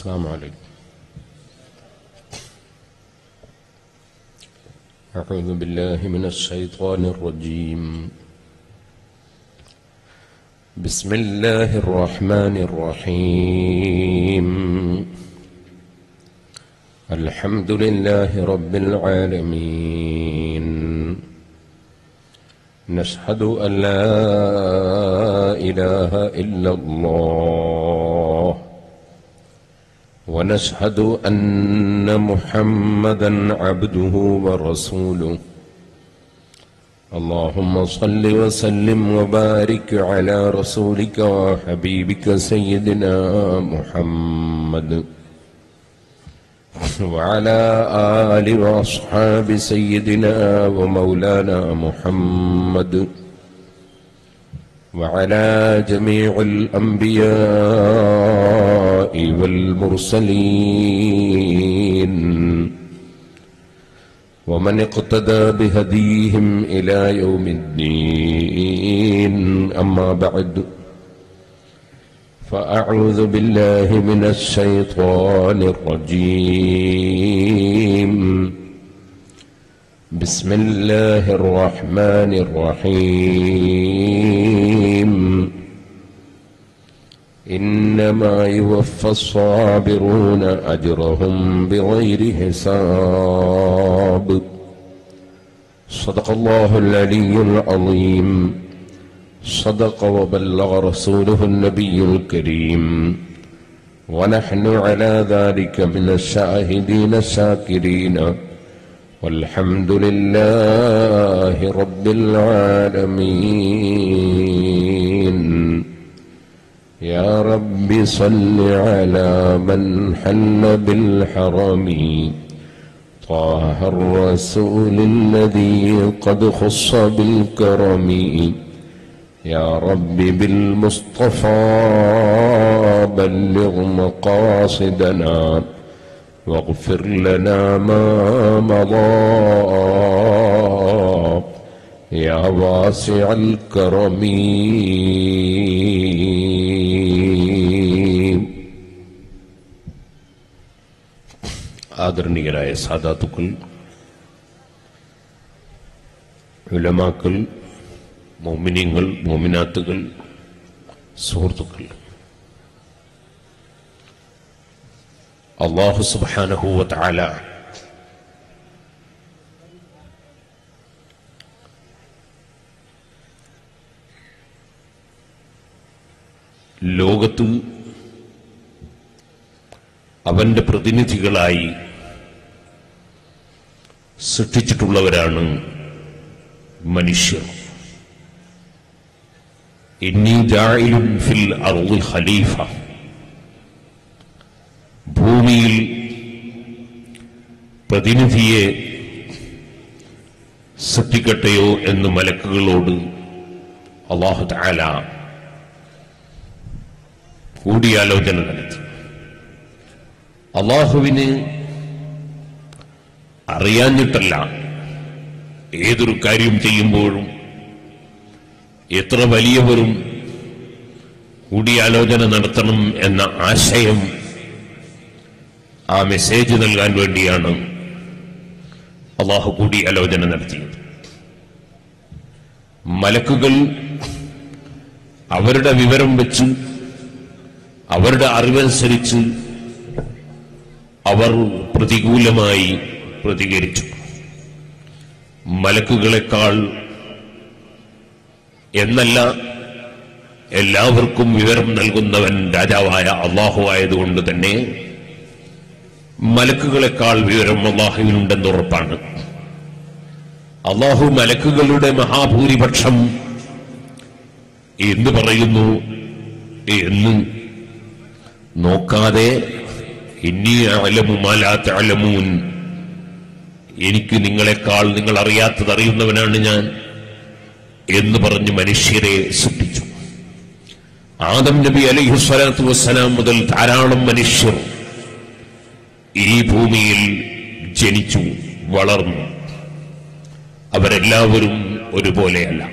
السلام عليكم أعوذ بالله من الشيطان الرجيم بسم الله الرحمن الرحيم الحمد لله رب العالمين نشهد أن لا إله إلا الله ونشهد أن محمدا عبده ورسوله اللهم صل وسلم وبارك على رسولك وحبيبك سيدنا محمد وعلى آل وأصحاب سيدنا ومولانا محمد وعلى جميع الأنبياء والمرسلين ومن اقتدى بهديهم إلى يوم الدين أما بعد فأعوذ بالله من الشيطان الرجيم بسم الله الرحمن الرحيم إنما يوفى الصابرون أجرهم بغير حساب صدق الله العلي العظيم صدق وبلغ رسوله النبي الكريم ونحن على ذلك من الشاهدين الشاكرين والحمد لله رب العالمين يا رب صل على من حل بالحرم طه الرسول الذي قد خص بالكرم يا رب بالمصطفى بلغ مقاصدنا واغفر لنا ما مضى يا واسع الكرم ആദരണീയരായ സാധാത്തുക്കൾ ഉലമാക്കൾ മോമിനിയങ്ങൾ മോമിനാത്തുകൾ സുഹൃത്തുക്കൾ അള്ളാഹു സുബാനഹുവ താല ലോകത്ത് അവന്റെ പ്രതിനിധികളായി സൃഷ്ടിച്ചിട്ടുള്ളവരാണ് മനുഷ്യർ ഇന്നി ജായിലുൻ ഫിൽ അർളി ഖലീഫ ഭൂമിയിൽ പ്രതിനിധിയെ സൃഷ്ടിക്കട്ടെയോ എന്ന് മലക്കുകളോട് അള്ളാഹു താല കൂടിയാലോചന നടത്തി അള്ളാഹുവിന് അറിയാഞ്ഞിട്ടല്ല ഏതൊരു കാര്യം ചെയ്യുമ്പോഴും എത്ര വലിയവരും കൂടിയാലോചന നടത്തണം എന്ന ആശയം ആ മെസ്സേജ് നൽകാൻ വേണ്ടിയാണ് അള്ളാഹു കൂടിയാലോചന നടത്തിയത് മലക്കുകൾ അവരുടെ വിവരം വെച്ച് അവരുടെ അറിവനുസരിച്ച് അവർ പ്രതികൂലമായി പ്രതികരിച്ചു മലക്കുകളെക്കാൾ എന്നല്ല എല്ലാവർക്കും വിവരം നൽകുന്നവൻ രാജാവായ അള്ളാഹു ആയതുകൊണ്ട് തന്നെ മലക്കുകളെക്കാൾ വിവരം അള്ളാഹുവിനുണ്ടെന്ന് ഉറപ്പാണ് അള്ളാഹു മലക്കുകളുടെ മഹാഭൂരിപക്ഷം എന്ന് പറയുന്നു എന്ന് നോക്കാതെ ഇന്നീ അലമുമാലാത്ത അലമൂൻ എനിക്ക് നിങ്ങളെക്കാൾ നിങ്ങൾ അറിയാത്തത് അറിയുന്നവനാണ് ഞാൻ എന്ന് പറഞ്ഞ് മനുഷ്യരെ സൃഷ്ടിച്ചു ആദം നബി അലൈഹി സ്വലാത്തു വസ്സലാം മുതൽ ധാരാളം മനുഷ്യർ ഈ ഭൂമിയിൽ ജനിച്ചു വളർന്നു അവരെല്ലാവരും ഒരുപോലെയല്ല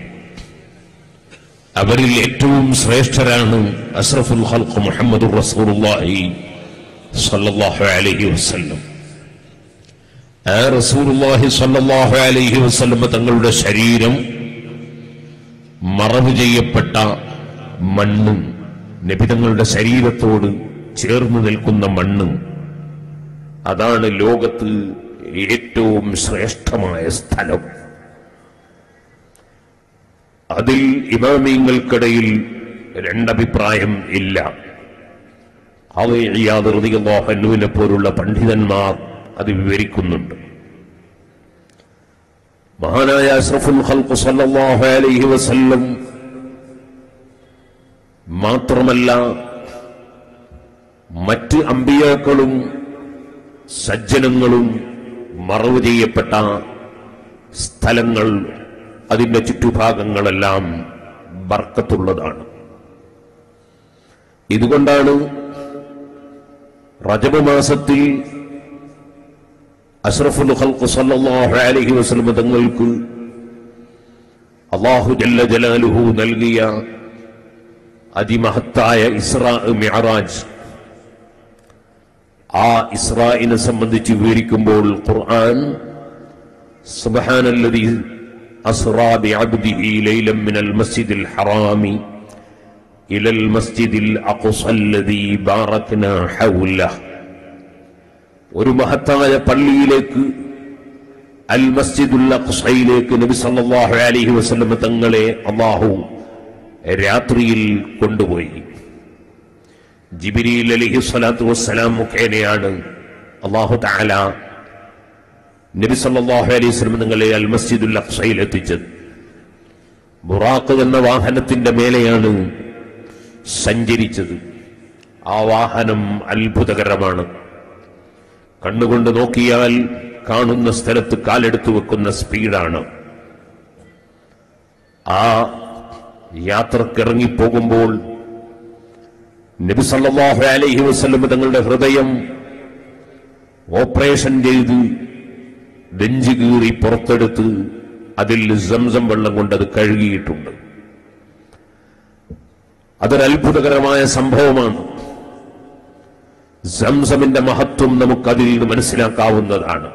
അവരിൽ ഏറ്റവും ശ്രേഷ്ഠരാണ് അഷ്റഫുൽ ഹൽഖ് മുഹമ്മദ് റസൂലുള്ളാഹി സല്ലല്ലാഹു അലൈഹി വസല്ലം ആ റസൂലുള്ളാഹി സല്ലല്ലാഹു അലൈഹി വസല്ലം തങ്ങളുടെ ശരീരം മറവ് ചെയ്യപ്പെട്ട മണ്ണും നബിതങ്ങളുടെ ശരീരത്തോട് ചേർന്ന് നിൽക്കുന്ന മണ്ണും അതാണ് ലോകത്ത് ഏറ്റവും ശ്രേഷ്ഠമായ സ്ഥലം അതിൽ ഇമാമിയങ്ങൾക്കിടയിൽ രണ്ടഭിപ്രായം ഇല്ല അവയാതിർതികളോഹന്നുവിനെ പോലുള്ള പണ്ഡിതന്മാർ അത് വിവരിക്കുന്നുണ്ട് മഹാനായ അഷ്റഫുൽ ഖൽഖ് സല്ലല്ലാഹു അലൈഹി വസല്ലം മാത്രമല്ല മറ്റ് അമ്പിയാക്കളും സജ്ജനങ്ങളും മറവ് ചെയ്യപ്പെട്ട സ്ഥലങ്ങൾ അതിന്റെ ചുറ്റുഭാഗങ്ങളെല്ലാം ബർക്കത്തുള്ളതാണ് ഇതുകൊണ്ടാണ് റജബ് മാസത്തിൽ അഷ്റഫുൽ ഖൽഖ് സല്ലല്ലാഹു അലൈഹി വസല്ലം തങ്ങൾക്ക് അല്ലാഹു ജല്ല ജലാലുഹു നൽകിയ അതിമഹത്തായ ഇസ്രാ മിഅറാജ് ആ ഇസ്രായിനെ സംബന്ധിച്ച് വിവരിക്കുമ്പോൾ ഖുർആൻ സുബ്ഹാനല്ലദീ അസ്റാ ബിഅബ്ദിഹി ലൈലൻ മിനൽ മസ്ജിദിൽ ഹറാമി ഇലൽ മസ്ജിദിൽ അഖ്സല്ലദീ ബാറക്നാ ഹൗലഹു ഒരു മഹത്തായ പള്ളിയിലേക്ക് അൽ മസ്ജിദുൽ അഖ്സയിലേക്ക് നബി സല്ലല്ലാഹു അലൈഹി വസല്ലം തങ്ങളെ അല്ലാഹു രാത്രിയിൽ കൊണ്ടുപോയി ജിബിരിയിൽ അലൈഹി സ്വലാത്തു വസ്സലാം മുഖേനയാണ് അള്ളാഹു തആല നബി സല്ലല്ലാഹു അലൈഹി വസല്ലം തങ്ങളെ അൽ മസ്ജിദുൽ അഖ്സയിൽ എത്തിച്ചത് ബുറാഖ് എന്ന വാഹനത്തിന്റെ മേലെയാണ് സഞ്ചരിച്ചത് ആ വാഹനം അത്ഭുതകരമാണ് കണ്ണുകൊണ്ട് നോക്കിയാൽ കാണുന്ന സ്ഥലത്ത് കാലെടുത്തു വെക്കുന്ന സ്പീഡാണ് ആ യാത്രക്കിറങ്ങിപ്പോകുമ്പോൾ നബി സല്ലല്ലാഹു അലൈഹി വസല്ലം തങ്ങളുടെ ഹൃദയം ഓപ്പറേഷൻ ചെയ്ത് നെഞ്ചു കീറി പുറത്തെടുത്ത് അതിൽ സംസം വെള്ളം കൊണ്ട് അത് കഴുകിയിട്ടുണ്ട് അതൊരു അത്ഭുതകരമായ സംഭവമാണ് സംസമിന്റെ മഹത്വം നമുക്കതിൽ നിന്ന് മനസ്സിലാക്കാവുന്നതാണ്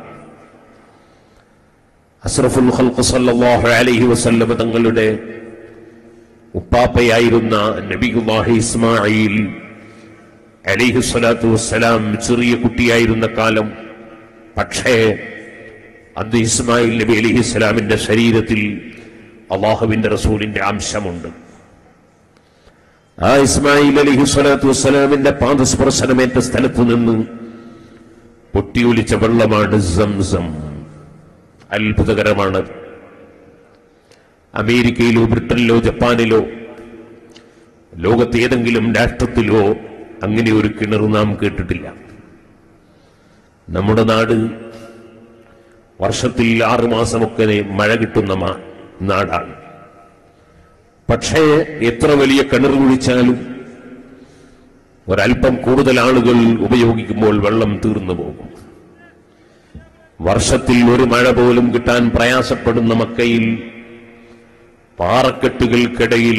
അസ്രഫുൽ ഖൽഖ് സല്ലല്ലാഹു അലൈഹി വസല്ലം തങ്ങളുടെ ഉപ്പാപ്പയായിരുന്ന നബിഗുല്ലാഹി ഇസ്മായിൽ അലിഹു സ്വലാത്തു വസ്സലാം ചെറിയ കുട്ടിയായിരുന്ന കാലം പക്ഷേ അന്ന് ഇസ്മായിൽ നബി അലിഹി സ്വലാമിന്റെ ശരീരത്തിൽ അള്ളാഹുവിന്റെ റസൂലിന്റെ അംശമുണ്ട് ആ ഇസ്മായിൽ അലിഹു സ്വലാത്തു വസ്സലാമിന്റെ പാദസ്പർശനമേറ്റ സ്ഥലത്ത് നിന്ന് പൊട്ടിയൊലിച്ച വെള്ളമാണ് സംസം അത്ഭുതകരമാണ് അമേരിക്കയിലോ ബ്രിട്ടനിലോ ജപ്പാനിലോ ലോകത്ത് ഏതെങ്കിലും രാഷ്ട്രത്തിലോ അങ്ങനെ ഒരു കിണർ നാം കേട്ടിട്ടില്ല നമ്മുടെ നാട് വർഷത്തിൽ ആറുമാസമൊക്കെ മഴ കിട്ടുന്ന മാ- നാടാണ് പക്ഷേ എത്ര വലിയ കിണർ കുഴിച്ചാലും ഒരല്പം കൂടുതൽ ആളുകൾ ഉപയോഗിക്കുമ്പോൾ വെള്ളം തീർന്നു പോകും വർഷത്തിൽ ഒരു മഴ പോലും കിട്ടാൻ പ്രയാസപ്പെടുന്ന മക്കയിൽ പാറക്കെട്ടുകൾക്കിടയിൽ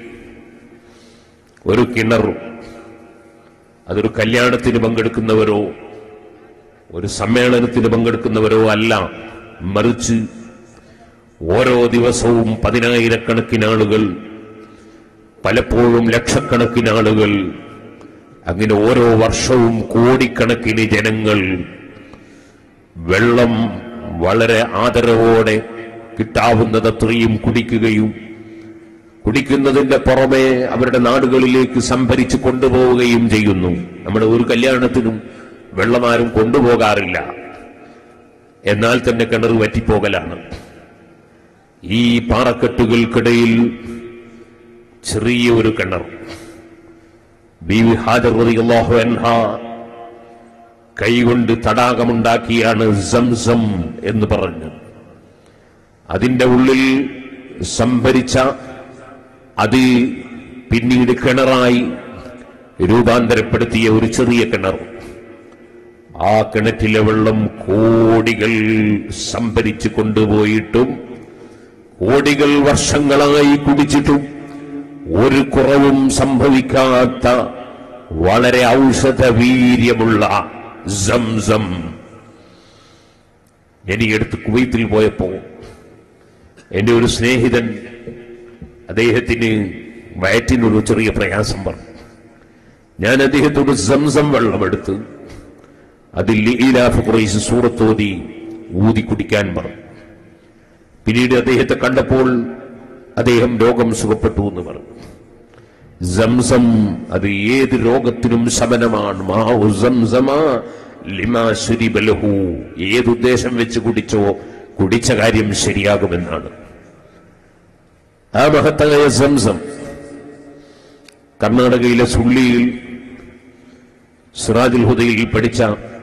ഒരു കിണർ അതൊരു കല്യാണത്തിന് പങ്കെടുക്കുന്നവരോ ഒരു സമ്മേളനത്തിന് പങ്കെടുക്കുന്നവരോ അല്ല മറിച്ച് ഓരോ ദിവസവും പതിനായിരക്കണക്കിന് ആളുകൾ പലപ്പോഴും ലക്ഷക്കണക്കിന് ആളുകൾ അങ്ങനെ ഓരോ വർഷവും കോടിക്കണക്കിന് ജനങ്ങൾ വെള്ളം വളരെ ആദരവോടെ കിട്ടാവുന്നതത്രയും കുടിക്കുകയും കുടിക്കുന്നതിന്റെ പുറമെ അവരുടെ നാടുകളിലേക്ക് സംഭരിച്ചു കൊണ്ടുപോവുകയും ചെയ്യുന്നു നമ്മുടെ ഒരു കല്യാണത്തിനും വെള്ളമാരും കൊണ്ടുപോകാറില്ല എന്നാൽ തന്നെ കിണർ വറ്റിപ്പോകലാണ് ഈ പാറക്കെട്ടുകൾക്കിടയിൽ ചെറിയ ഒരു കിണർ ബീവി ഹാജർ റളിയല്ലാഹു അൻഹ കൈകൊണ്ട് തടാകമുണ്ടാക്കിയാണ് സംസം എന്ന് പറഞ്ഞു അതിന്റെ ഉള്ളിൽ സംഭരിച്ച അത് പിന്നീട് കിണറായി രൂപാന്തരപ്പെടുത്തിയ ഒരു ചെറിയ കിണർ ആ കിണറ്റിലെ വെള്ളം കോടികൾ സംഭരിച്ചു കൊണ്ടുപോയിട്ടും കോടികൾ വർഷങ്ങളായി കുടിച്ചിട്ടും ഒരു കുറവും സംഭവിക്കാത്ത വളരെ ഔഷധ വീര്യമുള്ള സംസം ഞാൻ ഈ അടുത്ത് കുവൈത്തിൽ പോയപ്പോ എന്റെ ഒരു സ്നേഹിതൻ അദ്ദേഹത്തിന് വയറ്റിനൊരു ചെറിയ പ്രയാസം പറഞ്ഞു ഞാൻ അദ്ദേഹത്തോട് സംസം വെള്ളമെടുത്ത് അതിൽ ലീലാഫ് കുറേശ്ശ് സൂറത്തോതി ഊതി കുടിക്കാൻ പറഞ്ഞു പിന്നീട് അദ്ദേഹത്തെ കണ്ടപ്പോൾ അദ്ദേഹം രോഗം സുഖപ്പെട്ടു എന്ന് പറഞ്ഞു സംസം അത് ഏത് രോഗത്തിനും ശമനമാണ് മാവു സംസമ ലിമാ ശുരിബ ലഹു. ഏത് ഉദ്ദേശം വെച്ച് കുടിച്ചോ കുടിച്ച കാര്യം ശരിയാകുമെന്നാണ് ആ മഹത്തായ സംസം കർണാടകയിലെ സുള്ളിയിൽ സിറാജുൽ ഹുദയിൽ പഠിച്ച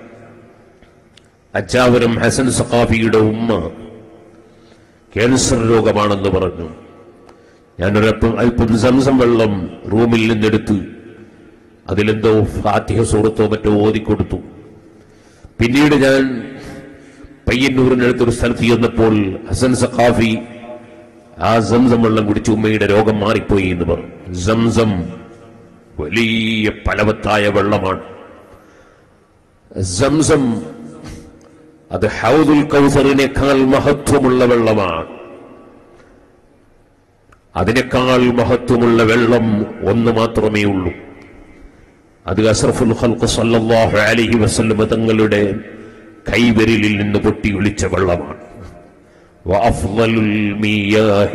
അച്ചാവരം ഹസൻ സഖാഫിയുടെ ഉമ്മ ക്യാൻസർ രോഗമാണെന്ന് പറഞ്ഞു ഞാനൊരപ്പം അല്പം സംസം വെള്ളം റൂമിൽ നിന്നെടുത്ത് അതിലെന്തോ ഫാത്തിഹ സൂറത്തോ മറ്റോ ഓതിക്കൊടുത്തു പിന്നീട് ഞാൻ പയ്യന്നൂരിനടുത്തൊരു സ്ഥലത്ത് ചെന്നപ്പോൾ ഹസൻ സഖാഫി ആ സംസം വെള്ളം കുടിച്ച് ഉമ്മയുടെ രോഗം മാറിപ്പോയി എന്ന് പറഞ്ഞു സംസം വലിയ ഫലവത്തായ വെള്ളമാണ് സംസം അത് ഹൗദുൽ കൗസറിനേക്കാൾ മഹത്വമുള്ള വെള്ളമാണ് അതിനേക്കാൾ മഹത്വമുള്ള വെള്ളം ഒന്ന് മാത്രമേ ഉള്ളൂ അത് അസ്രഫുൽ ഖൽഖ് സല്ലല്ലാഹു അലൈഹി വസല്ലം തങ്ങളുടെ കൈവിരലിൽ നിന്ന് പൊട്ടി ഒളിച്ച വെള്ളമാണ് وأفضل المياه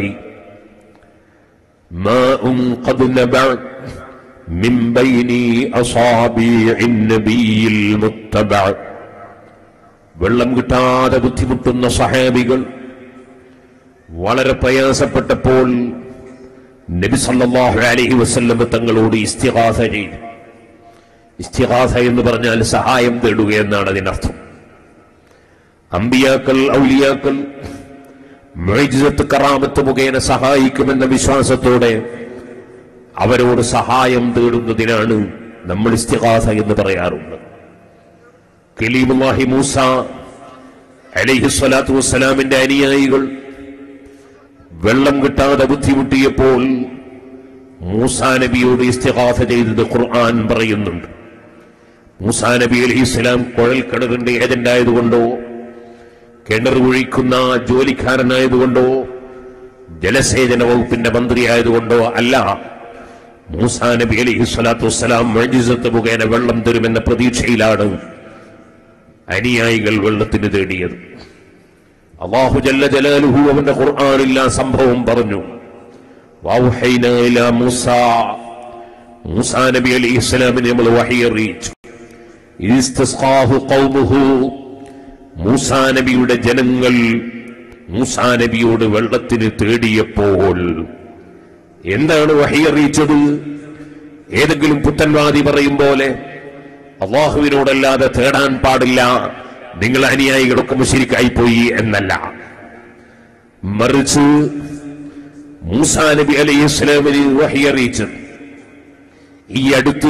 ماء قد نبع من بين أصابع النبي المتبع വെള്ളം കിട്ടാതെ ബുദ്ധിമുട്ടുന്ന സഹാബികൾ വളരെ പ്രയാസപ്പെട്ടപ്പോൾ നബി സല്ലല്ലാഹു അലൈഹി വസല്ലം തങ്ങളോട് ഇസ്തിഗാസ ചെയ്തു ഇസ്തിഗാസ എന്ന് പറഞ്ഞാൽ സഹായം തേടുക എന്നാണ് അതിനർത്ഥം അമ്പിയാക്കൾ ഔലിയാക്കൾ മുഅ്ജിസത്ത് കറാമത്ത് മുഖേന സഹായിക്കുമെന്ന വിശ്വാസത്തോടെ അവരോട് സഹായം തേടുന്നതിനാണ് നമ്മൾ ഇസ്തിഗാസ എന്ന് പറയാറുണ്ട് കലീമുല്ലാഹി മൂസ അലൈഹി സ്വലാത്തു വസ്സലാമിന്റെ അനുയായികൾ വെള്ളം കിട്ടാതെ ബുദ്ധിമുട്ടിയപ്പോൾ മൂസാ നബിയോട് ഇസ്തിഗാസ ചെയ്തത് ഖുർആൻ പറയുന്നുണ്ട് മൂസാ നബി അലൈഹി സ്വലാം കുഴൽ കിണറിന്റെ ഏജന്റ് ആയതുകൊണ്ടോ കിണർ ഒഴിക്കുന്ന ജോലിക്കാരനായതുകൊണ്ടോ ജലസേചന വകുപ്പിന്റെ മന്ത്രിയായതുകൊണ്ടോ അല്ല മൂസാ നബി അലൈഹി സ്വലാത്തു വസ്സലാം മജിസത്ത് മുഖേന വെള്ളം തരുമെന്ന പ്രതീക്ഷയിലാണ് അനുയായികൾ വെള്ളത്തിന് തേടിയത് അള്ളാഹു ജല്ല ജലാലുഹു അവന്റെ ഖുർആനിൽ ആ സംഭവം പറഞ്ഞു വൗഹൈനാ ഇലാ മൂസാ മൂസാ നബി അലൈഹി സ്വലാമിനെ നമ്മൾ വഹി അറിയിച്ചു ഇസ്തസ്ഖാഹു ഖൗമുഹു മൂസാ നബിയുടെ ജനങ്ങൾ മൂസാ നബിയോട് വെള്ളത്തിന് തേടിയപ്പോൾ എന്താണ് വഹി അറിയിച്ചത് ഏതെങ്കിലും പുത്തൻവാദി പറയും പോലെ അള്ളാഹുവിനോടല്ലാതെ തേടാൻ പാടില്ല നിങ്ങൾ അനുയായികളൊക്കെ മുശരിക്കായി പോയി എന്നല്ല മറിച്ച് മൂസാ നബി അലൈഹി ഇസ്ലാമിന് വഹി അറിയിച്ചത് ഈ അടുത്ത്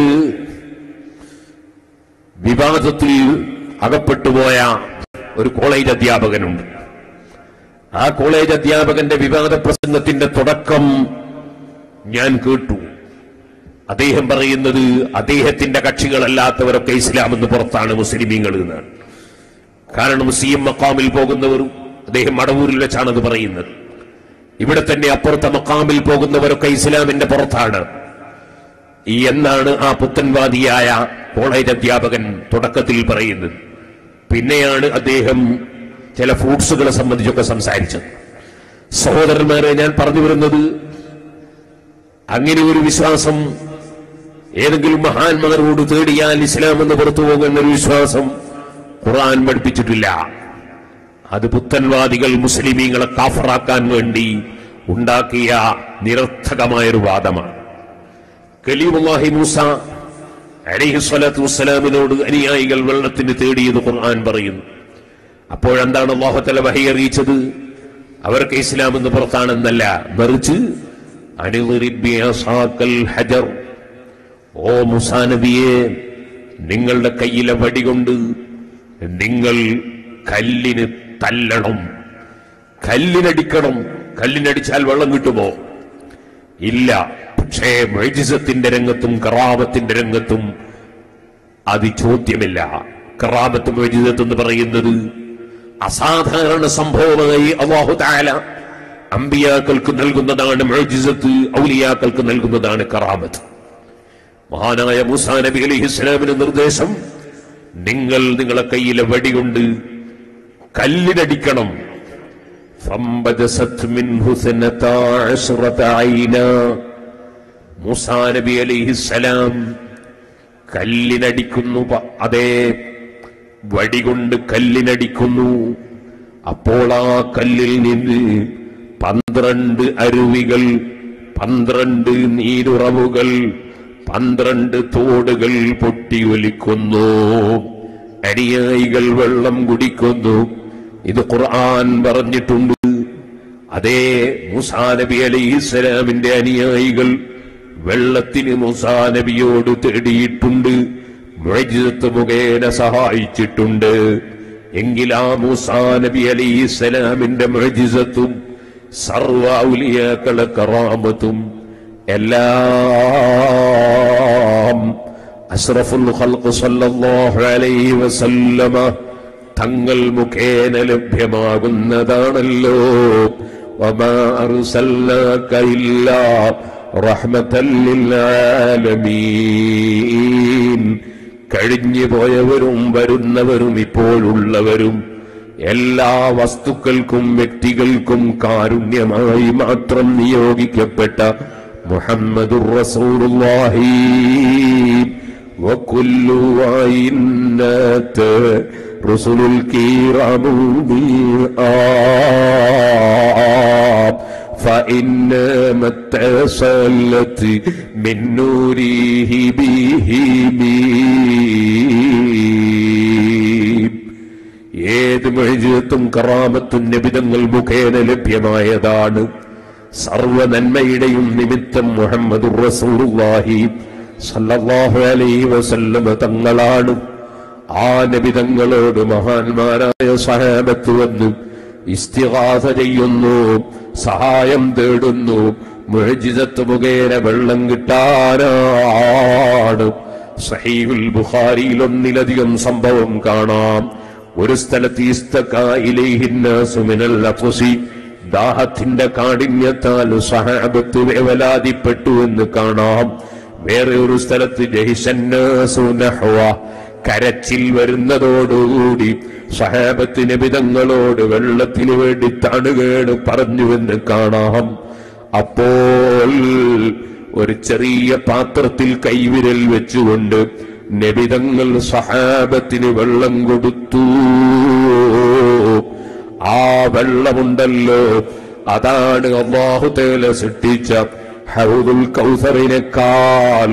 വിവാദത്തിൽ അകപ്പെട്ടുപോയ ഒരു കോളേജ് അധ്യാപകനുണ്ട് ആ കോളേജ് അധ്യാപകന്റെ വിവാദ പ്രസംഗത്തിന്റെ തുടക്കം ഞാൻ കേട്ടു അദ്ദേഹം പറയുന്നത് അദ്ദേഹത്തിന്റെ കക്ഷികളല്ലാത്തവരൊക്കെ ഇസ്ലാം എന്ന് പുറത്താണ് മുസ്ലിമീങ്ങൾ എന്നാണ് കാരണം സി എം മക്കാമിൽ പോകുന്നവരും അദ്ദേഹം മടവൂരിൽ വെച്ചാണ് അത് പറയുന്നത് ഇവിടെ തന്നെ അപ്പുറത്തെ മക്കാമിൽ പോകുന്നവരൊക്കെ ഇസ്ലാമിന്റെ പുറത്താണ് ഈ എന്നാണ് ആ പുത്തൻവാദിയായ കോളേജ് അധ്യാപകൻ തുടക്കത്തിൽ പറയുന്നത് പിന്നെയാണ് അദ്ദേഹം ചില ഫ്രൂട്ട്സുകളെ സംബന്ധിച്ചൊക്കെ സംസാരിച്ചത് സഹോദരന്മാരെ ഞാൻ പറഞ്ഞു വരുന്നത് അങ്ങനെ ഒരു വിശ്വാസം ഏതെങ്കിലും മഹാന്മാരോട് തേടിയാൽ ഇസ്ലാം എന്ന് പുറത്തു പോകുന്ന ഒരു വിശ്വാസം ഖുർആൻ പഠിപ്പിച്ചിട്ടില്ല അത് പുത്തൻവാദികൾ മുസ്ലിമീങ്ങളെ കാഫറാക്കാൻ വേണ്ടി ഉണ്ടാക്കിയ നിരർത്ഥകമായൊരു വാദമാണ് കലീമുല്ലാഹി മൂസ അലൈഹി സ്വലാത്തു വസ്സലാമിനോട് അനുയായികൾ വെള്ളത്തിന് തേടിയത് ഖുർആൻ പറയുന്നു അപ്പോഴെന്താണ് അള്ളാഹുത്തല വഹി അറിയിച്ചത് അവർക്ക് ഇസ്ലാം എന്ന് പുറത്താണെന്നല്ല മറിച്ച് അനിളിറിബ് ബിഅസാക്കൽ ഹജർ ഓ മുസാ നബിയെ നിങ്ങളുടെ കയ്യിലെ വടി കൊണ്ട് നിങ്ങൾ കല്ലിന് തല്ലണം കല്ലിനടിക്കണം കല്ലിനടിച്ചാൽ വെള്ളം കിട്ടുമോ ഇല്ല പക്ഷേ മൈജിസത്തിന്റെ രംഗത്തും കറാമത്തിന്റെ രംഗത്തും അത് ചോദ്യമില്ല കറാമത്ത് മൈജിസത്ത് എന്ന് പറയുന്നത് അസാധാരണ സംഭവമായി അള്ളാഹു താല അമ്പിയാക്കൾക്ക് നൽകുന്നതാണ് മൈജിസത്ത് ഔലിയാക്കൾക്ക് നൽകുന്നതാണ് കറാമത്ത് മഹാനായ മൂസാ നബി അലൈഹി ഇസ്ലാമിന് നിർദ്ദേശം നിങ്ങൾ നിങ്ങളെ കയ്യിലെ വടികൊണ്ട് കല്ലിനടിക്കണം فانبجست منه اثنتا عشرة عينا മൂസാ നബി അലൈഹിസ്സലാം കല്ലിനടിക്കുന്നു പ- അതേ വടികൊണ്ട് കല്ലിനടിക്കുന്നു അപ്പോൾ ആ കല്ലിൽ നിന്ന് പന്ത്രണ്ട് അരുവികൾ പന്ത്രണ്ട് നീരുറവുകൾ പന്ത്രണ്ട് തോടുകൾ പൊട്ടിയൊലിക്കുന്നു അനുയായികൾ വെള്ളം കുടിക്കുന്നു ഇത് ഖുർആൻ പറഞ്ഞിട്ടുണ്ട് അതേ മൂസാ നബി അലൈഹി ഇസ്ലാമിന്റെ അനുയായികൾ വെള്ളത്തിന് മൂസാ നബിയോട് തേടിയിട്ടുണ്ട് മുഴജിതത്ത് മുഖേന സഹായിച്ചിട്ടുണ്ട് എങ്കിൽ ആ മൂസാ നബി അലൈഹി ഇസ്ലാമിന്റെ മുഴജിസത്തും സർവ ഔലിയാക്കളെ കറാമത്തും എല്ലാം അഷ്റഫുൽ ഖൽഖ് സല്ലല്ലാഹു അലൈഹി വസല്ലമ തങ്ങൾ മുഖേന ലഭ്യമാകുന്നതാണല്ലോ വമാ അർസൽനാക ഇല്ലാ റഹ്മത്തൽ ലിൽആലമീൻ കഴിഞ്ഞു പോയവരും വരുന്നവരും ഇപ്പോഴുള്ളവരും എല്ലാ വസ്തുക്കൾക്കും വ്യക്തികൾക്കും കാരുണ്യമായി മാത്രം നിയോഗിക്കപ്പെട്ട മുഹമ്മദുർ റസൂലുള്ളാഹി وكل وإنات رسل الكرام بالآب فإنما اتصلت من نوره بهم ഏത് മൊഴിജത്തും കറാമത്തും നിബിതങ്ങൾ മുഖേന ലഭ്യമായതാണ് സർവ നന്മയുടെയും നിമിത്തം മുഹമ്മദ് റസൂലുള്ളാഹി സല്ലല്ലാഹു അലൈഹി വസല്ലമ തങ്ങളാണ് ആ നബിതങ്ങളോട് മഹാന്മാരായ സഹാബത്ത് വന്നു ഇസ്തിഗാസ ചെയ്യുന്നു സഹായം തേടുന്നു മുഴജിതത്ത് മുഖേന വെള്ളം കിട്ടാനാണ് സഹീഹുൽ ബുഖാരിയിൽ ഒന്നിലധികം സംഭവം കാണാം ഒരു സ്ഥലത്ത് ഇസ്തക ഇലൈഹിന്നാസു മിനൽ അഫ്സി ദാഹത്തിന്റെ കാഠിന്യത്താൽ സഹാബത്ത് വേവലാതിപ്പെട്ടു എന്ന് കാണാം വേറെ ഒരു സ്ഥലത്ത് ജഹിസന്നാസു നഹ്വ കരച്ചിൽ വരുന്നതോടുകൂടി സഹാബത്തിന് വിധങ്ങളോട് വെള്ളത്തിനു വേണ്ടി തണുകേട് പറഞ്ഞുവെന്ന് കാണാം അപ്പോൾ ഒരു ചെറിയ പാത്രത്തിൽ കൈവിരൽ വെച്ചുകൊണ്ട് നബിതങ്ങൾ സഹാബത്തിന് വെള്ളം കൊടുത്തു ആ വെള്ളമുണ്ടല്ലോ അതാണ് അള്ളാഹു തേല സൃഷ്ടിച്ച ഹൗദുൽ കൗസറിനേക്കാൾ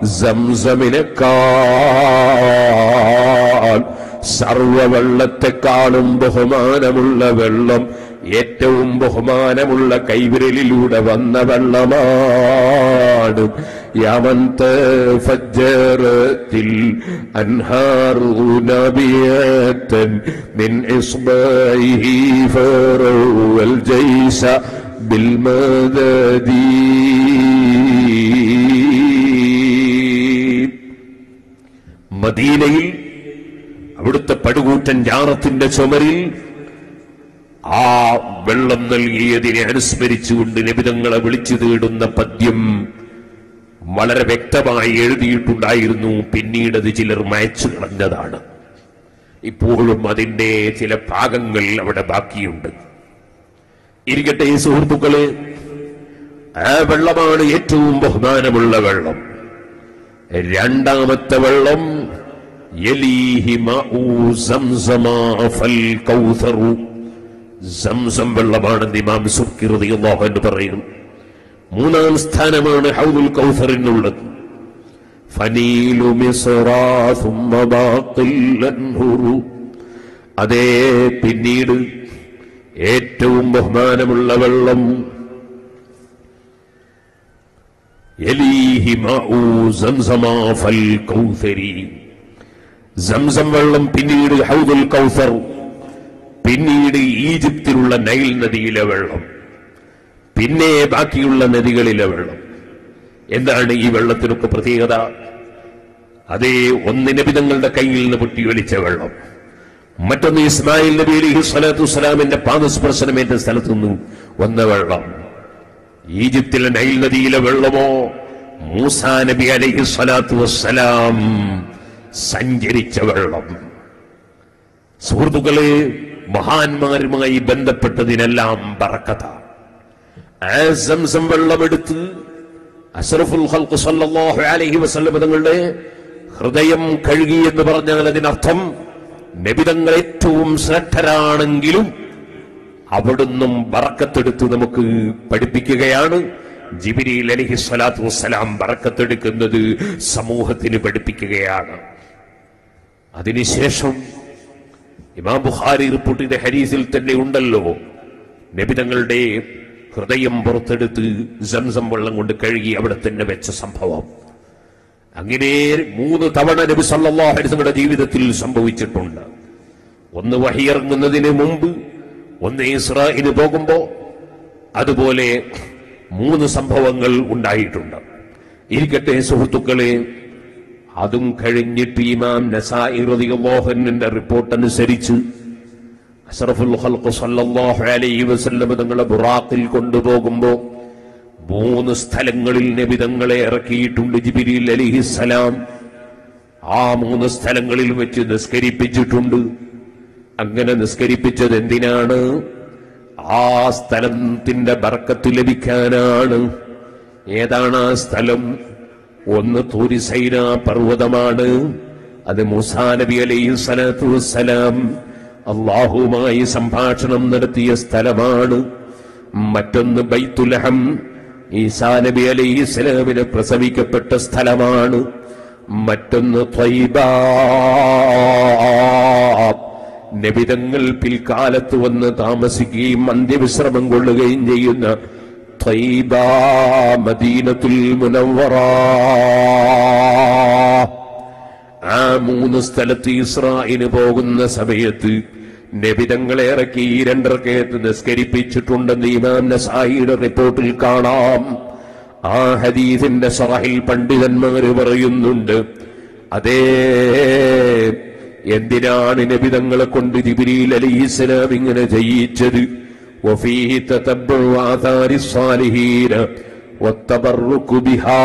സംസമിനേക്കാൾ സർവവെള്ളത്തെക്കാളും ബഹുമാനമുള്ള വെള്ളം ഏറ്റവും ബഹുമാനമുള്ള കൈവിരലിലൂടെ വന്ന വെള്ളമാണ് യമന്ത ഫജ്ജറത്തിൽ അൻഹാറുനബിയത്തൻ മിൻ ഇസ്ബൈഹി ഫറവൽ ജൈസ ബിൽമദദീ മദീനയിൽ അവിടുത്തെ പടുകൂറ്റൻ ജാറത്തിന്റെ ചുമരിൽ ആ വെള്ളം നൽകിയതിനെ അനുസ്മരിച്ചുകൊണ്ട് നിബിതങ്ങളെ വിളിച്ചു തേടുന്ന പദ്യം വളരെ വ്യക്തമായി എഴുതിയിട്ടുണ്ടായിരുന്നു പിന്നീട് അത് ചിലർ മയച്ചു കളഞ്ഞതാണ് ഇപ്പോഴും അതിന്റെ ചില ഭാഗങ്ങൾ അവിടെ ബാക്കിയുണ്ട് ഇരിക്കട്ടെ ഈ സുഹൃത്തുക്കളെ ആ വെള്ളമാണ് ഏറ്റവും ബഹുമാനമുള്ള വെള്ളം രണ്ടാമത്തെ വെള്ളം യലീഹി മഉ സംസമാ ഫൽ കൗസറു സംസം വെള്ളമാണെന്ന് ഇമാം സുർക്കി റളിയല്ലാഹു അൻഹു പറയുന്നു മൂന്നാം സ്ഥാനമാണ് ഹൗദുൽ കൗസറിനുള്ളത് ഫനീലു മിസ്റാ സുമ്മ ബാഖിൽ അൻഹുറു അതേ പിന്നീട് ഏറ്റവും ബഹുമാനമുള്ള വെള്ളം യലീഹി മഉ സംസമാ ഫൽ കൗസരി സംസം വെള്ളം പിന്നീട് ഹൗദുൽ കൗസർ പിന്നീട് ഈജിപ്തിലുള്ള നൈൽ നദിയിലെ വെള്ളം പിന്നെ ബാക്കിയുള്ള നദികളിലെ വെള്ളം എന്താണ് ഈ വെള്ളത്തിനൊക്കെ പ്രത്യേകത അതേ ഒന്ന് നബിതങ്ങളുടെ കയ്യിൽ നിന്ന് പൊട്ടിയൊലിച്ച വെള്ളം മറ്റൊന്ന് ഇസ്മായിൽ നബി അലിഹി സ്വലാത്തു വസ്സലാമിന്റെ പാദസ്പർശനമേറ്റ സ്ഥലത്തു നിന്നും വന്ന വെള്ളം ഈജിപ്തിലെ നൈൽ നദിയിലെ വെള്ളമോ മൂസാ നബി അലൈഹി സ്വലാത്തു വസ്സലാം സഞ്ചരിച്ച വെള്ളം സുഹൃത്തുക്കളെ മഹാന്മാരുമായി ബന്ധപ്പെട്ടതിനെല്ലാം ബറക്കത ആ സംസം വെള്ളമെടുത്ത് അഷ്റഫുൽ ഖൽഖ് സല്ലല്ലാഹു അലൈഹി വസല്ലം തങ്ങളുടെ ഹൃദയം കഴുകി എന്ന് പറഞ്ഞാൽ അതിനർത്ഥം നബിതങ്ങൾ ഏറ്റവും ശ്രദ്ധരാണെങ്കിലും അവിടുന്നും ബറക്കത്തെടുത്ത് നമുക്ക് പഠിപ്പിക്കുകയാണ് ജിബിരിൽ അലഹി സ്വലാത്തു വസ്സലാം ബറക്കത്തെടുക്കുന്നത് സമൂഹത്തിന് പഠിപ്പിക്കുകയാണ് അതിനുശേഷം ഇമാം ബുഖാരി റിപ്പോർട്ട് ചെയ്ത ഹരീസിൽ തന്നെ ഉണ്ടല്ലോ നബിതങ്ങളുടെ ഹൃദയം പുറത്തെടുത്ത് സംസം വെള്ളം കൊണ്ട് കഴുകി അവിടെ തന്നെ വെച്ച സംഭവം അങ്ങനെ മൂന്ന് തവണ നബി സല്ലല്ലാഹു അലൈഹി വസല്ലമയുടെ ജീവിതത്തിൽ സംഭവിച്ചിട്ടുണ്ട് ഒന്ന് വഹിയിറങ്ങുന്നതിന് മുമ്പ് ഒന്ന് ഇസ്രായിന് പോകുമ്പോ അതുപോലെ മൂന്ന് സംഭവങ്ങൾ ഉണ്ടായിട്ടുണ്ട് ഇരിക്കട്ടെ സുഹൃത്തുക്കളെ അതും കഴിഞ്ഞിട്ട് ഇമാം നസായി റളിയല്ലാഹുവിന്റെ റിപ്പോർട്ട് അനുസരിച്ച് അഷ്റഫുൽ ഖൽഖ് സല്ലല്ലാഹു അലൈഹി വസല്ലം തങ്ങളെ ബുറാഖിൽ കൊണ്ടുപോകുമ്പോ മൂന്ന് സ്ഥലങ്ങളിൽ നബി തങ്ങളെ ഇറക്കിയിട്ടുണ്ട് ജിബിരിൽ അലിഹിസലാം ആ മൂന്ന് സ്ഥലങ്ങളിൽ വെച്ച് നിസ്കരിപ്പിച്ചിട്ടുണ്ട് അങ്ങനെ നിസ്കരിപ്പിച്ചത് എന്തിനാണ് ആ സ്ഥലത്തിന്റെ ബർക്കത്ത് ലഭിക്കാനാണ് ഏതാണ് ആ സ്ഥലം ഒന്ന് തൂരിസൈന പർവ്വതമാണ് അത് മുസാ നബി അലൈഹി സ്വലാത്തു വസ്സലാം അള്ളാഹുമായി സംഭാഷണം നടത്തിയ സ്ഥലമാണ് മറ്റൊന്ന് ബൈത്തുലഹം ഈസാ നബി അലൈഹി സ്വലാമിന് പ്രസവിക്കപ്പെട്ട സ്ഥലമാണ് മറ്റൊന്ന് ത്വയ്ബ നബിതങ്ങൾ പിൽക്കാലത്ത് വന്ന് താമസിക്കുകയും അന്ത്യവിശ്രമം കൊള്ളുകയും ചെയ്യുന്ന ത്വയ്ബ മദീനത്തുൽ മുനവ്വറ ആ മൂന്ന് സ്ഥലത്ത് ഇസ്രായിന് പോകുന്ന സമയത്ത് നബിതങ്ങളെ ഇറക്കി ഈ രണ്ടർക്കയത്ത് നിസ്കരിപ്പിച്ചിട്ടുണ്ടെന്ന് ഇമാം നസായിയുടെ റിപ്പോർട്ടിൽ കാണാം ആ ഹദീസിന്റെ സറഹിൽ പണ്ഡിതന്മാര് പറയുന്നുണ്ട് അതേ എന്തിനാണ് നബിതങ്ങളെ കൊണ്ട് ജിബിരിൽ അലൈഹിസ്സലാം ഇങ്ങനെ ചെയ്യിച്ചത് وفيه تتبع آثار الصالحين والتبرك بها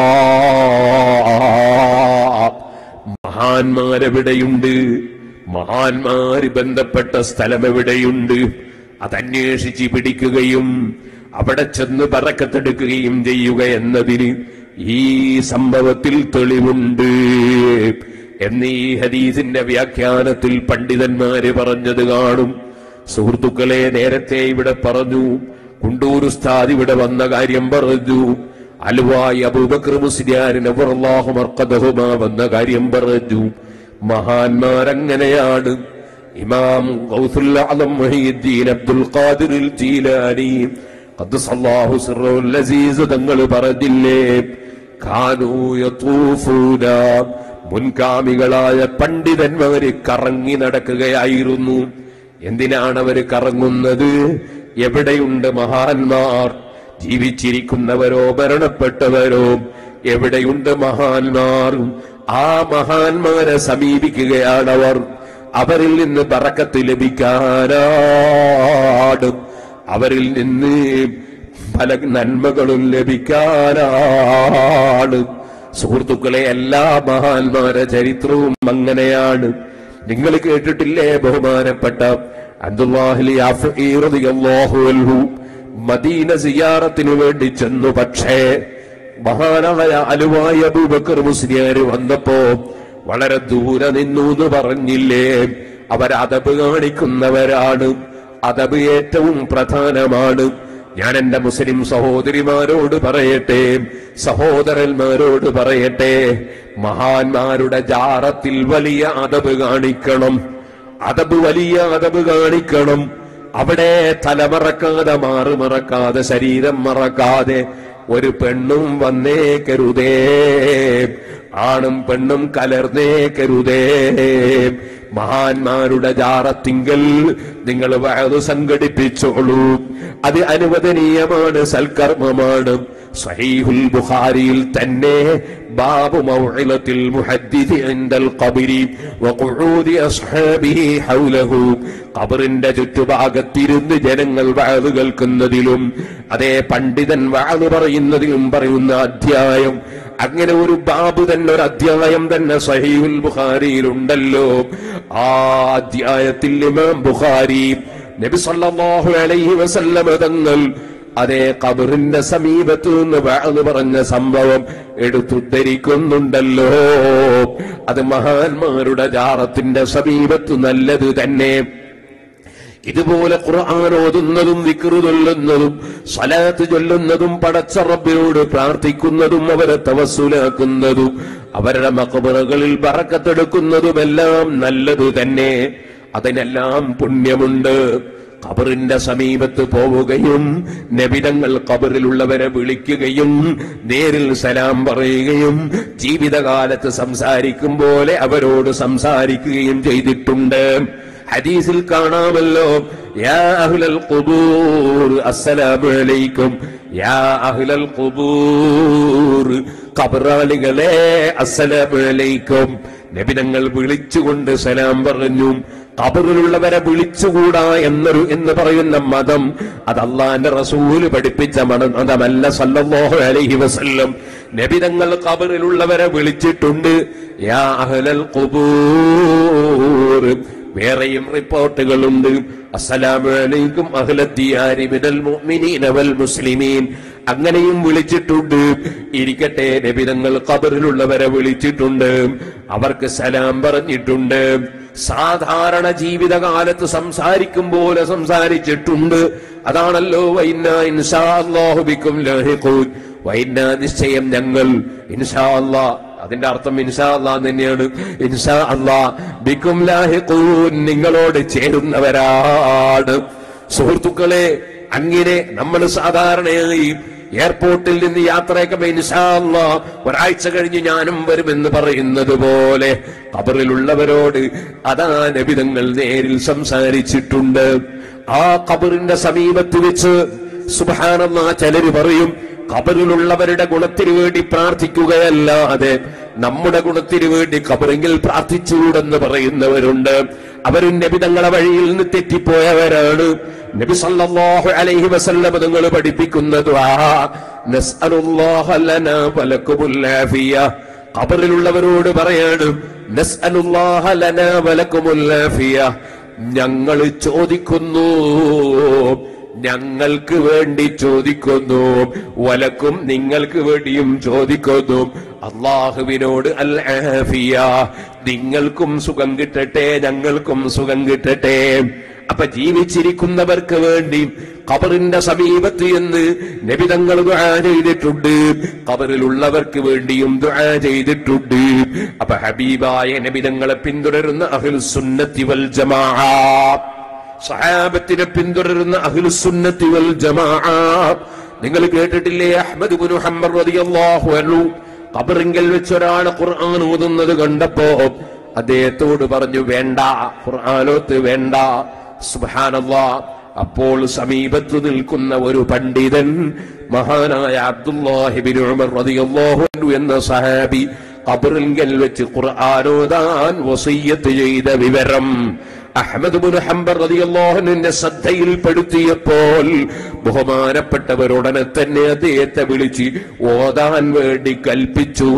മഹാന്മാരെവിടെയുണ്ട് മഹാന്മാര് ബന്ധപ്പെട്ട സ്ഥലം എവിടെയുണ്ട് അതന്വേഷിച്ച് പിടിക്കുകയും അവിടെ ചെന്ന് പറക്കത്തെടുക്കുകയും ചെയ്യുക എന്നതിന് ഈ സംഭവത്തിൽ തെളിവുണ്ട് എന്ന് ഈ ഹദീസിന്റെ വ്യാഖ്യാനത്തിൽ പണ്ഡിതന്മാര് പറഞ്ഞത് കാണും സുഹൃത്തുക്കളെ നേരത്തെ ഇവിടെ പറഞ്ഞു കുണ്ടൂർ ഉസ്താദ് ഇവിടെ വന്ന കാര്യം പറഞ്ഞു അലുവായി അബൂബക്കർ മുസ്ലിയാരിന് അള്ളാഹു മർക്കദഹുമാ വന്ന കാര്യം പറഞ്ഞു മഹാന്മാരങ്ങനെയാണ് ഇമാം ഗൗസുൽ ആലം മുഹീദ്ദീൻ അബ്ദുൽ ഖാദിർ ജീലാനി ഖദ്ദസല്ലാഹു സിർറുൽ അസീസ് തങ്ങൾ പറഞ്ഞില്ലേ കാനൂ യതൂഫൂന മുൻകാമികളായ പണ്ഡിതന്മാര് കറങ്ങി നടക്കുകയായിരുന്നു എന്തിനാണ് അവര് കറങ്ങുന്നത് എവിടെയുണ്ട് മഹാന്മാർ ജീവിച്ചിരിക്കുന്നവരോ മരണപ്പെട്ടവരോ എവിടെയുണ്ട് മഹാന്മാർ ആ മഹാന്മാരെ സമീപിക്കുകയാണവർ അവരിൽ നിന്ന് പറക്കത്ത് ലഭിക്കാനാണ് അവരിൽ നിന്ന് പല നന്മകളും ലഭിക്കാനാണ് സുഹൃത്തുക്കളെ എല്ലാ മഹാന്മാരെ ചരിത്രവും അങ്ങനെയാണ് നിങ്ങൾ കേട്ടിട്ടില്ലേ ബഹുമാനപ്പെട്ട അബ്ദുല്ലാഹിലി റളിയല്ലാഹു അൻഹു മദീന സിയാറത്തിനു വേണ്ടി ചെന്നു പക്ഷേ മഹാനായ അലുവായ അബൂബക്കർ മുസ്ലിയാര് വന്നപ്പോ വളരെ ദൂരെ നിന്നു എന്ന് പറഞ്ഞില്ലേ അവർ അതബ് കാണിക്കുന്നവരാണ് അതബ് ഏറ്റവും പ്രധാനമാണ് ഞാൻ എന്റെ മുസ്ലിം സഹോദരിമാരോട് പറയട്ടെ സഹോദരന്മാരോട് പറയട്ടെ മഹാന്മാരുടെ ജാറത്തിൽ വലിയ അതബ് കാണിക്കണം അതബ് വലിയ അതബ് കാണിക്കണം അവിടെ തലമറക്കാതെ മാറ് മറക്കാതെ ശരീരം മറക്കാതെ ഒരു പെണ്ണും വന്നേക്കരുതേ ആണും പെണ്ണും കലർന്നേക്കരുതേ മഹാന്മാരുടെ ജാറത്തിങ്കൽ നിങ്ങൾ വയത് സംഘടിപ്പിച്ചോളൂ അത് അനുവദനീയമാണ് സൽക്കർമ്മമാണ് സഹീഹുൽ ബുഖാരിയിൽ തന്നെ ബാബു മൗഇലത്തിൽ മുഹദ്ദിദി ഇൻദൽ ഖബരി വഖുഊദി അസ്ഹാബിഹി ഹൗലഹു ഖബറിന്റെ ചുറ്റുഭാഗത്തിരുന്ന് ജനങ്ങൾ വഅദ് കേൾക്കുന്നതിലും അതേ പണ്ഡിതൻ വഅദ് പറയുന്നതിലും പറയുന്ന അധ്യായം അങ്ങനെ ഒരു ബാബു തന്നെ ഒരു അധ്യായം തന്നെ സഹീഹുൽ ബുഖാരിയിലുണ്ടല്ലോ ആ അധ്യായത്തിൽ ഇമാം ബുഖാരി നബി സല്ലല്ലാഹു അലൈഹി വസല്ലമ തങ്ങൾ അതേ ഖബറിന്റെ സമീപത്ത് നിന്ന് വാഴ്ന്നു പറഞ്ഞ സംഭവം എടുത്തുദ്ധരിക്കുന്നുണ്ടല്ലോ അത് മഹാന്മാരുടെ ജാറത്തിന്റെ സമീപത്ത് നല്ലത് തന്നെ ഇതുപോലെ ഖുർആൻ ഓതുന്നതും വിക്റ് ചൊല്ലുന്നതും സലാത്ത് ചൊല്ലുന്നതും പടച്ച റബ്ബിനോട് പ്രാർത്ഥിക്കുന്നതും അവരെ തവസ്സുലാക്കുന്നതും അവരുടെ മക്കബറുകളിൽ ബറക്കത്തെടുക്കുന്നതുമെല്ലാം നല്ലതു തന്നെ അതിനെല്ലാം പുണ്യമുണ്ട് ഖബറിന്റെ സമീപത്ത് പോവുകയും നബിതങ്ങൾ ഖബറിലുള്ളവരെ വിളിക്കുകയും നേരിൽ സലാം പറയുകയും ജീവിതകാലത്ത് സംസാരിക്കും പോലെ അവരോട് സംസാരിക്കുകയും ചെയ്തിട്ടുണ്ട് ഹദീസിൽ കാണാമല്ലോ യാ അഹ്ലൽ ഖുബൂർ അസ്സലാമു അലൈക്കും യാ അഹ്ലൽ ഖുബൂർ ഖബറാളികളെ അസ്സലാമു അലൈക്കും നബിതങ്ങൾ വിളിച്ചുകൊണ്ട് സലാം പറഞ്ഞു ഖബറിലുള്ളവരെ വിളിച്ചുകൂടാ എന്നൊരു എന്ന് പറയുന്ന മതം അത് അള്ളാന്റെ റസൂല് പഠിപ്പിച്ച മത- മതമല്ല സല്ലല്ലാഹു അലൈഹി വസല്ലം നബിതങ്ങൾ ഖബറിലുള്ളവരെ വിളിച്ചിട്ടുണ്ട് യാ അഹ്ലൽ ഖുബൂർ വേറെയും റിപ്പോർട്ടുകളുണ്ട് അസ്സലാമു അലൈക്കും അഹ്ലദ്ദിയാരി മിനൽ മുഅ്മിനീന വൽ മുസ്ലിമീൻ അങ്ങനെയും വിളിച്ചിട്ടുണ്ട് ഇരിക്കട്ടെ നബിതങ്ങൾ ഖബറിലുള്ളവരെ വിളിച്ചിട്ടുണ്ട് അവർക്ക് സലാം പറഞ്ഞിട്ടുണ്ട് സാധാരണ ജീവിതകാലത്ത് സംസാരിക്കും പോലെ സംസാരിച്ചിട്ടുണ്ട് അതാണല്ലോ വൈന്ന ഇൻഷാ അല്ലാഹു ബിക്കും ലാഹിഖൂൻ വൈന്ന നിശ്ചയം ഞങ്ങൾ ഇൻഷാ അല്ലാ അതിന്റെ അർത്ഥം ഇൻഷാ അല്ലാ തന്നെയാണ് ഇൻഷാ അല്ലാ ബിക്കും ലാഹിഖൂൻ നിങ്ങളോട് ചേരുന്നവരാണ് സുഹൃത്തുക്കളെ അങ്ങനെ നമ്മൾ സാധാരണയായി എയർപോർട്ടിൽ നിന്ന് യാത്രയൊക്കെ ഇൻഷാ അല്ലാ ഒരാഴ്ച കഴിഞ്ഞ് ഞാനും വരുമെന്ന് പറയുന്നത് പോലെ ഖബറിലുള്ളവരോട് അതാ നബിതങ്ങൾ നേരിൽ സംസാരിച്ചിട്ടുണ്ട് ആ ഖബറിന്റെ സമീപത്ത് വെച്ച് സുബാനല്ലാ ചിലര് പറയും ഖബറിലുള്ളവരുടെ ഗുണത്തിന് വേണ്ടി പ്രാർത്ഥിക്കുകയല്ലാതെ നമ്മുടെ ഗുണത്തിന് വേണ്ടി ഖബറെങ്കിൽ പ്രാർത്ഥിച്ചുകൂടെന്ന് പറയുന്നവരുണ്ട് അവരും നബിതങ്ങളെ വഴിയിൽ നിന്ന് തെറ്റിപ്പോയവരാണ് നബി സല്ലല്ലാഹു അലൈഹി വസല്ലം നിങ്ങൾ പഠിപ്പിക്കുന്ന ദുആ നസ്അലുല്ലാഹ ലനാ വലക്കുമുൽ ആഫിയ ഖബറിലുള്ളവരോട് പറയാണ് നസ്അലുല്ലാഹ ലനാ വലക്കുമുൽ ആഫിയ ഞങ്ങൾ ചോദിക്കുന്നു ഞങ്ങൾക്ക് വേണ്ടി ചോദിക്കുന്നു വലക്കും നിങ്ങൾക്ക് വേണ്ടിയും ചോദിക്കുന്നു അള്ളാഹുവിനോട് അൽ ആഫിയ നിങ്ങൾക്കും സുഖം കിട്ടട്ടെ ഞങ്ങൾക്കും സുഖം കിട്ടട്ടെ അപ്പൊ ജീവിച്ചിരിക്കുന്നവർക്ക് വേണ്ടി ഖബറിന്റെ സമീപത്ത് എന്ന് നബിതങ്ങൾ ദുആ ചെയ്തിട്ടുണ്ട് ഖബറിലുള്ളവർക്ക് വേണ്ടിയും ദുആ ചെയ്തിട്ടുണ്ട് അപ്പൊ ഹബീബായ നബിതങ്ങളെ പിന്തുടരുന്ന അഹ്ലുസുന്നത്തി വൽ ജമാഅ സഹാബത്തിനെ പിന്തുടരുന്ന അഹ്ലുസുന്നത്തി വൽ ജമാഅ നിങ്ങൾ കേട്ടിട്ടില്ലേ അഹ്മദ് ബിൻ ഹംബർ റളിയല്ലാഹു അൻഹു ഖബറിങ്കൽ വെച്ച് ഒരാൾ ഖുർആൻ ഓതുന്നത് കണ്ടപ്പോ അദ്ദേഹത്തോട് പറഞ്ഞു വേണ്ട ഖുർആനോത്ത് വേണ്ട സുബ്ഹാനല്ലാ അപ്പോൾ സമീപത്ത് നിൽക്കുന്ന ഒരു പണ്ഡിതൻ മഹാനായ അബ്ദുല്ലാഹിബിൻ ഉമർ റളിയല്ലാഹു അൻഹു എന്ന സഹാബി ഖബറിങ്കൽ വെച്ച് ഖുർആനോദാൻ വസിയ്യത്ത് ചെയ്ത വിവരം അഹമ്മദ് ബിൻ ഹംബർ റളിയല്ലാഹുവിന്റെ ശ്രദ്ധയിൽപ്പെടുത്തിയപ്പോൾ ബഹുമാനപ്പെട്ടവർ ഉടനെ തന്നെ അദ്ദേഹത്തെ വിളിച്ച് ഓതാൻ വേണ്ടി കൽപ്പിച്ചു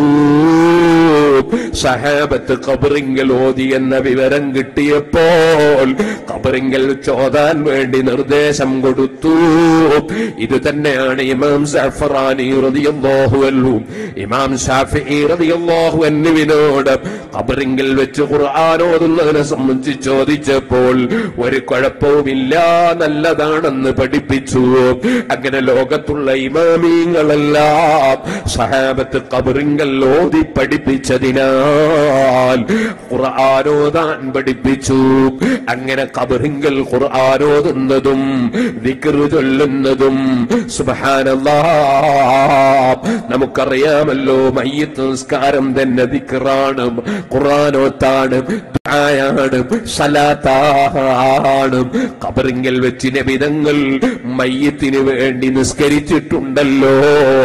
സഹാബത്ത് ഖബറിങ്കൽ ഓതി എന്ന വിവരം കിട്ടിയപ്പോൾ ഖബറിങ്കൽ ചോദാൻ വേണ്ടി നിർദ്ദേശം കൊടുത്തു ഇത് തന്നെയാണ് ഇമാം സഫറാനി റളിയല്ലാഹു അൻഹു ഇമാം ഷാഫിഈ റളിയല്ലാഹു അൻഹുവിനോട് ഖബറിങ്കൽ വെച്ച് ഖുർആൻ ഓതുന്നതിനെ സംബന്ധിച്ച് ചോദിച്ചപ്പോൾ ഒരു കുഴപ്പവുമില്ല നല്ലതാണെന്ന് പഠിപ്പിച്ചു അങ്ങനെ ലോകത്തുള്ള ഇമാമീങ്ങളെല്ലാം സഹാബത്ത് ഖബറിങ്കൽ ഓതി പഠിപ്പിച്ചതിനാൽ ഖുർആാനോദാൻ പഠിപ്പിച്ചു അങ്ങനെ ഖബറിങ്കൽ ഖുർആാനോതുന്നതും ദിക്റ് ചൊല്ലുന്നതും സുബ്ഹാനല്ലാ നമുക്കറിയാം നമുക്കറിയാമല്ലോ മയ്യത്ത് നിസ്കാരം തന്നെ ദിക്റാണ് ഖുർആാനോത്താണ് ദുആയാണ് സലാത്താണ് കബറിങ്കൽ വെച്ച് നബിതങ്ങൾ മയ്യത്തിന് വേണ്ടി നിസ്കരിച്ചിട്ടുണ്ടല്ലോ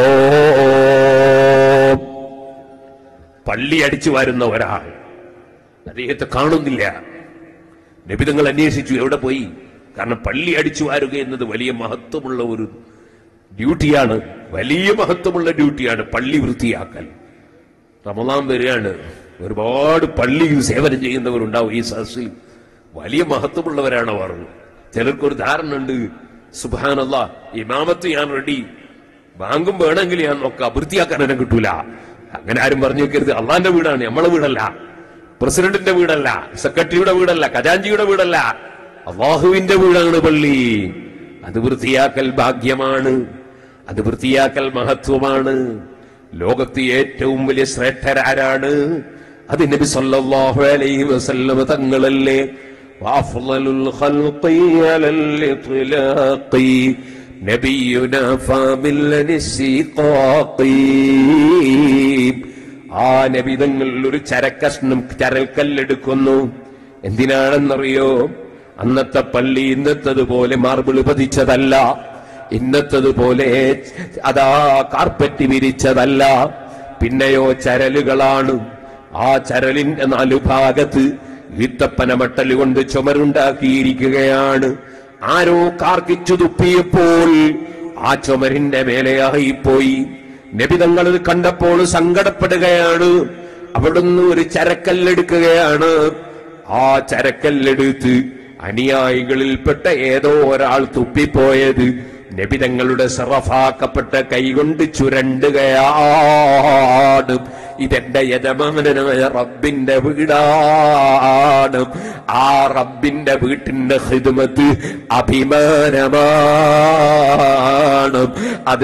പള്ളി അടിച്ചു വരുന്ന ഒരാൾ അദ്ദേഹത്തെ കാണുന്നില്ല നബിതങ്ങൾ അന്വേഷിച്ചു എവിടെ പോയി കാരണം പള്ളി അടിച്ചു വാരുക എന്നത് വലിയ മഹത്വമുള്ള ഒരു ഡ്യൂട്ടിയാണ് വലിയ മഹത്വമുള്ള ഡ്യൂട്ടിയാണ് പള്ളി വൃത്തിയാക്കൽ റമദാൻ വരികയാണ് ഒരുപാട് പള്ളിയിൽ സേവനം ചെയ്യുന്നവരുണ്ടാവും ഈ സദസ്സിൽ വലിയ മഹത്വമുള്ളവരാണ് അവർ ചിലർക്കൊരു ധാരണ ഉണ്ട് സുബാനല്ല ഇമാമത്ത് ഞാൻ റെഡി ബാങ്കും വേണമെങ്കിൽ ഞാൻ നോക്കാം വൃത്തിയാക്കാൻ എന്നെ കിട്ടൂല അങ്ങനെ ആരും പറഞ്ഞു വെക്കരുത് അള്ളാന്റെ വീടാണ് നമ്മളെ വീടല്ല പ്രസിഡന്റിന്റെ വീടല്ല സെക്രട്ടറിയുടെ വീടല്ല ഖജാഞ്ചിയുടെ വീടല്ല അള്ളാഹുവിന്റെ വീടാണ് പള്ളി അത് വൃത്തിയാക്കൽ ഭാഗ്യമാണ് അത് വൃത്തിയാക്കൽ മഹത്വമാണ് ലോകത്ത് ഏറ്റവും വലിയ ശ്രേഷ്ഠരാരാണ് അത് നബി സല്ലല്ലാഹു അലൈഹി വസല്ലം തങ്ങളല്ലേ വഅഫ്ളലുൽ ഖൽഖി അലൽ ഇത്ലാഖി നബിയുനാ ഫാമിൽ ആ നബി തങ്ങൾ ഒരു ചരക്കഷ്ണം ചരൽക്കല്ലെടുക്കുന്നു എന്തിനാണെന്നറിയോ അന്നത്തെ പള്ളി ഇന്നത്തതുപോലെ മാർബിൾ പതിച്ചതല്ല ഇന്നത്തതുപോലെ അതാ കാർപ്പറ്റ് വിരിച്ചതല്ല പിന്നെയോ ചരലുകളാണ് ആ ചരലിന്റെ നാലു ഭാഗത്ത് ഈത്തപ്പന മട്ടൽ കൊണ്ട് ചുമരുണ്ടാക്കിയിരിക്കുകയാണ് ആരോ കാർക്കിച്ചു തുപ്പിയപ്പോൾ ആ ചുമരിന്റെ മേലെയായി പോയി നബിതങ്ങൾ ഇത് കണ്ടപ്പോൾ സങ്കടപ്പെടുകയാണ് അവിടുന്ന് ഒരു ചരക്കല്ലെടുക്കുകയാണ് ആ ചരക്കല്ലെടുത്ത് അനുയായികളിൽപ്പെട്ട ഏതോ ഒരാൾ തുപ്പിപ്പോയത് നബിതങ്ങളുടെ സറഫാക്കപ്പെട്ട കൈകൊണ്ട് ചുരണ്ടുകയാണ് ഇതെന്റെ യജമാനനായ റബ്ബിന്റെ വീടാണ് ആ റബ്ബിന്റെ വീട്ടിന്റെ ഹിദ്മത്ത് അഭിമാനമാണ് അത്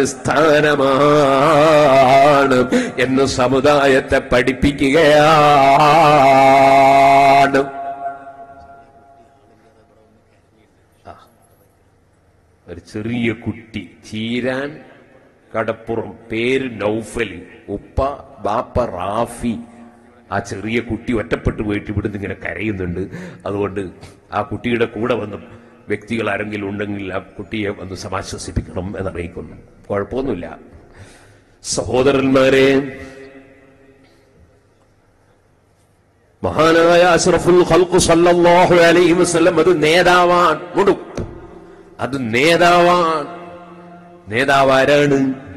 സ്ഥാനമാണ് എന്ന് സമുദായത്തെ പഠിപ്പിക്കുകയാണ് ഒരു ചെറിയ കുട്ടി ചീരാൻ കടപ്പുറം പേര് നൗഫൽ ഉപ്പ ബാപ്പ റാഫി ആ ചെറിയ കുട്ടി ഒറ്റപ്പെട്ട് പോയിട്ട് ഇവിടുന്ന് ഇങ്ങനെ കരയുന്നുണ്ട് അതുകൊണ്ട് ആ കുട്ടിയുടെ കൂടെ വന്ന് വ്യക്തികൾ ആരെങ്കിലും ഉണ്ടെങ്കിൽ ആ കുട്ടിയെ ഒന്ന് സമാശ്വസിപ്പിക്കണം എന്നറിയിക്കുന്നു കുഴപ്പമൊന്നുമില്ല സഹോദരന്മാരെ മഹാനായ അഷ്റഫുൽ ഖൽഖു സല്ലല്ലാഹു അലൈഹി വസല്ലം അത് നേതാവാൻ മുടു അത് നേതാവാൻ നേതാവ് ആരാണ്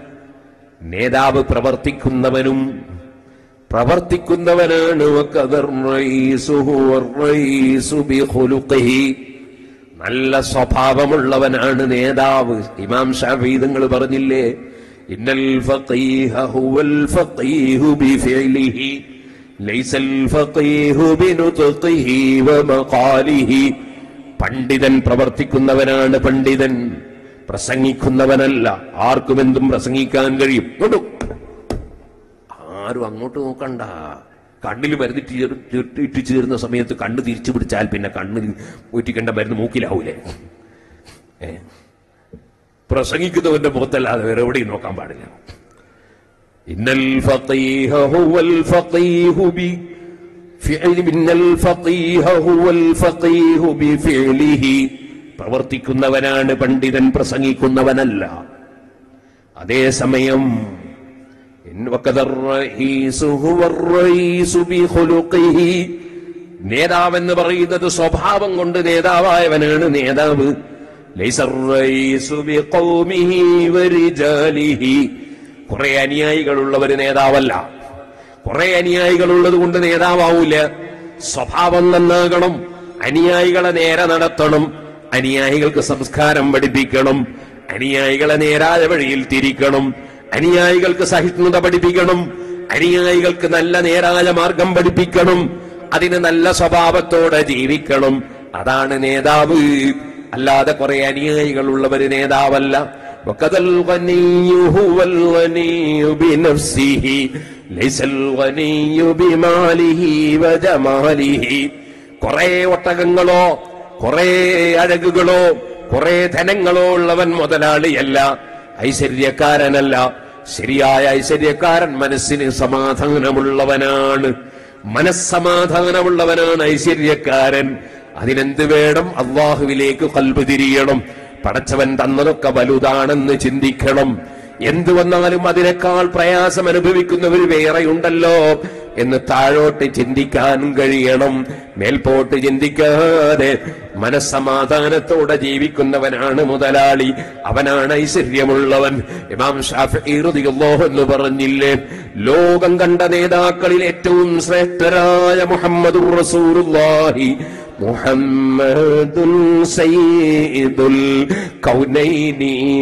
നേതാവ് പ്രവർത്തിക്കുന്നവനും പ്രവർത്തിക്കുന്നവനാണ് വഖദർ റഈസുഹു വറഈസു ബിഖുലുഖിഹി. നല്ല സ്വഭാവമുള്ളവനാണ് നേതാവ് ഇമാം ഷാഫി നിങ്ങൾ പറഞ്ഞില്ലേ ഇന്നൽ ഫഖീഹ ഹുവൽ ഫഖീഹു ബിഫിഅലിഹി ലൈസൽ ഫഖീഹു ബിനുത്ഖിഹി വമഖാലിഹി പണ്ഡിതൻ പ്രവർത്തിക്കുന്നവനാണ് പണ്ഡിതൻ പ്രസംഗിക്കുന്നവനല്ല ആർക്കും എന്തും പ്രസംഗിക്കാൻ കഴിയും ഇങ്ങോട്ട് ആരും അങ്ങോട്ട് നോക്കണ്ട കണ്ണിൽ മരുന്ന് ചേർ- ചേർത്ത് ഇട്ട് ചേരുന്ന സമയത്ത് കണ്ണ് തിരിച്ചു പിടിച്ചാൽ പിന്നെ കണ്ണിൽ ഊറ്റിക്കേണ്ട മരുന്ന് മൂക്കിലാവൂലേ ഏ പ്രസംഗിക്കുന്നവന്റെ മുഖത്തല്ലാതെ വേറെ എവിടെയും നോക്കാൻ പാടില്ല ഇന്നൽ ഫഖീഹ ഹുവൽ ഫഖീഹു ബി ഫിഅലി മിന്നൽ ഫഖീഹ ഹുവൽ ഫഖീഹു ബി ഫിഅലിഹി പ്രവർത്തിക്കുന്നവനാണ് പണ്ഡിതൻ പ്രസംഗിക്കുന്നവനല്ല അതേസമയം ഇൻ വഖദ الرئيس هو الرئيس بخلقه നേതാവെന്ന് പറയുന്നത് സ്വഭാവം കൊണ്ട് നേതാവായവനാണ് നേതാവ് ലൈസ الرئيس بقومه ورجاله കുറെ അനുയായികളുള്ള ഒരു നേതാവല്ല കുറെ അനുയായികൾ ഉള്ളത് കൊണ്ട് നേതാവൂല സ്വഭാവം നന്നാകണം അനുയായികളെ നേരെ നടത്തണം അനുയായികൾക്ക് സംസ്കാരം പഠിപ്പിക്കണം അനുയായികളെ നേരായ വഴിയിൽ തിരിക്കണം അനുയായികൾക്ക് സഹിഷ്ണുത പഠിപ്പിക്കണം അനുയായികൾക്ക് നല്ല നേരായ മാർഗം പഠിപ്പിക്കണം അതിന് നല്ല സ്വഭാവത്തോടെ ജീവിക്കണം അതാണ് നേതാവ് അല്ലാതെ കുറെ അനുയായികൾ ഉള്ളവര് നേതാവല്ല وكذا الغني هو الغني بنفسه ليس الغني بماله وجماله കുറെ ഒട്ടകങ്ങളോ കുറെ അഴകുകളോ കുറെ ധനങ്ങളോ ഉള്ളവൻ മുതലാളിയല്ല ഐശ്വര്യക്കാരനല്ല ശരിയായ ഐശ്വര്യക്കാരൻ മനസ്സിന് സമാധാനമുള്ളവനാണ് മനസ്സമാധാനമുള്ളവനാണ് ഐശ്വര്യക്കാരൻ അതിനെന്ത് വേണം അള്ളാഹുവിലേക്ക് കൽബ് തിരിയണം പടച്ചവൻ തന്നതൊക്കെ വലുതാണെന്ന് ചിന്തിക്കണം എന്തു വന്നാലും അതിനേക്കാൾ പ്രയാസം അനുഭവിക്കുന്നവർ വേറെയുണ്ടല്ലോ എന്ന് താഴോട്ട് ചിന്തിക്കാൻ കഴിയണം മേൽപോട്ട് ചിന്തിക്കാതെ മനസ്സമാധാനത്തോടെ ജീവിക്കുന്നവനാണ് മുതലാളി അവനാണ് ഐശ്വര്യമുള്ളവൻ ഇമാം ഷാഫി റളിയല്ലാഹു എന്ന് പറഞ്ഞില്ലേ ലോകം കണ്ട നേതാക്കളിൽ ഏറ്റവും ശ്രേഷ്ഠരായ മുഹമ്മദ് റസൂലുള്ളാഹി محمد سيد الكونين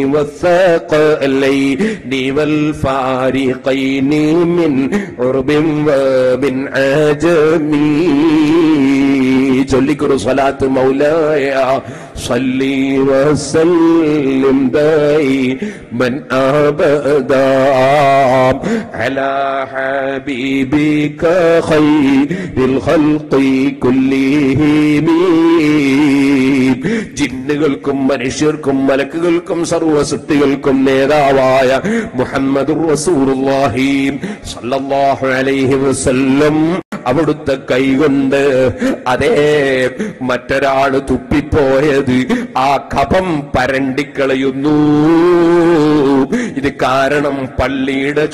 والثقلين والفارقين من عرب ومن عجم ചൊല്ലിക്കൊരു സ്വലാത്ത് മൗലായ صلي وسلم دائما ابدا على حبيبك خير الخلق كلهم ജിന്നുകൾക്കും മനുഷ്യർക്കും മലക്കുകൾക്കും സർവസൃഷ്ടികൾക്കും നേതാവായ മുഹമ്മദ് റസൂലുള്ളാഹി സല്ലല്ലാഹു അലൈഹി വസല്ലം അവിടുത്തെ കൈകൊണ്ട് അതേ മറ്റൊരാള് തുപ്പിപ്പോയത് ആ കപം പരണ്ടിക്കളയുന്നു ഇത് കാരണം പള്ളിയുടെ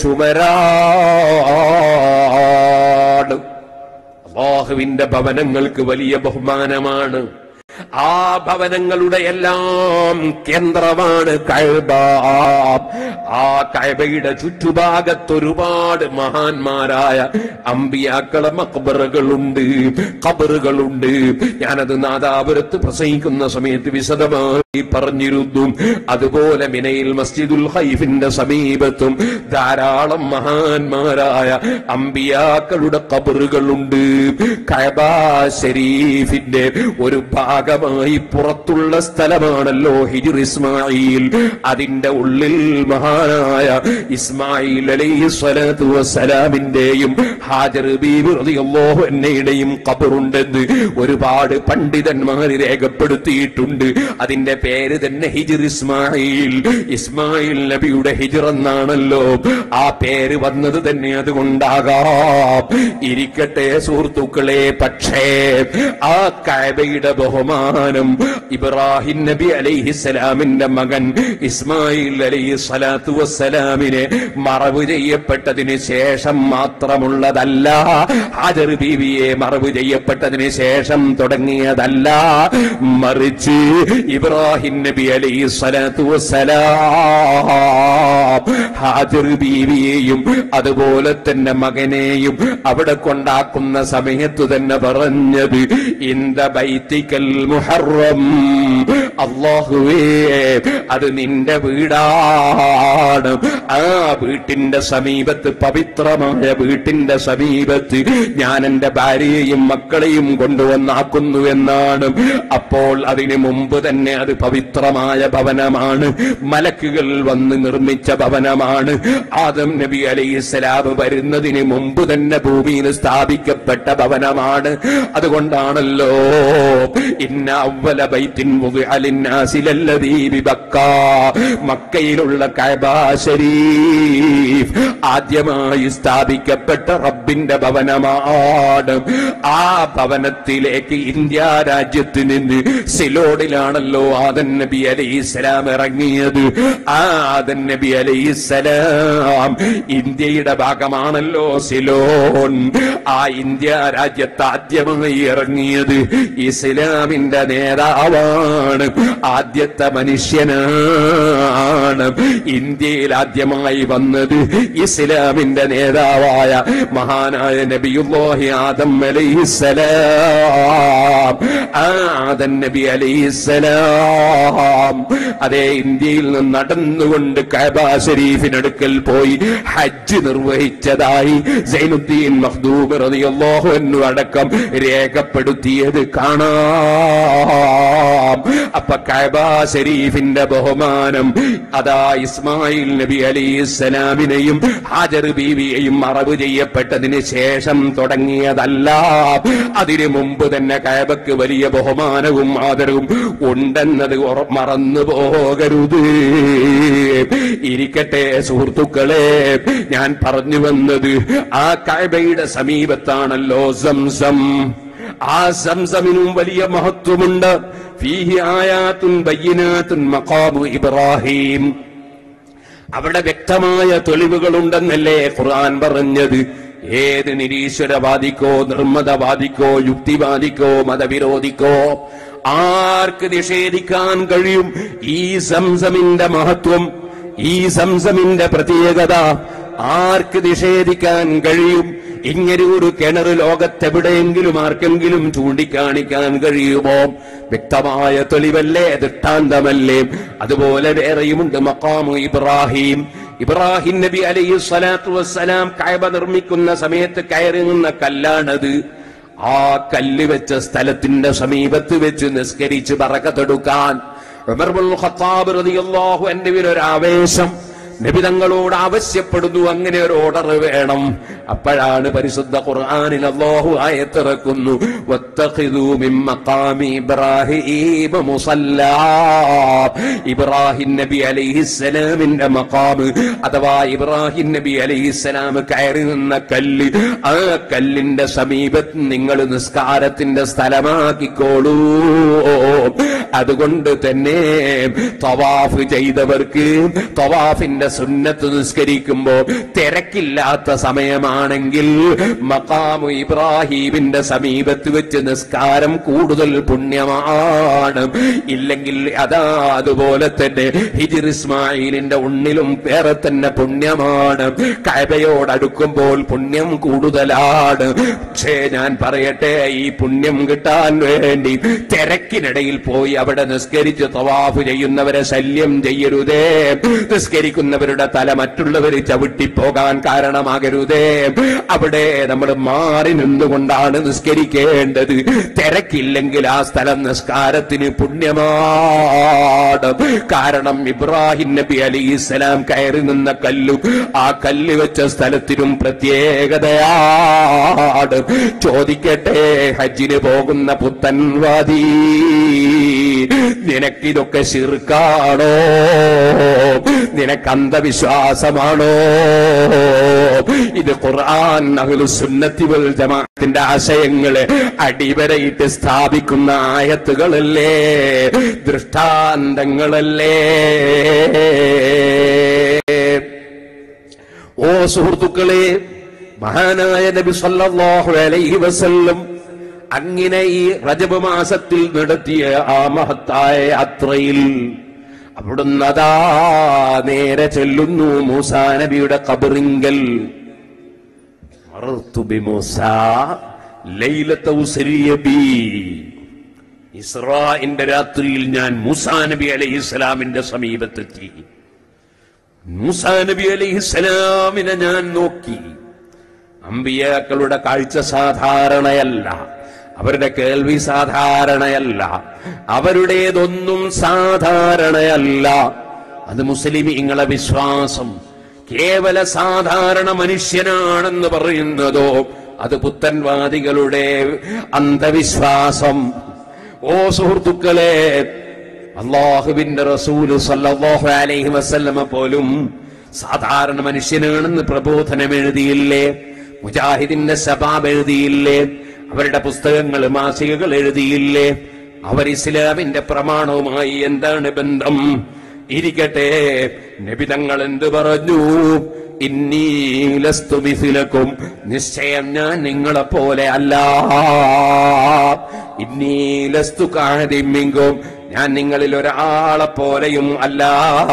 ചുമരാണ് അള്ളാഹുവിന്റെ ഭവനങ്ങൾക്ക് വലിയ ബഹുമാനമാണ് ആ ഭവനങ്ങളുടെ എല്ലാം കേന്ദ്രമാണ് കഴബ ആ കഴബയുടെ ചുറ്റുഭാഗത്ത് ഒരുപാട് മഹാന്മാരായ അമ്പിയാക്കളെ മക്ബറുകളുണ്ട് കബറുകളുണ്ട് ഞാനത് നാദാപുരത്ത് പ്രസംഗിക്കുന്ന സമയത്ത് വിശദമായി പറഞ്ഞിരുന്നു അതുപോലെ മിനയിൽ മസ്ജിദുൽ ഹൈഫിന്റെ സമീപത്തും ധാരാളം മഹാന്മാരായ അമ്പിയാക്കളുടെ കബറുകളുണ്ട് കഴബ ഷരീഫിന്റെ ഒരു ഭാഗമായി പുറത്തുള്ള സ്ഥലമാണല്ലോ ഹിജുർ ഇസ്മായിൽ അതിന്റെ ഉള്ളിൽ മഹാനായ ഇസ്മായിൽ അലൈഹി സ്വലാത്തു വസ്സലാമിന്റെയും ഹാജർ ബീബി റളിയല്ലാഹു അൻഹയുടെയും ഖബറുണ്ടെന്ന് ഒരുപാട് പണ്ഡിതന്മാർ രേഖപ്പെടുത്തിയിട്ടുണ്ട് അതിന്റെ പേര് തന്നെ ഹിജുർ ഇസ്മായിൽ ഇസ്മായിൽ നബിയുടെ ഹിജർ എന്നാണല്ലോ ആ പേര് വന്നത് തന്നെ അതുകൊണ്ടാകാം ഇരിക്കട്ടെ സുഹൃത്തുക്കളെ പക്ഷേ ആ കഅബയുടെ ബഹുമാനം ഇബ്രാഹിം നബി അലൈഹിസ്സലാമിന്റെ മകൻ ഇസ്മായിൽ അലൈഹി സ്വലാത്തു വസ്സലാമിനെ മറവ് ചെയ്യപ്പെട്ടതിന് ശേഷം മാത്രമുള്ളതല്ല ഹാജർ ബീവിയെ മറവ് ചെയ്യപ്പെട്ടതിന് ശേഷം തുടങ്ങിയതല്ല മറിച്ച് ഇബ്രാഹിം നബി അലൈഹി സ്വലാത്തു വസ്സലാം ഹാജർ ബീവിയെയും അതുപോലെ തന്നെ മകനെയും അവിടെ കൊണ്ടാക്കുന്ന സമയത്ത് തന്നെ പറഞ്ഞത് ഇന്ത ബൈത്തിക്കൽ മുഹറം അള്ളാഹുവേ അത് നിന്റെ വീടാണ് ആ വീട്ടിന്റെ സമീപത്ത് പവിത്രമായ വീട്ടിന്റെ സമീപത്ത് ഞാൻ എന്റെ ഭാര്യയെയും മക്കളെയും കൊണ്ടുവന്നാക്കുന്നു എന്നാണ് അപ്പോൾ അതിനു മുമ്പ് തന്നെ അത് പവിത്രമായ ഭവനമാണ് മലക്കുകൾ വന്ന് നിർമ്മിച്ച ഭവനമാണ് ആദം നബി അലൈഹിസ്സലാം വരുന്നതിന് മുമ്പ് തന്നെ ഭൂമിയിൽ സ്ഥാപിക്കപ്പെട്ട ഭവനമാണ് അതുകൊണ്ടാണല്ലോ ഇന്ന അവല ബൈത്തിൻ വുദിഅ ലിന്നാസി ലല്ലദീ ബിബക്ക മക്കയിലുള്ള കഅബ ശരീഫ് ആദ്യമായി സ്ഥാപിക്കപ്പെട്ട റബ്ബിന്റെ ഭവനമാണ് ആ ഭവനത്തിലേക്ക് ഇന്ത്യ രാജ്യത്ത് നിന്ന് സിലോഡിലാണല്ലോ ആദൻ നബി അലൈഹിസ്സലാം ഇറങ്ങിയത് ആ ആദൻ നബി അലൈഹിസ്സലാം ഇന്ത്യയുടെ ഭാഗമാണല്ലോ സിലോൺ ആ ഇന്ത്യ രാജ്യത്ത് ആദ്യമായി ഇറങ്ങിയത് ഇസ്ലാമിന്റെ നേതാവാണ് ആദ്യത്തെ മനുഷ്യനാണ് ഇന്ത്യയിൽ ആദ്യമായി വന്നത് ഇസ്ലാമിന്റെ നേതാവായ മഹാനായ നബിയുല്ലാഹി ആദം അലൈഹിസ്സലാം ആ ആദം നബി അലൈഹിസ്സലാം അതേ ഇന്ത്യയിൽ നിന്ന് നടന്നുകൊണ്ട് കഅബ ഷരീഫിനടുക്കൽ പോയി ഹജ്ജ് നിർവഹിച്ചതായി സൈനുദ്ദീൻ മഖ്ദൂം റളിയല്ലാഹു റളിയല്ലാഹു അൻഹു അടക്കം രേഖപ്പെടുത്തിയത് കാണാം അപ്പൊ കഅബ ശരീഫിന്റെ ബഹുമാനം അതാ ഇസ്മായിൽ നബി അലൈഹിസ്സലാമിനെയും ഹാജർ ബീവിയെയും മറവ് ചെയ്യപ്പെട്ടതിന് ശേഷം തുടങ്ങിയതല്ല അതിനു മുമ്പ് തന്നെ കഅബക്ക് വലിയ ബഹുമാനവും ആദരവും ഉണ്ടെന്നത് ഉറ- മറന്നു പോകരുത് ഇരിക്കട്ടെ സുഹൃത്തുക്കളെ ഞാൻ പറഞ്ഞു വന്നത് ആ കഅബയുടെ സമീപത്താണല്ലോ സംസം ആ സംസമിനും വലിയ മഹത്വമുണ്ട് ഫീഹി ആയാത്തുൻ ബയ്യിനാത്തുൻ മഖാമു ഇബ്രാഹിം അവിടെ വ്യക്തമായ തെളിവുകളുണ്ടെന്നല്ലേ ഖുർആൻ പറഞ്ഞത് ഏത് നിരീശ്വരവാദിക്കോ നിർമ്മതവാദിക്കോ യുക്തിവാദിക്കോ മതവിരോധിക്കോ ആർക്ക് നിഷേധിക്കാൻ കഴിയും ഈ സംസമിന്റെ മഹത്വം ഈ സംസമിന്റെ പ്രത്യേകത ആർക്ക് നിഷേധിക്കാൻ കഴിയും ഇങ്ങനെ ഒരു കിണർ ലോകത്തെവിടെയെങ്കിലും ആർക്കെങ്കിലും ചൂണ്ടിക്കാണിക്കാൻ കഴിയുമോ വ്യക്തമായ തെളിവല്ലേ ദൃഷ്ടാന്തമല്ലേ അതുപോലെ വേറെയുമുണ്ട് മക്കാമു ഇബ്രാഹിം ഇബ്രാഹിം നബി അലൈഹി സ്വലാത്തു വസ്സലാം കയബ നിർമ്മിക്കുന്ന സമയത്ത് കയറി നിന്ന കല്ലാണത് ആ കല്ല് വെച്ച സ്ഥലത്തിന്റെ സമീപത്ത് വെച്ച് നിസ്കരിച്ച് പറക്കത്തെടുക്കാൻ ഉമർ ഇബ്നുൽ ഖത്താബ് റളിയല്ലാഹു അൻഹുവിന് ഒരു ആവേശം നബിതങ്ങളോട് ആവശ്യപ്പെടുന്നു അങ്ങനെ ഒരു ഓർഡർ വേണം അപ്പോഴാണ് പരിശുദ്ധ ഖുർആനിൽ അല്ലാഹു ആയത്തിറക്കുന്നു വത്തഖിദൂ മിൻ മഖാമി ഇബ്രാഹീമ മുസല്ലാ ഇബ്രാഹിം നബി അലൈഹിസ്സലാമിന്റെ മഖാം അഥവാ ഇബ്രാഹിം നബി അലൈഹിസ്സലാം കയറി നിന്ന കല്ല് ആ കല്ലിന്റെ സമീപത്ത് നിങ്ങൾ നിസ്കാരത്തിന്റെ സ്ഥലമാക്കിക്കോളൂ അതുകൊണ്ട് തന്നെ തവാഫ് ചെയ്തവർക്ക് തവാഫിന്റെ സുന്നത്ത് നിസ്കരിക്കുമ്പോ തിരക്കില്ലാത്ത സമയമാണെങ്കിൽ മക്കാമു ഇബ്രാഹീമിന്റെ സമീപത്ത് വെച്ച് നിസ്കാരം കൂടുതൽ പുണ്യമാണ് ഇല്ലെങ്കിൽ അതാ അതുപോലെ തന്നെ ഹിജിർ ഇസ്മായിലിന്റെ ഉണ്ണിലും വേറെ തന്നെ പുണ്യമാണ് കൈബയോടടുക്കുമ്പോൾ പുണ്യം കൂടുതലാണ് പക്ഷേ ഞാൻ പറയട്ടെ ഈ പുണ്യം കിട്ടാൻ വേണ്ടി തിരക്കിനിടയിൽ പോയി അവിടെ നിസ്കരിച്ച് തവാഫ് ചെയ്യുന്നവരെ ശല്യം ചെയ്യരുതേ നിസ്കരിക്കുന്നവരുടെ തല മറ്റുള്ളവർ ചവിട്ടിപ്പോകാൻ കാരണമാകരുതേ അവിടെ നമ്മൾ മാറി നിന്നുകൊണ്ടാണ് നിസ്കരിക്കേണ്ടത് തിരക്കില്ലെങ്കിൽ ആ സ്ഥലം നിസ്കാരത്തിന് പുണ്യമാണ് കാരണം ഇബ്രാഹിം നബി അലൈഹി സ്വലാം കയറി നിന്ന കല്ലും ആ കല്ല് വെച്ച സ്ഥലത്തിനും പ്രത്യേകതയാണ് ചോദിക്കട്ടെ ഹജ്ജിന് പോകുന്ന പുത്തൻവാദി നിനക്കിതൊക്കെ ശിർക്കാണോ നിനക്ക് അന്ധവിശ്വാസമാണോ ഇത് ഖുർആൻ അഹ്ലു സുന്നത്തി വൽ ജമാഅത്തിന്റെ ആശയങ്ങളെ അടിവരയിട്ട് സ്ഥാപിക്കുന്ന ആയത്തുകളല്ലേ ദൃഷ്ടാന്തങ്ങളല്ലേ ഓ സുഹൃത്തുക്കളെ മഹാനായ നബി സല്ലല്ലാഹു അലൈഹി വസല്ലം അങ്ങനെ ഈ റജബ് മാസത്തിൽ നടത്തിയ ആ മഹത്തായ യാത്രയിൽ അവിടുന്ന് അതാ നേരെ ചെല്ലുന്നു മൂസാ നബിയുടെ കബറിങ്കൽ മറർത്തു ബിമൂസാ ലൈലത്ത ഉസ്രിയ ബി ഇസ്രാഇന്റെ രാത്രിയിൽ ഞാൻ മൂസാ നബി അലൈഹിസ്സലാമിന്റെ സമീപത്തെത്തി മൂസാ നബി അലൈഹിസ്സലാമിനെ ഞാൻ നോക്കി അമ്പിയാക്കളുടെ കാഴ്ച സാധാരണയല്ല അവരുടെ കേൾവി സാധാരണയല്ല അവരുടേതൊന്നും സാധാരണയല്ല അത് മുസ്ലിമീങ്ങളെ വിശ്വാസം കേവല സാധാരണ മനുഷ്യനാണെന്ന് പറയുന്നതോ അത് പുത്തൻവാദികളുടെ അന്ധവിശ്വാസം ഓ സുഹൃത്തുക്കളെ അള്ളാഹുവിന്റെ റസൂല് സല്ലല്ലാഹു അലൈഹി വസല്ലമ പോലും സാധാരണ മനുഷ്യനാണെന്ന് പ്രബോധനം എഴുതിയില്ലേ മുജാഹിദിന്റെ സബാബ് എഴുതിയില്ലേ അവരുടെ പുസ്തകങ്ങൾ മാസികകൾ എഴുതിയില്ലേ അവർ ഇസ്ലാമിന്റെ പ്രമാണവുമായി എന്താണ് ബന്ധം ഇരിക്കട്ടെ നബിതങ്ങൾ എന്ത് പറഞ്ഞു ഇന്നീലസ്തു മിഥിലക്കും നിശ്ചയം ഞാൻ നിങ്ങളെ പോലെ അല്ല ഇന്നീലസ്തു കാതിമ്മിങ്കും ഞാൻ നിങ്ങളിൽ ഒരാളെ പോലെയും അല്ല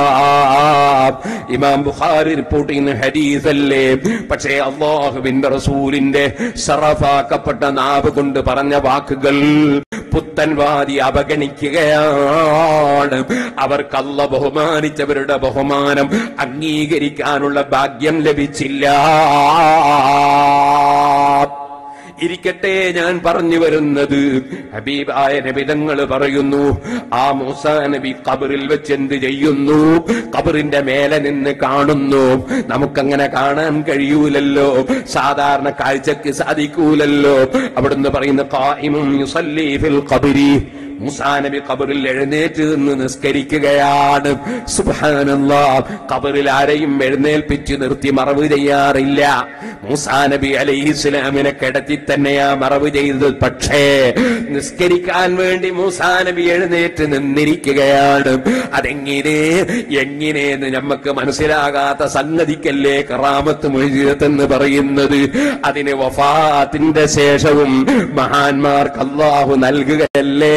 ഇമാം ബുഖാരി റിപ്പോർട്ട് ചെയ്യുന്ന ഹദീസല്ലേ പക്ഷേ അള്ളാഹുവിന്റെ റസൂലിന്റെ ഷറഫാക്കപ്പെട്ട നാവ് കൊണ്ട് പറഞ്ഞ വാക്കുകൾ പുത്തൻവാദി അവഗണിക്കുകയാണ് അവർക്ക് അല്ല ബഹുമാനിച്ചവരുടെ ബഹുമാനം അംഗീകരിക്കാനുള്ള ഭാഗ്യം ലഭിച്ചില്ല ഇരിക്കട്ടെ ഞാൻ പറഞ്ഞു വരുന്നത് ഹബീബായ നബിതങ്ങൾ പറയുന്നു ആ മൂസാ നബി കബറിൽ വെച്ച് എന്ത് ചെയ്യുന്നു കബറിന്റെ മേലെ നിന്ന് കാണുന്നു നമുക്കങ്ങനെ കാണാൻ കഴിയൂലല്ലോ സാധാരണ കാഴ്ചക്ക് സാധിക്കൂലല്ലോ അവിടുന്ന് പറയുന്ന ഖായിമുൻ യുസല്ലി ഫിൽ ഖബരി മൂസാ നബി ഖബറിൽ എഴുന്നേറ്റ് നിന്ന് നിസ്കരിക്കുകയാണ് സുബ്ഹാനല്ലാ ഖബറിൽ ആരെയും എഴുന്നേൽപ്പിച്ച് നിർത്തി മറവ് ചെയ്യാറില്ല മൂസാ നബി അലൈഹി ഇസ്ലാമിനെ കിടത്തി തന്നെയാ മറവ് ചെയ്തത് പക്ഷേ നിസ്കരിക്കാൻ വേണ്ടി മൂസാ നബി എഴുന്നേറ്റ് നിന്നിരിക്കുകയാണ് അതെങ്ങനെ എങ്ങനെയെന്ന് നമുക്ക് മനസ്സിലാകാത്ത സംഗതിക്കല്ലേ കറാമത്ത് മൊയ്ജിയത്ത് എന്ന് പറയുന്നത് അതിന് വഫാത്തിന്റെ ശേഷവും മഹാന്മാർക്ക് അള്ളാഹു നൽകുകയല്ലേ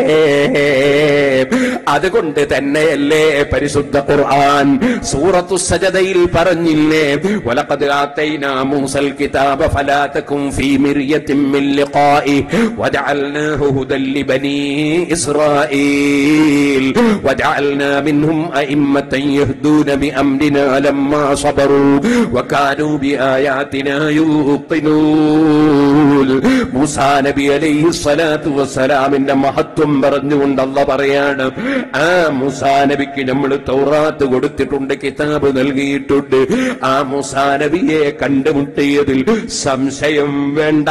അതുകൊണ്ട് തന്നെയല്ലേ പരിശുദ്ധ ഖുർആൻ സൂറത്തു സജദയിൽ പറഞ്ഞില്ലേ വലഖദ് ആതൈനാ മൂസൽ കിതാബ ഫലാ തകും ഫീ മിർയത്തിൻ മിൻ ലിഖാഇ വജഅൽനാഹു ഹുദൻ ലിബനീ ഇസ്രായീൽ വജഅൽനാ മിൻഹും അഇമ്മത്തൻ യഹ്ദൂന ബിഅംരിനാ ലമ്മാ സബറൂ വകാനൂ ബിആയാതിനാ യൂഖിനൂൻ മൂസാ നബി അലൈഹി സ്വലാത്തു വസ്സലാമിന്റെ മഹത്വം പറഞ്ഞുകൊണ്ട് അല്ല പറയാണ് ആ മൂസാ നബിക്ക് നമ്മൾ തൗറാത്ത് കൊടുത്തിട്ടുണ്ട് കിതാബ് നൽകിയിട്ടുണ്ട് ആ മൂസാ നബിയെ കണ്ടുമുട്ടിയതിൽ സംശയം വേണ്ട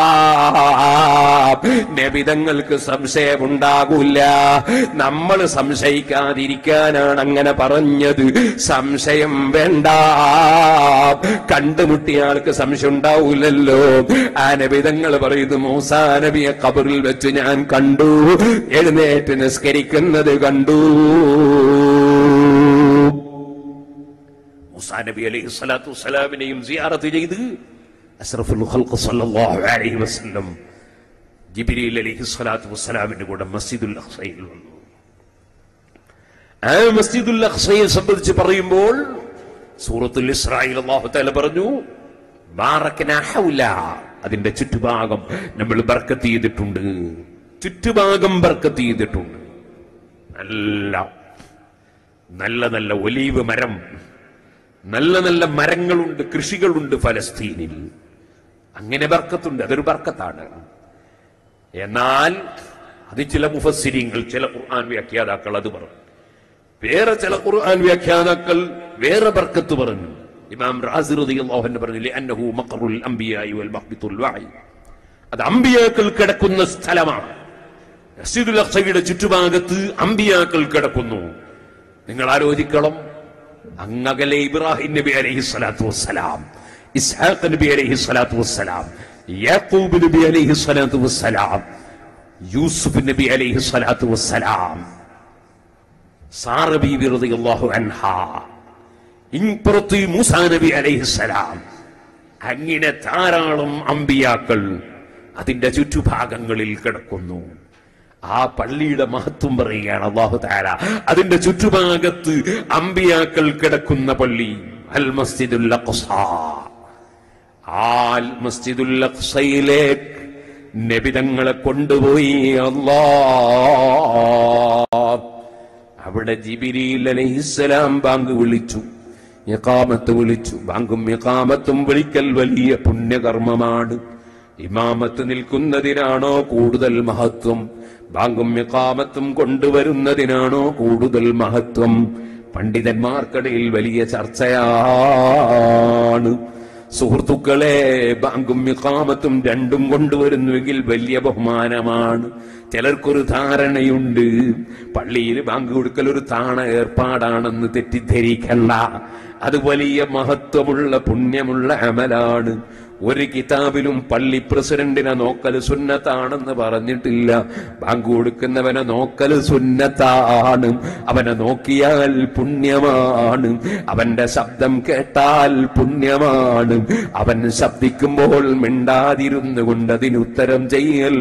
നബിതങ്ങൾക്ക് സംശയമുണ്ടാകൂല നമ്മൾ സംശയിക്കാതിരിക്കാനാണ് അങ്ങനെ പറഞ്ഞത് സംശയം വേണ്ട കണ്ടുമുട്ടിയ ആൾക്ക് സംശയം ഉണ്ടാവൂലല്ലോ ആ നബിതങ്ങൾ പറയുന്നു മൂസാ നബിയെ കബറിൽ വെച്ച് ഞാൻ കണ്ടു എഴുന്നേറ്റ് നിസ്കരിക്കുന്നത് കണ്ടു മൂസാ നബി അലൈഹി സ്വലാത്തു വസ്സലാമിനെയും സിയാറത്ത് ചെയ്ത് അഷ്റഫുൽ ഖൽഖ് സല്ലല്ലാഹു അലൈഹി വസല്ലം ജിബ്രീൽ അലൈഹി സ്വലാത്തു വസ്സലാമിന്റെ കൂടെ മസ്ജിദുൽ അഖ്സയിൽ വന്നു ആ മസ്ജിദുൽ അഖ്സയെ സംബന്ധിച്ച് പറയുമ്പോൾ സൂറത്തുൽ ഇസ്രായിൽ അല്ലാഹു തആല പറഞ്ഞു ബാറക്കനാ ഹൗല അതിന്റെ ചുറ്റുഭാഗം നമ്മൾ ബർക്കത്ത് ചെയ്തിട്ടുണ്ട് ചുറ്റുഭാഗം ബർക്കത്ത് ചെയ്തിട്ടുണ്ട് നല്ല നല്ല നല്ല ഒലീവ് മരം നല്ല നല്ല മരങ്ങളുണ്ട് കൃഷികളുണ്ട് ഫലസ്തീനിൽ അങ്ങനെ ബർക്കത്തുണ്ട് അതൊരു ബർക്കത്താണ് എന്നാൽ അത് ചില മുഫസ്സിരിങ്ങൾ ചില ഖുർആൻ വ്യാഖ്യാതാക്കൾ അത് പറഞ്ഞു വേറെ ചില ഖുർആൻ വ്യാഖ്യാതാക്കൾ വേറെ ബർക്കത്ത് പറഞ്ഞു ഇമാം റാസി റളിയല്ലാഹു അൻഹു പറഞ്ഞില്ലേ അന്നഹു മഖറുൽ അംബിയായി വൽ മഹ്ബിത്തുൽ വഹി അത് അമ്പിയാക്കൾ കിടക്കുന്ന സ്ഥലമാണ് മസ്ജിദുൽ അഖ്സയുടെ ചുറ്റുഭാഗത്ത് അമ്പിയാക്കൾ കിടക്കുന്നു നിങ്ങൾ ആലോചിക്കണം അങ്ങകലെ ഇബ്രാഹിം നബി അലൈഹി സ്വലാത്തു വസ്സലാം ഇസ്ഹാഖ് നബി അലൈഹി സ്വലാത്തു വസ്സലാം യാക്കൂബ് നബി അലൈഹി സ്വലാത്തു വസ്സലാം യൂസുഫ് നബി അലൈഹി സ്വലാത്തു വസ്സലാം സാറ ബീബി റളിയല്ലാഹു അൻഹ ഇപ്പുറത്ത് മൂസാ നബി അലൈഹി സ്വലാം അങ്ങനെ ധാരാളം അമ്പിയാക്കൾ അതിന്റെ ചുറ്റുഭാഗങ്ങളിൽ കിടക്കുന്നു ആ പള്ളിയുടെ മഹത്വം പറയുകയാണ് അള്ളാഹു താര അതിന്റെ ചുറ്റുഭാഗത്ത് അമ്പിയാക്കൾ കിടക്കുന്ന പള്ളി അൽ മസ്ജിദുൽ അഖ്സ ആൽ മസ്ജിദുൽ അഖ്സയിലേക്ക് നബിതങ്ങളെ കൊണ്ടുപോയി അല്ലാ അവിടെ ജിബിരിൽ അലൈഹിസ്സലാം ബാങ്ക് വിളിച്ചു ഇഖാമത്ത് വിളിച്ചു ബാങ്കും ഇഖാമത്തും വിളിക്കൽ വലിയ പുണ്യകർമ്മമാണ് ഇമാമത്ത് നിൽക്കുന്നതിനാണോ കൂടുതൽ മഹത്വം ബാങ്കും ഇഖാമത്തും കൊണ്ടുവരുന്നതിനാണോ കൂടുതൽ മഹത്വം പണ്ഡിതന്മാർക്കിടയിൽ വലിയ ചർച്ചയാണ് സുഹൃത്തുക്കളെ ബാങ്കും ഇഖാമത്തും രണ്ടും കൊണ്ടുവരുന്നുവെങ്കിൽ വലിയ ബഹുമാനമാണ് ചിലർക്കൊരു ധാരണയുണ്ട് പള്ളിയിൽ ബാങ്ക് കൊടുക്കൽ ഒരു താണ ഏർപ്പാടാണെന്ന് തെറ്റിദ്ധരിക്കണ്ട അത് വലിയ മഹത്വമുള്ള പുണ്യമുള്ള അമലാണ് ഒരു കിതാബിലും പള്ളി പ്രസിഡന്റിനെ നോക്കൽ സുന്നത്താണെന്ന് പറഞ്ഞിട്ടില്ല ബാങ്ക് കൊടുക്കുന്നവനെ നോക്കൽ സുന്നത്താണ് അവനെ നോക്കിയാൽ പുണ്യമാണ് അവന്റെ ശബ്ദം കേട്ടാൽ പുണ്യമാണ് അവൻ ശബ്ദിക്കുമ്പോൾ മിണ്ടാതിരുന്നു കൊണ്ട് അതിന് ഉത്തരം ചെയ്യൽ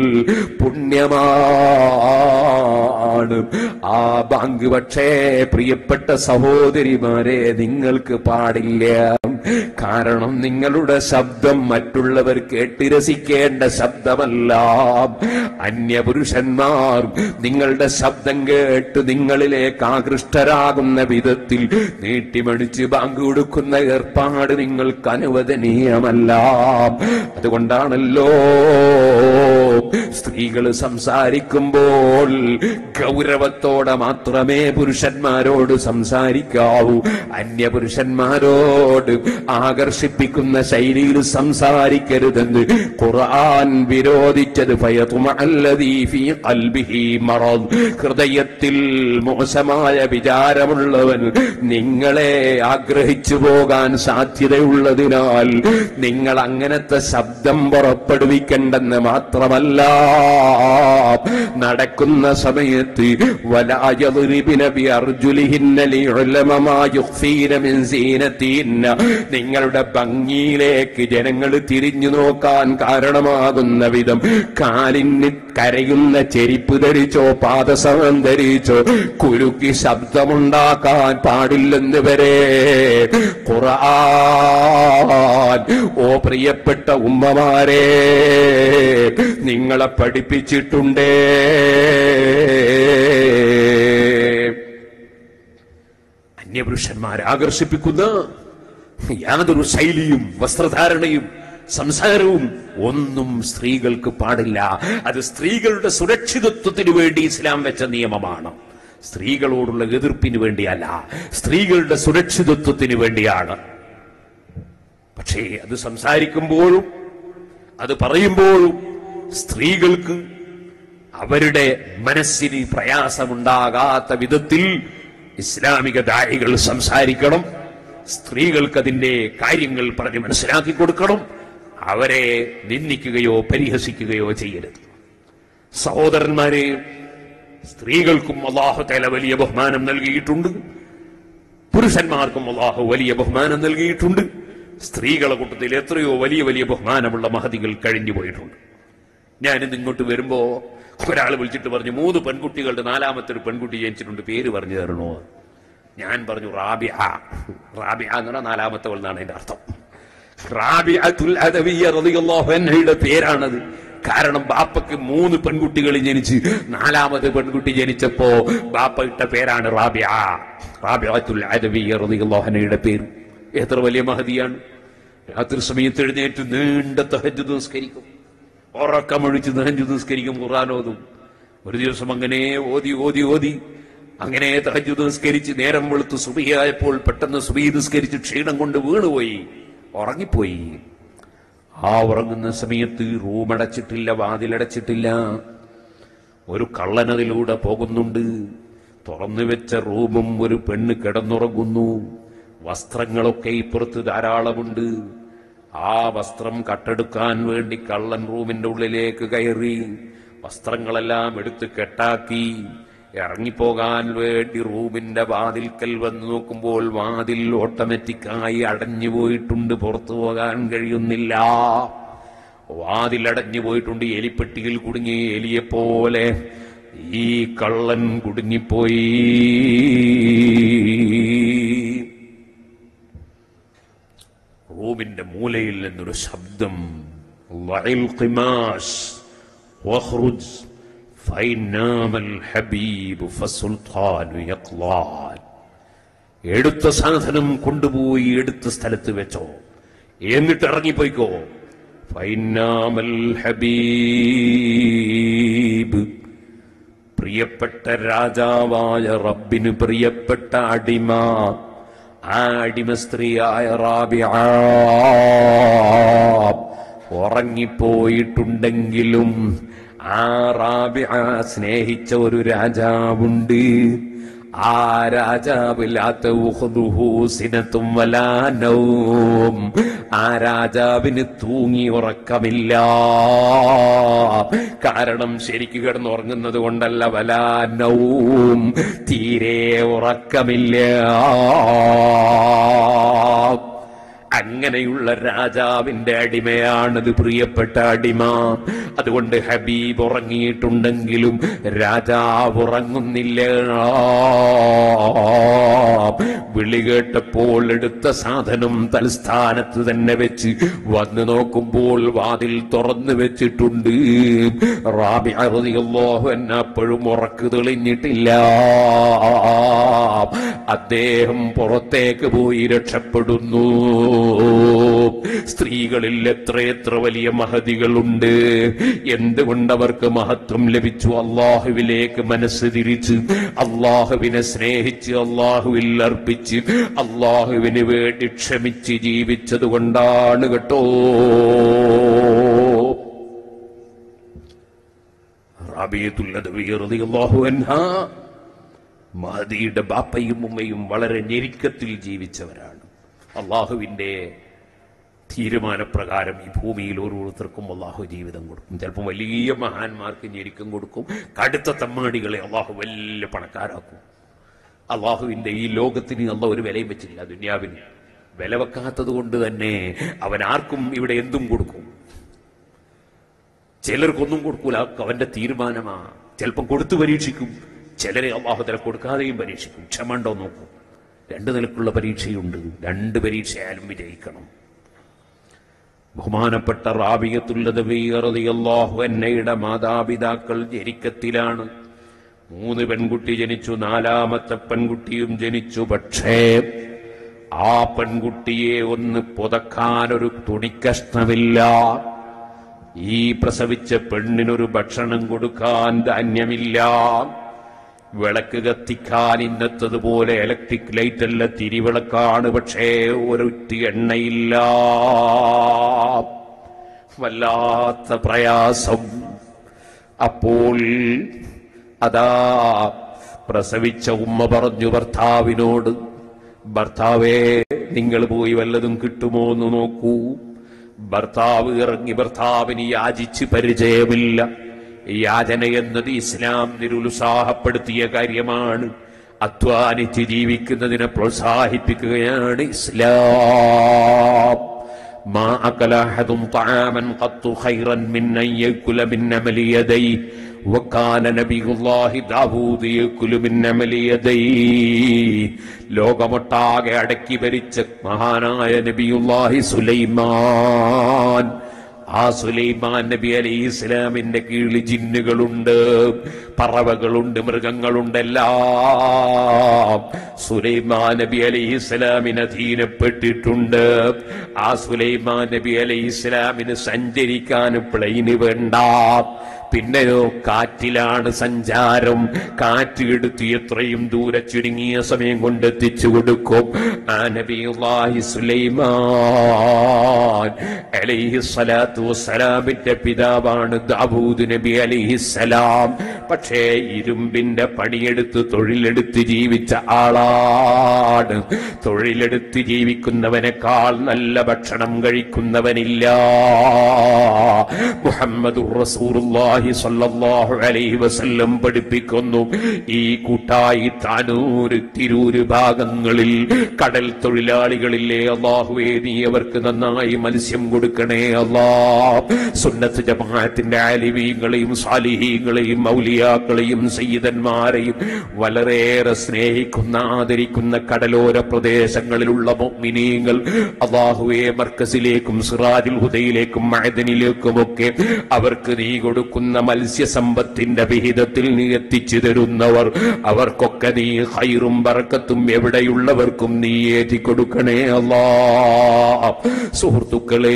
പുണ്യമാണ് ആ ബാങ്ക് പക്ഷേ പ്രിയപ്പെട്ട സഹോദരിമാരെ നിങ്ങൾക്ക് പാടില്ല കാരണം നിങ്ങളുടെ ശബ്ദം മറ്റുള്ളവർ കേട്ട് രസിക്കേണ്ട ശബ്ദമല്ല അന്യപുരുഷന്മാർ നിങ്ങളുടെ ശബ്ദം കേട്ട് നിങ്ങളിലേക്ക് ആകൃഷ്ടരാകുന്ന വിധത്തിൽ നീട്ടിമണിച്ച് ബാങ്ക് കൊടുക്കുന്ന ഏർപ്പാട് നിങ്ങൾക്ക് അനുവദനീയമല്ല അതുകൊണ്ടാണല്ലോ സ്ത്രീകൾ സംസാരിക്കുമ്പോൾ ഗൗരവത്തോടെ മാത്രമേ പുരുഷന്മാരോട് സംസാരിക്കാവൂ അന്യപുരുഷന്മാരോട് ആകർഷിപ്പിക്കുന്ന ശൈലിയിൽ സംസാരിക്കരുതെന്ന് ഖുർആൻ വിരോധിച്ചത് ഫയതുമഅ അല്ലദീ ഫീ ഖൽബിഹി മറദ് ഹൃദയത്തിൽ മോശമായ വിചാരമുള്ളവൻ നിങ്ങളെ ആഗ്രഹിച്ചു പോകാൻ സാധ്യതയുള്ളതിനാൽ നിങ്ങൾ അങ്ങനത്തെ ശബ്ദം പുറപ്പെടുവിക്കണ്ടെന്ന് മാത്രമല്ല നടക്കുന്ന സമയത്ത് വലായറിബിന ബിഅർജുലിഹിന്ന ലിയുലമ മാ യുഖ്ഫീന മിൻ സീനത്തിഹിന്ന നിങ്ങളുടെ ഭംഗിയിലേക്ക് ജനങ്ങൾ തിരിഞ്ഞു നോക്കാൻ കാരണമാകുന്ന വിധം കാലിന് കരയുന്ന ചെരിപ്പ് ധരിച്ചോ പാദസമം ധരിച്ചോ കുരുക്കി ശബ്ദമുണ്ടാക്കാൻ പാടില്ലെന്ന് വരെ ഖുർആൻ ഓ പ്രിയപ്പെട്ട ഉമ്മമാരെ നിങ്ങളെ പഠിപ്പിച്ചിട്ടുണ്ടേ അന്യപുരുഷന്മാരെ ആകർഷിപ്പിക്കുന്ന യാതൊരു ശൈലിയും വസ്ത്രധാരണയും സംസാരവും ഒന്നും സ്ത്രീകൾക്ക് പാടില്ല അത് സ്ത്രീകളുടെ സുരക്ഷിതത്വത്തിന് വേണ്ടി ഇസ്ലാം വെച്ച നിയമമാണ് സ്ത്രീകളോടുള്ള എതിർപ്പിന് വേണ്ടിയല്ല സ്ത്രീകളുടെ സുരക്ഷിതത്വത്തിന് വേണ്ടിയാണ് പക്ഷേ അത് സംസാരിക്കുമ്പോഴും അത് പറയുമ്പോഴും സ്ത്രീകൾക്ക് അവരുടെ മനസ്സിന് പ്രയാസമുണ്ടാകാത്ത വിധത്തിൽ ഇസ്ലാമിക ദാഴികൾ സംസാരിക്കണം സ്ത്രീകൾക്ക് അതിന്റെ കാര്യങ്ങൾ പറഞ്ഞ് മനസ്സിലാക്കി കൊടുക്കണം അവരെ നിന്ദിക്കുകയോ പരിഹസിക്കുകയോ ചെയ്യരുത് സഹോദരന്മാരെ സ്ത്രീകൾക്കും അള്ളാഹു തല വലിയ ബഹുമാനം നൽകിയിട്ടുണ്ട് പുരുഷന്മാർക്കും അള്ളാഹു വലിയ ബഹുമാനം നൽകിയിട്ടുണ്ട് സ്ത്രീകളെ കൂട്ടത്തിൽ എത്രയോ വലിയ വലിയ ബഹുമാനമുള്ള മഹതികൾ കഴിഞ്ഞു പോയിട്ടുണ്ട് ഞാനിന്ന് ഇങ്ങോട്ട് വരുമ്പോ ഒരാൾ വിളിച്ചിട്ട് പറഞ്ഞു മൂന്ന് പെൺകുട്ടികളുടെ നാലാമത്തെ ഒരു പെൺകുട്ടി ജനിച്ചിട്ടുണ്ട് പേര് പറഞ്ഞു തരണോ ഞാൻ പറഞ്ഞു റാബിയ റാബിയ എന്ന് പറഞ്ഞാൽ നാലാമത്തവൾ എന്നാണ് എന്റെ അർത്ഥം റാബിഅത്തുൽ അദവിയ്യ റളിയല്ലാഹു അൻഹയുടെ പേരാണത് കാരണം ബാപ്പക്ക് മൂന്ന് പെൺകുട്ടികൾ ജനിച്ച് നാലാമത് പെൺകുട്ടി ജനിച്ചപ്പോ ബാപ്പ ഇട്ട പേരാണ് റാബിയ റാബിഅത്തുൽ അദവിയ്യ റളിയല്ലാഹു അൻഹയുടെ പേര് എത്ര വലിയ മഹതിയാണ് രാത്രി സമയത്ത് എഴുന്നേറ്റ് നീണ്ട തഹജ്ജുദ് നിസ്കരിക്കും ഉറക്കമൊഴിച്ച് നെഹഞ്ചു നിസ്കരിക്കും ഖുർആാനോതും ഒരു ദിവസം അങ്ങനെ ഓതി ഓതി ഓതി അങ്ങനെ തഹജു നിസ്കരിച്ച് നേരം വെളുത്ത് സുബിയായപ്പോൾ പെട്ടെന്ന് സുബി നിസ്കരിച്ച് ക്ഷീണം കൊണ്ട് വീണുപോയി ഉറങ്ങിപ്പോയി ആ ഉറങ്ങുന്ന സമയത്ത് റൂം അടച്ചിട്ടില്ല വാതിലടച്ചിട്ടില്ല ഒരു കള്ളനതിലൂടെ പോകുന്നുണ്ട് തുറന്നു വെച്ച റൂമും ഒരു പെണ്ണ് കിടന്നുറങ്ങുന്നു വസ്ത്രങ്ങളൊക്കെ ഇപ്പുറത്ത് ധാരാളമുണ്ട് ആ വസ്ത്രം കട്ടെടുക്കാൻ വേണ്ടി കള്ളൻ റൂമിന്റെ ഉള്ളിലേക്ക് കയറി വസ്ത്രങ്ങളെല്ലാം എടുത്ത് കെട്ടാക്കി ഇറങ്ങിപ്പോകാൻ വേണ്ടി റൂമിന്റെ വാതിൽക്കൽ വന്ന് നോക്കുമ്പോൾ വാതിൽ ഓട്ടോമാറ്റിക്കായി അടഞ്ഞു പോയിട്ടുണ്ട് പുറത്തു പോകാൻ കഴിയുന്നില്ല വാതിലടഞ്ഞു പോയിട്ടുണ്ട് എലിപ്പെട്ടിയിൽ കുടുങ്ങി എലിയെപ്പോലെ ഈ കള്ളൻ കുടുങ്ങിപ്പോയി റൂമിന്റെ മൂലയിൽ നിന്നൊരു ശബ്ദം "ലഇൽ ഖിമാസ് വഖ്റുജ് ഫൈനാമൽ ഹബീബ് ഫസുൽത്താനു യഖ്ലാൻ." എടുത്ത സാധനം കൊണ്ടുപോയി എടുത്ത സ്ഥലത്ത് വെച്ചോ എന്നിട്ട് ഇറങ്ങിപ്പോയിക്കോ ഫൈനാമൽ ഹബീബ് പ്രിയപ്പെട്ട രാജാവായ റബ്ബിന് പ്രിയപ്പെട്ട അടിമ ആ അടിമ സ്ത്രീയായ റാബിയ ഉറങ്ങിപ്പോയിട്ടുണ്ടെങ്കിലും ആ റാബിയ സ്നേഹിച്ച ഒരു രാജാവുണ്ട് ആ രാജാവില്ലാത്ത സിനത്തും വലാനവും ആ രാജാവിന് തൂങ്ങി ഉറക്കമില്ല കാരണം ശരിക്ക് കിടന്നുറങ്ങുന്നത് കൊണ്ടല്ല വലാനവും തീരെ ഉറക്കമില്ല അങ്ങനെയുള്ള രാജാവിന്റെ അടിമയാണത് പ്രിയപ്പെട്ട അടിമ അതുകൊണ്ട് ഹബീബ് ഉറങ്ങിയിട്ടുണ്ടെങ്കിലും രാജാവ് ഉറങ്ങുന്നില്ല വിളി കേട്ടപ്പോ പോയപ്പോൾ എടുത്ത സാധനം തൽസ്ഥാനത്ത് തന്നെ വെച്ച് വന്നു നോക്കുമ്പോൾ വാതിൽ തുറന്നു വെച്ചിട്ടുണ്ട് റാബി അറുതിയല്ലാഹു എന്നെ അപ്പോഴും ഉറക്ക് തെളിഞ്ഞിട്ടില്ല അദ്ദേഹം പുറത്തേക്ക് പോയി രക്ഷപ്പെടുന്നു സ്ത്രീകളിൽ എത്രയെത്ര വലിയ മഹതികളുണ്ട് എന്തുകൊണ്ട് അവർക്ക് മഹത്വം ലഭിച്ചു അള്ളാഹുവിലേക്ക് മനസ്സ് തിരിച്ച് അള്ളാഹുവിനെ സ്നേഹിച്ച് അള്ളാഹുവിൽ അർപ്പിച്ച് അള്ളാഹുവിന് വേണ്ടി ക്ഷമിച്ച് ജീവിച്ചത് കൊണ്ടാണ് കേട്ടോ മഹദിയുടെ ബാപ്പയും ഉമ്മയും വളരെ ഞെരുക്കത്തിൽ ജീവിച്ചവരാണ് അള്ളാഹുവിന്റെ തീരുമാനപ്രകാരം ഈ ഭൂമിയിൽ ഓരോരുത്തർക്കും അള്ളാഹു ജീവിതം കൊടുക്കും ചിലപ്പോൾ വലിയ മഹാന്മാർക്ക് ഞെരുക്കം കൊടുക്കും കടുത്ത തമ്മാടികളെ അള്ളാഹു വലിയ പണക്കാരാക്കും അള്ളാഹുവിന്റെ ഈ ലോകത്തിന് അള്ള ഒരു വിലയും വെച്ചില്ല ദുന്യാവിന് വില വെക്കാത്തത് കൊണ്ട് തന്നെ അവൻ ആർക്കും ഇവിടെ എന്തും കൊടുക്കും ചിലർക്കൊന്നും കൊടുക്കൂല അതൊക്കെ അവന്റെ തീരുമാനമാ ചിലപ്പം കൊടുത്തു പരീക്ഷിക്കും ചിലരെ അള്ളാഹുതല കൊടുക്കാതെയും പരീക്ഷിക്കും ക്ഷമ ഉണ്ടോ നോക്കും രണ്ട് നിലക്കുള്ള പരീക്ഷയുണ്ട് രണ്ട് പരീക്ഷയായാലും വിജയിക്കണം ബഹുമാനപ്പെട്ട റാബിയത്തുള്ളതല്ലാഹു എന്നയുടെ മാതാപിതാക്കൾ ജനിക്കത്തിലാണ് മൂന്ന് പെൺകുട്ടി ജനിച്ചു നാലാമത്തെ പെൺകുട്ടിയും ജനിച്ചു പക്ഷേ ആ പെൺകുട്ടിയെ ഒന്ന് പുതക്കാനൊരു തുണിക്കഷ്ണമില്ല ഈ പ്രസവിച്ച പെണ്ണിനൊരു ഭക്ഷണം കൊടുക്കാൻ ധാന്യമില്ല വിളക്ക് കത്തിക്കാൻ ഇന്നത്തതുപോലെ ഇലക്ട്രിക് ലൈറ്റ് അല്ല തിരിവിളക്കാണ് പക്ഷേ ഒരൊറ്റ എണ്ണയില്ല വല്ലാത്ത പ്രയാസം അപ്പോൾ അതാ പ്രസവിച്ച ഉമ്മ പറഞ്ഞു ഭർത്താവിനോട് ഭർത്താവേ നിങ്ങൾ പോയി വല്ലതും കിട്ടുമോ എന്ന് നോക്കൂ ഭർത്താവ് ഇറങ്ങി ഭർത്താവിന് യാചിച്ച് പരിചയമില്ല യാചന എന്നത് ഇസ്ലാം നിരുത്സാഹപ്പെടുത്തിയ കാര്യമാണ് അധ്വാനിച്ച് ജീവിക്കുന്നതിനെ പ്രോത്സാഹിപ്പിക്കുകയാണ് ഇസ്ലാം ما أكل أحد طعاما قط خيرا من أن يأكل من عمل يديه وكان نبي الله داവൂദ് يأكل من عمل يديه ലോകമൊട്ടാകെ അടക്കി ഭരിച്ച മഹാനായ നബിയുല്ലാഹി സുലൈമാൻ ആ സുലൈമാൻ നബി അലൈഹി ഇസ്ലാമിന്റെ കീഴിൽ ജിന്നുകളുണ്ട് പറവകളുണ്ട് മൃഗങ്ങളുണ്ട് എല്ലാം സുലൈമാൻ നബി അലൈഹി ഇസ്ലാമിന് അധീനപ്പെട്ടിട്ടുണ്ട് ആ സുലൈമാൻ നബി അലൈഹി ഇസ്ലാമിന് സഞ്ചരിക്കാൻ പ്ലെയിന് വേണ്ട പിന്നെയോ കാറ്റിലാണ് സഞ്ചാരം കാറ്റ് എടുത്ത് എത്രയും ദൂരെ ചുരുങ്ങിയ സമയം കൊണ്ട് എത്തിച്ചു കൊടുക്കും ആ നബിയുല്ലാഹി സുലൈമാൻ അലൈഹി സ്വലാത്തു വസ്സലാമിന്റെ പിതാവാണ് ദാവൂദ് നബി അലൈഹി സലാം പക്ഷേ ഇരുമ്പിന്റെ പണിയെടുത്ത് തൊഴിലെടുത്ത് ജീവിച്ച ആളാണ് തൊഴിലെടുത്ത് ജീവിക്കുന്നവനേക്കാൾ നല്ല ഭക്ഷണം കഴിക്കുന്നവനില്ല മുഹമ്മദ് റസൂറുല്ലാഹി സ്വല്ലല്ലാഹു അലൈഹി വസല്ലം പഠിപ്പിക്കുന്നു ഈ കൂട്ടായി താനൂര് തിരൂര് ഭാഗങ്ങളിൽ കടൽ തൊഴിലാളികളില്ലേ അള്ളാഹുവേ നീ അവർക്ക് നന്നായി മത്സ്യം കൊടുക്കണേ അല്ലാ സുന്നത്ത് ജമാഅത്തിന്റെ ആലിവീങ്ങളെയും സാലിഹീങ്ങളെയും മൗലിയാക്കളെയും സയ്യിദന്മാരെയും വളരെയേറെ സ്നേഹിക്കുന്ന ആദരിക്കുന്ന കടലോര പ്രദേശങ്ങളിലുള്ള മുഅ്മിനീങ്ങൾ അള്ളാഹുവെ മർക്കസിലേക്കും സിറാജുൽ ഹുദയിലേക്കും മഅദനിലേക്കുമൊക്കെ അവർക്ക് നീ കൊടുക്കുന്ന മത്സ്യസമ്പത്തിന്റെ വിഹിതത്തിൽ നീ എത്തിച്ചു തരുന്നവർ അവർക്കൊക്കെ നീ ഹൈറും ബറക്കത്തും എവിടെയുള്ളവർക്കും നീ ഏറ്റി കൊടുക്കണേ അല്ലാ സുഹൃത്തുക്കളെ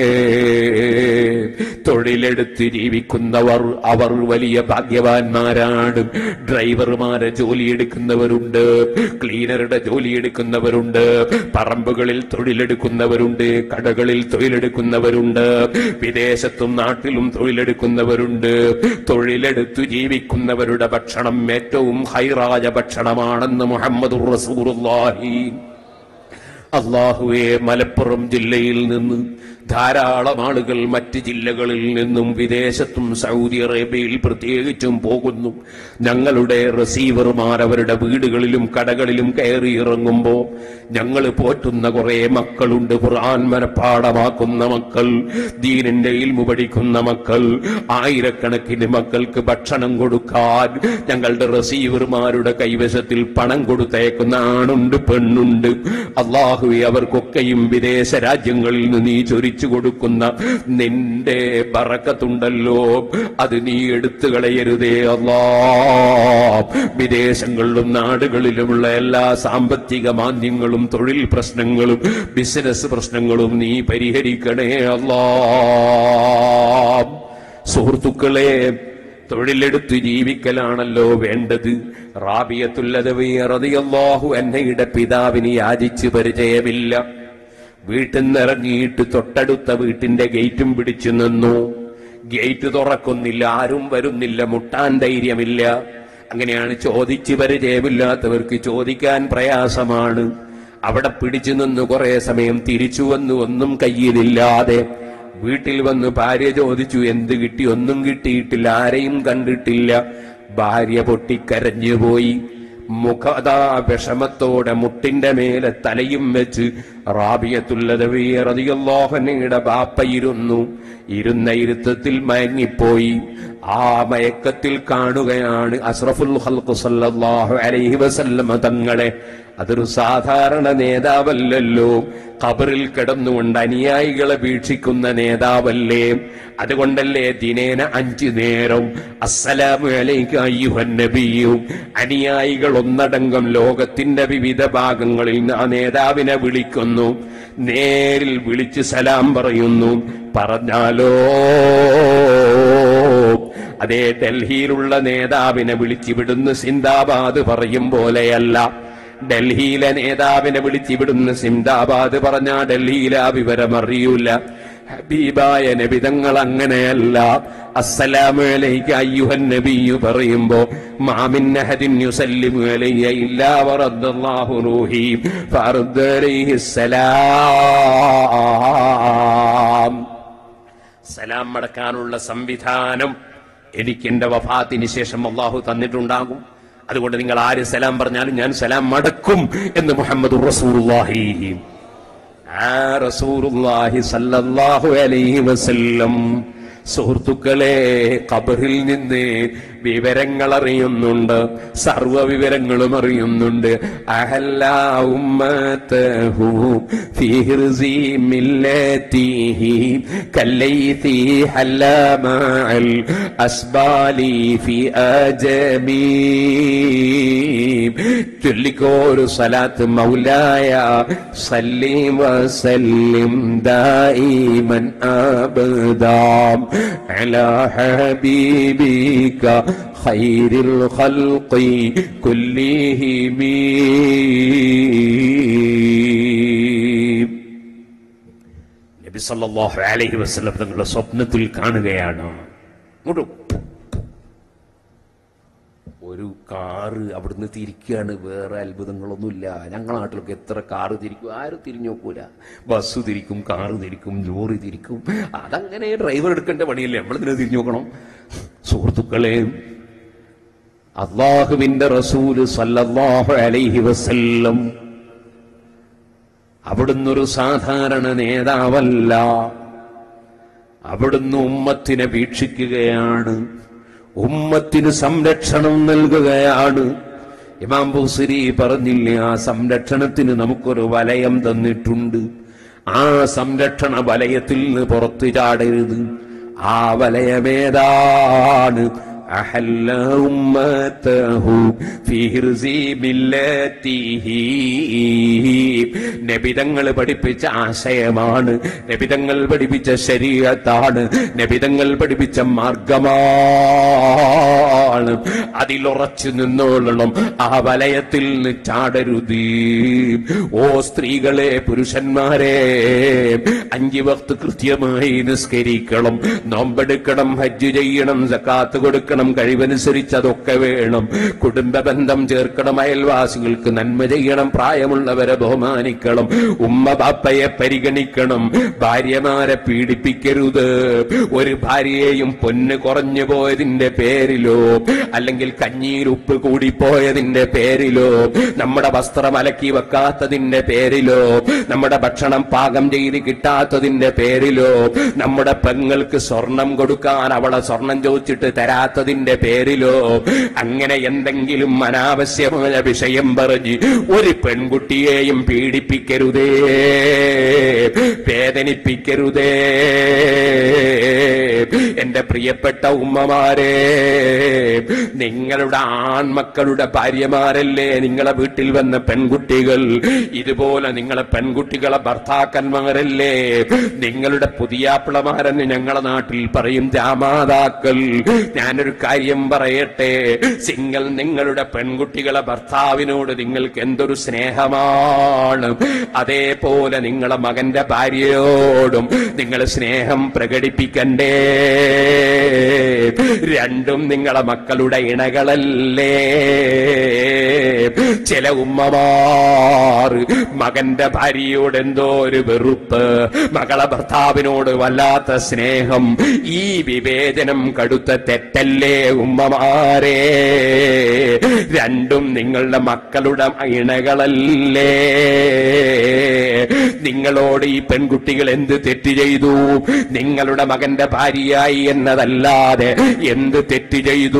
തൊഴിലെടുത്ത് ജീവിക്കുന്നവർ അവർ വലിയ ഭാഗ്യവാന്മാരാണ് ഡ്രൈവർമാരെ ജോലിയെടുക്കുന്നവരുണ്ട് ക്ലീനറുടെ ജോലിയെടുക്കുന്നവരുണ്ട് പറമ്പുകളിൽ തൊഴിലെടുക്കുന്നവരുണ്ട് കടകളിൽ തൊഴിലെടുക്കുന്നവരുണ്ട് വിദേശത്തും നാട്ടിലും തൊഴിലെടുക്കുന്നവരുണ്ട് തൊഴിലെടുത്തു ജീവിക്കുന്നവരുടെ ഭക്ഷണം ഏറ്റവും ഹൈറായ ഭക്ഷണമാണെന്ന് മുഹമ്മദ് റസൂറുല്ലാഹി അള്ളാഹുവെ മലപ്പുറം ജില്ലയിൽ നിന്ന് ധാരാളം ആളുകൾ മറ്റ് ജില്ലകളിൽ നിന്നും വിദേശത്തും സൗദി അറേബ്യയിൽ പ്രത്യേകിച്ചും പോകുന്നു ഞങ്ങളുടെ റിസീവർമാർ അവരുടെ വീടുകളിലും കടകളിലും കയറി ഇറങ്ങുമ്പോ ഞങ്ങൾ പോറ്റുന്ന കുറെ മക്കളുണ്ട് ഖുർആൻ മനഃപ്പാടമാക്കുന്ന മക്കൾ ദീനിന്റെ ഇൽമു പഠിക്കുന്ന മക്കൾ ആയിരക്കണക്കിന് മക്കൾക്ക് ഭക്ഷണം കൊടുക്കാൻ ഞങ്ങളുടെ റിസീവർമാരുടെ കൈവശത്തിൽ പണം കൊടുത്തേക്കുന്ന ആണുണ്ട് പെണ്ണുണ്ട് അള്ളാഹുവെ അവർക്കൊക്കെയും വിദേശ രാജ്യങ്ങളിൽ നിന്ന് നീ ചൊരിച്ചു കൊടുക്കുന്ന നിന്റെ ബറക്കത്തുണ്ടല്ലോ അത് നീ എടുത്തു കളയരുതേ അല്ലാ വിദേശങ്ങളിലും നാടുകളിലുമുള്ള എല്ലാ സാമ്പത്തിക മാന്ദ്യങ്ങളും തൊഴിൽ പ്രശ്നങ്ങളും ബിസിനസ് പ്രശ്നങ്ങളും നീ പരിഹരിക്കണേ അല്ലാ സുഹൃത്തുക്കളെ തൊഴിലെടുത്ത് ജീവിക്കലാണല്ലോ വേണ്ടത് റാബിയത്തുല്ലതവിയറിയാഹു എന്നയുടെ പിതാവിന് യാചിച്ച് പരിചയമില്ല വീട്ടിൽ നിന്നിറങ്ങിയിട്ട് തൊട്ടടുത്ത വീട്ടിന്റെ ഗേറ്റും പിടിച്ചു നിന്നു ഗേറ്റ് തുറക്കുന്നില്ല ആരും വരുന്നില്ല മുട്ടാൻ ധൈര്യമില്ല അങ്ങനെയാണ് ചോദിച്ച് പരിചയമില്ലാത്തവർക്ക് ചോദിക്കാൻ പ്രയാസമാണ് അവിടെ പിടിച്ചു നിന്ന് കുറെ സമയം തിരിച്ചു വന്നു ഒന്നും കയ്യിലില്ലാതെ വീട്ടിൽ വന്ന് ഭാര്യ ചോദിച്ചു എന്ത് കിട്ടി ഒന്നും കിട്ടിയിട്ടില്ല ആരെയും കണ്ടിട്ടില്ല ഭാര്യ പൊട്ടിക്കരഞ്ഞുപോയി മുഖതാ വിഷമത്തോടെ മുട്ടിന്റെ മേലെ തലയും വെച്ച് റാബിയത്തുള്ളതവിയറിയാഹനയുടെ ബാപ്പയിരുന്നു ഇരുന്ന ഇരുത്തത്തിൽ മയങ്ങിപ്പോയി ആ മയക്കത്തിൽ കാണുകയാണ് അസ്രഫുൽ ഹൽഖു സല്ലല്ലാഹു അലൈഹി വസല്ലമ തങ്ങളെ അതൊരു സാധാരണ നേതാവല്ലല്ലോ ഖബറിൽ കിടന്നുകൊണ്ട് അനുയായികളെ വീക്ഷിക്കുന്ന നേതാവല്ലേ അതുകൊണ്ടല്ലേ ദിനേന അഞ്ചു നേരം അസ്സലാമു അലൈക അയ്യുഹൻ നബിയും അനുയായികൾ ഒന്നടങ്കം ലോകത്തിന്റെ വിവിധ ഭാഗങ്ങളിൽ ആ നേതാവിനെ വിളിക്കുന്നു നേരിൽ വിളിച്ച് സലാം പറയുന്നു പറഞ്ഞാലോ അതേ ഡൽഹിയിലുള്ള നേതാവിനെ വിളിച്ചിവിടുന്ന് സിന്ദാബാദ് പറയും പോലെയല്ല ഡൽഹിയിലെ നേതാവിനെ വിളിച്ചിവിടുന്ന് സിന്ദാബാദ് പറഞ്ഞ ഡൽഹിയിലെ ആ വിവരം അറിയൂല ഹബീബായ നബിതങ്ങൾ അങ്ങനെയല്ല അസ്സലാമു അലൈക അയ്യുഹൻ നബിയു പറയുമ്പോ മാമിൻ അഹദിൻ യുസല്ലിമു അലയ്യ ഇല്ലാ വറദ്ദല്ലാഹു റൂഹി ഫറദ്ദ അലൈഹി സലാം സലാം മടക്കാനുള്ള സംവിധാനം എനിക്ക് എന്റെ വഫാത്തിന് ശേഷം അള്ളാഹു തന്നിട്ടുണ്ടാകും അതുകൊണ്ട് നിങ്ങൾ ആര് സലാം പറഞ്ഞാലും ഞാൻ സലാം മടക്കും എന്ന് മുഹമ്മദ് റസൂലുള്ളാഹി ആ റസൂലുള്ളാഹി സല്ലല്ലാഹു അലൈഹി വസല്ലം സുഹൃത്തുക്കളെ ഖബറിൽ നിന്ന് വിവരങ്ങൾ അറിയുന്നുണ്ട് സർവ വിവരങ്ങളും അറിയുന്നുണ്ട് അഹല്ല ഉമ്മതഹു ഫീ ഹിർസി മില്ലതിഹി കല്ലൈതി ഹല്ലമൽ അസ്ബാലി ഫി അജമീ ചൊല്ലിക്കോ ഒരു സലാത്ത് മൗലായ സല്ലിം വസല്ലിം ദായിമൻ അബദാം അലാ ഹബീബിക ഖൈരിൽ ഖൽഖി കുല്ലിഹിം നബി സല്ലല്ലാഹു അലൈഹി വസല്ലം തങ്ങളുടെ സ്വപ്നത്തിൽ കാണുകയാണ് ഇങ്ങോട്ട് ഒരു കാറ് അവിടുന്ന് തിരിക്കുകയാണ് വേറെ അത്ഭുതങ്ങളൊന്നുമില്ല ഞങ്ങളുടെ നാട്ടിലൊക്കെ എത്ര കാറ് തിരിക്കും ആരും തിരിഞ്ഞു നോക്കൂല ബസ് തിരിക്കും കാറ് തിരിക്കും ലോറി തിരിക്കും അതങ്ങനെ ഡ്രൈവർ എടുക്കേണ്ട പണിയല്ലേ നമ്മളിതിനെ തിരിഞ്ഞു നോക്കണം സുഹൃത്തുക്കളെ അള്ളാഹുവിന്റെ റസൂല് സല്ലല്ലാഹു അലൈഹി വസല്ലം അവിടുന്ന് ഒരു സാധാരണ നേതാവല്ല അവിടുന്ന് ഉമ്മത്തിനെ വീക്ഷിക്കുകയാണ് ഉമ്മത്തിന് സംരക്ഷണം നൽകുകയാണ് ഇമാം ബുസിരി പറഞ്ഞില്ലേ ആ സംരക്ഷണത്തിന് നമുക്കൊരു വലയം തന്നിട്ടുണ്ട് ആ സംരക്ഷണ വലയത്തിൽ നിന്ന് പുറത്തു ചാടരുത് ആ വലയമേതാണ് أحل أمته في هرز ملته നബിതങ്ങൾ പഠിപ്പിച്ച ആശയമാണ് നബിതങ്ങൾ പഠിപ്പിച്ച ശരീരത്താണ് നബിതങ്ങൾ പഠിപ്പിച്ച മാർഗമാണ് അതിലുറച്ചു നിന്നോളണം ആ വലയത്തിൽ നിന്ന് ചാടരുത് ഓ സ്ത്രീകളെ പുരുഷന്മാരെ അഞ്ചു വക്ത് കൃത്യമായി നിസ്കരിക്കണം നോമ്പെടുക്കണം ഹജ്ജ് ചെയ്യണം സക്കാത്ത് കൊടുക്കണം കൊടുക്കണം കഴിവനുസരിച്ച് അതൊക്കെ വേണം കുടുംബ ബന്ധം ചേർക്കണം അയൽവാസികൾക്ക് നന്മ ചെയ്യണം പ്രായമുള്ളവരെ ബഹുമാനിക്കണം ഉമ്മ ബാപ്പയെ പരിഗണിക്കണം ഭാര്യമാരെ പീഡിപ്പിക്കരുത് ഒരു ഭാര്യയെയും പൊന്ന് കുറഞ്ഞു പോയതിന്റെ പേരിലോ അല്ലെങ്കിൽ കഞ്ഞിയിൽ ഉപ്പ് കൂടിപ്പോയതിന്റെ പേരിലോ നമ്മുടെ വസ്ത്രം അലക്കി വെക്കാത്തതിന്റെ പേരിലോ നമ്മുടെ ഭക്ഷണം പാകം ചെയ്ത് കിട്ടാത്തതിന്റെ പേരിലോ നമ്മുടെ പെങ്ങൾക്ക് സ്വർണം കൊടുക്കാൻ അവളെ സ്വർണം ചോദിച്ചിട്ട് തരാത്തതിന്റെ പേരിലോ അങ്ങനെ എന്തെങ്കിലും അനാവശ്യമായ വിഷയം പറഞ്ഞ് ഒരു പെൺകുട്ടിയെയും പീഡിപ്പിക്കരുതേ വേദനിപ്പിക്കരുതേ എന്റെ പ്രിയപ്പെട്ട ഉമ്മമാരെ നിങ്ങളുടെ ആൺമക്കളുടെ ഭാര്യമാരല്ലേ നിങ്ങളെ വീട്ടിൽ വന്ന പെൺകുട്ടികൾ ഇതുപോലെ നിങ്ങളെ പെൺകുട്ടികളെ ഭർത്താക്കന്മാരല്ലേ നിങ്ങളുടെ പുതിയാപ്പിളമാരെന്ന് ഞങ്ങളെ നാട്ടിൽ പറയും ജാമാതാക്കൾ ഞാനൊരു കാര്യം പറയട്ടെ സിംഗൽ നിങ്ങളുടെ പെൺകുട്ടികളെ ഭർത്താവിനോട് നിങ്ങൾക്ക് എന്തൊരു സ്നേഹമാണ് അതേപോലെ നിങ്ങളെ മകന്റെ ഭാര്യയോടും നിങ്ങൾ സ്നേഹം പ്രകടിപ്പിക്കണ്ടേ രണ്ടും നിങ്ങളെ മക്കളുടെ ഇണകളല്ലേ ചില ഉമ്മമാർ മകന്റെ ഭാര്യയോട് എന്തോ ഒരു വെറുപ്പ് മകളെ ഭർത്താവിനോട് വല്ലാത്ത സ്നേഹം ഈ വിവേചനം കടുത്ത തെറ്റല്ലേ ഉമ്മമാരെ രണ്ടും നിങ്ങളുടെ മക്കളുടെ ഇണകളല്ലേ നിങ്ങളോട് ഈ പെൺകുട്ടികൾ എന്ത് തെറ്റ് ചെയ്തു നിങ്ങളുടെ മകന്റെ ഭാര്യയായി എന്നതല്ലാതെ എന്ത് തെറ്റ് ചെയ്തു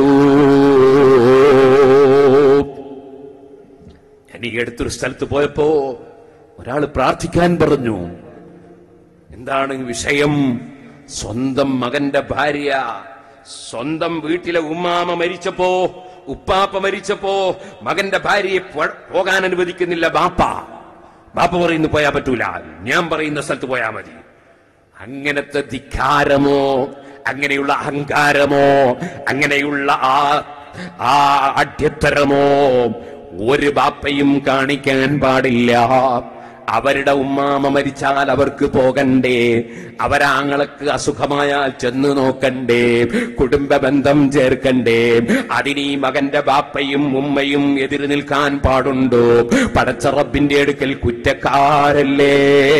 ഞാൻ ഈ അടുത്തൊരു സ്ഥലത്ത് പോയപ്പോ ഒരാൾ പ്രാർത്ഥിക്കാൻ പറഞ്ഞു എന്താണ് വിഷയം സ്വന്തം മകന്റെ ഭാര്യ സ്വന്തം വീട്ടിലെ ഉമ്മാമ മരിച്ചപ്പോ ഉപ്പാപ്പ മരിച്ചപ്പോ മകന്റെ ഭാര്യയെ പോ- പോകാൻ അനുവദിക്കുന്നില്ല ബാപ്പ ബാപ്പ പറയുന്നു പോയാ പറ്റൂല ഞാൻ പറയുന്ന സ്ഥലത്ത് പോയാ മതി അങ്ങനത്തെ ധിക്കാരമോ അങ്ങനെയുള്ള അഹങ്കാരമോ അങ്ങനെയുള്ള ആ ആ അഡ്യത്തരമോ ഒരു ബാപ്പയും കാണിക്കാൻ പാടില്ല അവരുടെ ഉമ്മാമ മരിച്ചാൽ അവർക്ക് പോകണ്ടേ അവരാങ്ങൾക്ക് അസുഖമായാൽ ചെന്ന് നോക്കണ്ടേ കുടുംബ ബന്ധം ചേർക്കണ്ടേ അതിനീ മകന്റെ ബാപ്പയും ഉമ്മയും എതിര് നിൽക്കാൻ പാടുണ്ടോ പടച്ചറബിന്റെ അടുക്കൽ കുറ്റക്കാരല്ലേ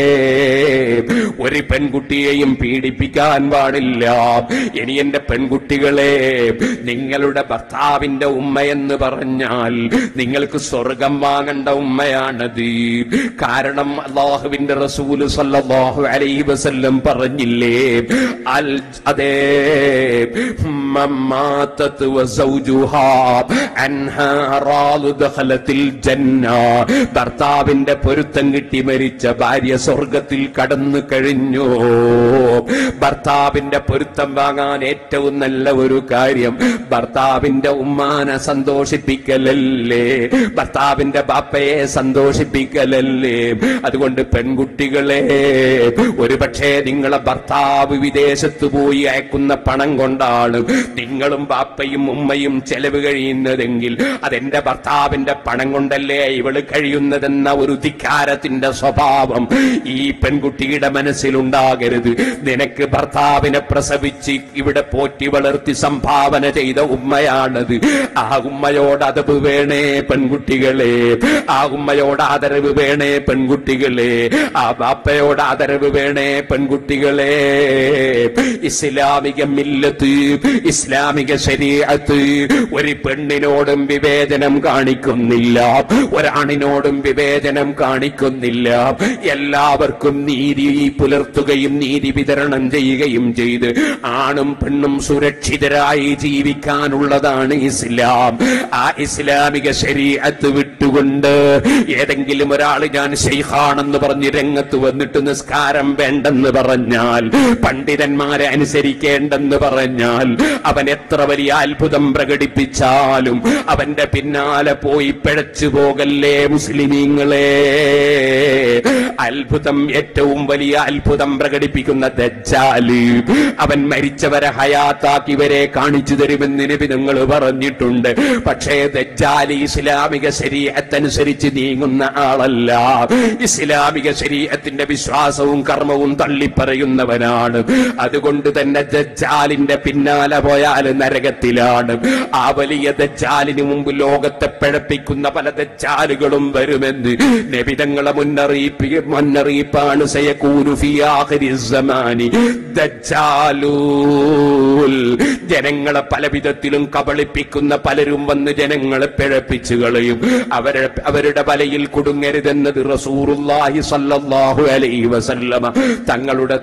ഒരു പെൺകുട്ടിയെയും പീഡിപ്പിക്കാൻ പാടില്ല ഇനി എന്റെ പെൺകുട്ടികളെ നിങ്ങളുടെ ഭർത്താവിന്റെ ഉമ്മയെന്ന് പറഞ്ഞാൽ നിങ്ങൾക്ക് സ്വർഗം വാങ്ങേണ്ട ഉമ്മയാണത് കാരണം അള്ളാഹുവിന്റെ റസൂല് സല്ലല്ലാഹു അലൈഹി വസല്ലം പറഞ്ഞില്ലേ അൽ അതേ മമ്മാത്തത്ത് വസൗജുഹാ അൻഹാ റാദു ദഖലത്തിൽ ജന്ന ഭർത്താവിന്റെ പൊരുത്തം കിട്ടി മരിച്ച ഭാര്യ സ്വർഗത്തിൽ കടന്നു കഴിഞ്ഞു ഭർത്താവിന്റെ പൊരുത്തം വാങ്ങാൻ ഏറ്റവും നല്ല ഒരു കാര്യം ഭർത്താവിന്റെ ഉമ്മാനെ സന്തോഷിപ്പിക്കലല്ലേ ഭർത്താവിന്റെ ബാപ്പയെ സന്തോഷിപ്പിക്കലല്ലേ അതുകൊണ്ട് പെൺകുട്ടികളെ ഒരുപക്ഷെ നിങ്ങളെ ഭർത്താവ് വിദേശത്ത് പോയി അയക്കുന്ന പണം കൊണ്ടാണ് നിങ്ങളും ബാപ്പയും ഉമ്മയും ചെലവ് കഴിയുന്നതെങ്കിൽ അതെന്റെ ഭർത്താവിന്റെ പണം കൊണ്ടല്ലേ ഇവള് കഴിയുന്നതെന്ന ഒരു ധിക്കാരത്തിന്റെ സ്വഭാവം ഈ പെൺകുട്ടിയുടെ മനസ്സിലുണ്ടാകരുത് നിനക്ക് ഭർത്താവിനെ പ്രസവിച്ച് ഇവിടെ പോറ്റി വളർത്തി സംഭാവന ചെയ്ത ഉമ്മയാണത് ആ ഉമ്മയോട് അതവ് വേണേ പെൺകുട്ടികളെ ആ ഉമ്മയോട് ആദരവ് വേണേ പെൺകുട്ടികളെ ആ ബാപ്പയോട് ആദരവ് വേണേ പെൺകുട്ടികളെ ഇസ്ലാമിക മില്ലത്ത് ഇസ്ലാമിക ശരീഅത്ത് ഒരു പെണ്ണിനോടും വിവേചനം കാണിക്കുന്നില്ല ഒരാണിനോടും വിവേചനം കാണിക്കുന്നില്ല എല്ലാവർക്കും നീതി പുലർത്തുകയും നീതി വിതരണം ചെയ്യുകയും ചെയ്ത് ആണും പെണ്ണും സുരക്ഷിതരായി ജീവിക്കാനുള്ളതാണ് ഇസ്ലാം ആ ഇസ്ലാമിക ശരീഅത്ത് വിട്ടുകൊണ്ട് ഏതെങ്കിലും ഒരാൾ ഞാൻ ഷെയ്ഖാണെന്ന് പറഞ്ഞ് രംഗത്ത് വന്നിട്ട് നിസ്കാരം വേണ്ടെന്ന് പറഞ്ഞാൽ പണ്ഡിതന്മാരെ അനുസരിക്കേണ്ടെന്ന് പറഞ്ഞാൽ അവൻ എത്ര വലിയ അത്ഭുതം പ്രകടിപ്പിച്ചാലും അവന്റെ പിന്നാലെ പോയി പിഴച്ചു പോകല്ലേ മുസ്ലിമീങ്ങളെ അത്ഭുതം ഏറ്റവും വലിയ അത്ഭുതം പ്രകടിപ്പിക്കുന്ന ദജ്ജാല് അവൻ മരിച്ചവരെ ഹയാത്താക്കി വരെ കാണിച്ചു തരുമെന്ന് നബി നിങ്ങൾ പറഞ്ഞിട്ടുണ്ട് പക്ഷേ ദജ്ജാല് ഇസ്ലാമിക ശരീരത്തനുസരിച്ച് നീങ്ങുന്ന ആളല്ല ഇസ്ലാമിക ശരീരത്തിന്റെ വിശ്വാസവും കർമ്മവും തള്ളിപ്പറയുന്നവനാണ് അതുകൊണ്ട് തന്നെ ദജ്ജാലിന്റെ പിന്നാലെ പോയാൽ നരകത്തിലാണ് ആ വലിയ ദജ്ജാലിന് മുമ്പ് ലോകത്തെ പിഴപ്പിക്കുന്ന പല ദജ്ജാലുകളും വരുമെന്ന് നബിതങ്ങളെ മുന്നറിയിപ്പ് മുന്നറിയിപ്പാണ് സയകൂനു ഫി ആഖിരി സമാനി ദജ്ജാലൂൽ ജനങ്ങളെ പല വിധത്തിലും കബളിപ്പിക്കുന്ന പലരും വന്ന് ജനങ്ങളെ പിഴപ്പിച്ചു കളയും അവരെ അവരുടെ വലയിൽ കുടുങ്ങരുതെന്നത് റസൂറുല്ലാഹി സല്ലല്ലാഹു അലൈഹി വസല്ലമ തങ്ങളുടെ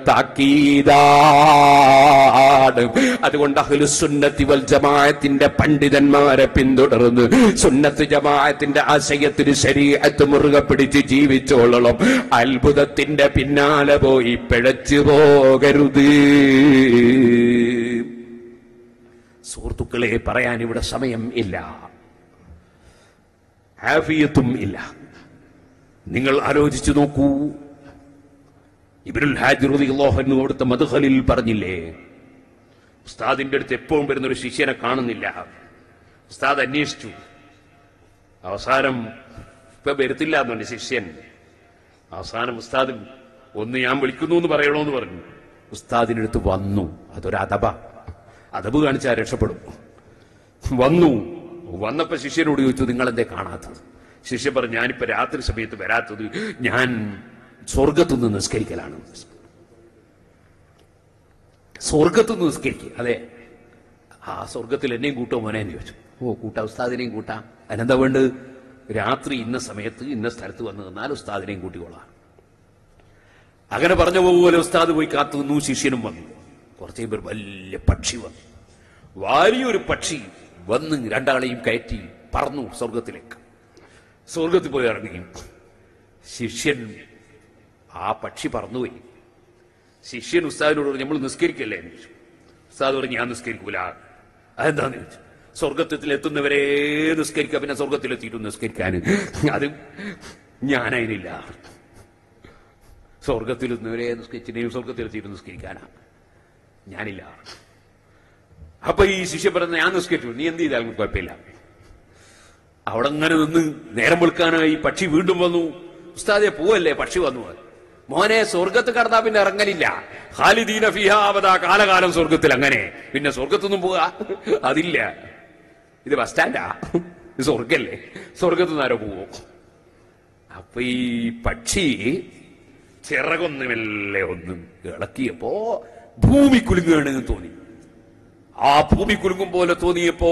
താക്കീതാണ് അതുകൊണ്ട് അഹ്ലുസുന്നത്തി വൽ ജമാഅത്തിന്റെ പണ്ഡിതന്മാരെ പിന്തുടർന്ന് സുന്നത്ത് ജമാഅത്തിന്റെ ആശയത്തിന് ശരീഅത്ത് മുറുകെ പിടിച്ച് ജീവിച്ചോളണം അത്ഭുതത്തിന്റെ പിന്നാലെ പോയി പിഴച്ചു പോകരുത് സുഹൃത്തുക്കളെ പറയാൻ ഇവിടെ സമയം ഇല്ല ആഫിയത്തും ഇല്ല നിങ്ങൾ ആലോചിച്ചു നോക്കൂ ഇബിനുൽ ഹാജ് റളിയല്ലാഹു അവിടുത്തെ മധുഹലിൽ പറഞ്ഞില്ലേ ഉസ്താദിന്റെ അടുത്ത് എപ്പോഴും വരുന്ന ഒരു ശിഷ്യനെ കാണുന്നില്ല ഉസ്താദ് അന്വേഷിച്ചു അവസാനം ഇപ്പൊ വരുത്തില്ല എന്നുണ്ട് ശിഷ്യൻ അവസാനം ഉസ്താദ് ഒന്ന് ഞാൻ വിളിക്കുന്നു എന്ന് പറയണോന്ന് പറഞ്ഞു ഉസ്താദിനടുത്ത് വന്നു അതൊരു അതബ അതബ് കാണിച്ചാൽ രക്ഷപ്പെടും വന്നു വന്നപ്പോ ശിഷ്യനോട് ചോദിച്ചു നിങ്ങൾ എന്തേ കാണാത്തത് ശിഷ്യൻ പറഞ്ഞു ഞാനിപ്പോ രാത്രി സമയത്ത് വരാത്തത് ഞാൻ സ്വർഗത്തുനിന്ന് നിസ്കരിക്കലാണ് സ്വർഗത്തുനിന്ന് നിസ്കരിക്കുക അതെ ആ സ്വർഗത്തിൽ എന്നെയും കൂട്ടോ മോനെ എന്ന് ചോദിച്ചു ഓ കൂട്ടാ ഉസ്താദിനെയും കൂട്ടാം അതിനെന്താ വേണ്ടത് രാത്രി ഇന്ന സമയത്ത് ഇന്ന സ്ഥലത്ത് വന്ന് നിന്നാൽ ഉസ്താദിനെയും കൂട്ടിക്കൊള്ളാം അങ്ങനെ പറഞ്ഞ പോലെ ഉസ്താദ് പോയി കാത്തു നിന്നു ശിഷ്യനും വന്നു കുറച്ചു കഴിയുമ്പോൾ ഒരു വലിയ പക്ഷി വന്നു വലിയൊരു പക്ഷി വന്ന് രണ്ടാളെയും കയറ്റി പറന്നു സ്വർഗത്തിലേക്ക് സ്വർഗത്തിൽ പോയി ഇറങ്ങി ശിഷ്യൻ ആ പക്ഷി പറന്നുപോയി ശിഷ്യൻ ഉസ്താദിനോട് പറഞ്ഞു നമ്മൾ നിസ്കരിക്കല്ലേ എന്ന് ചോദിച്ചു ഉസ്താദ് പറഞ്ഞു ഞാൻ നിസ്കരിക്കൂല അതെന്താന്ന് ചോദിച്ചു സ്വർഗത്തിൽ എത്തുന്നവരെ നിസ്കരിക്കുക പിന്നെ സ്വർഗത്തിലെത്തിയിട്ട് നിസ്കരിക്കാൻ അത് ഞാനതിനില്ല സ്വർഗത്തിൽ എത്തുന്നവരെ നിസ്കരിച്ചിനെയും സ്വർഗത്തിലെത്തിയിട്ട് നിസ്കരിക്കാനാ ഞാനില്ല അപ്പൊ ഈ ശിഷ്യ പറഞ്ഞ ഞാൻ നിസ്കരിച്ചു നീ എന്ത് ചെയ്താലും കുഴപ്പമില്ല അവിടെ അങ്ങനെ നിന്ന് നേരം വെളുക്കാനായി പക്ഷി വീണ്ടും വന്നു ഉസ്താദെ പോവല്ലേ പക്ഷി വന്നു മോനെ സ്വർഗത്ത് കടന്നാ പിന്നെ ഇറങ്ങലില്ല ഖാലിദീന ഫിഹാവത കാലകാലം സ്വർഗത്തിൽ അങ്ങനെ പിന്നെ സ്വർഗത്തൊന്നും പോവാ അതില്ല ഇത് ബസ് സ്റ്റാൻഡാ ഇത് സ്വർഗല്ലേ സ്വർഗത്ത് നിന്ന് ആരോ പോവോ അപ്പൊ ഈ പക്ഷി ചിറകൊന്നുമല്ലേ ഒന്നും ഇളക്കിയപ്പോ ഭൂമി കുലുങ്ങുകയാണെന്ന് തോന്നി ആ ഭൂമി കുലുങ്ങും പോലെ തോന്നിയപ്പോ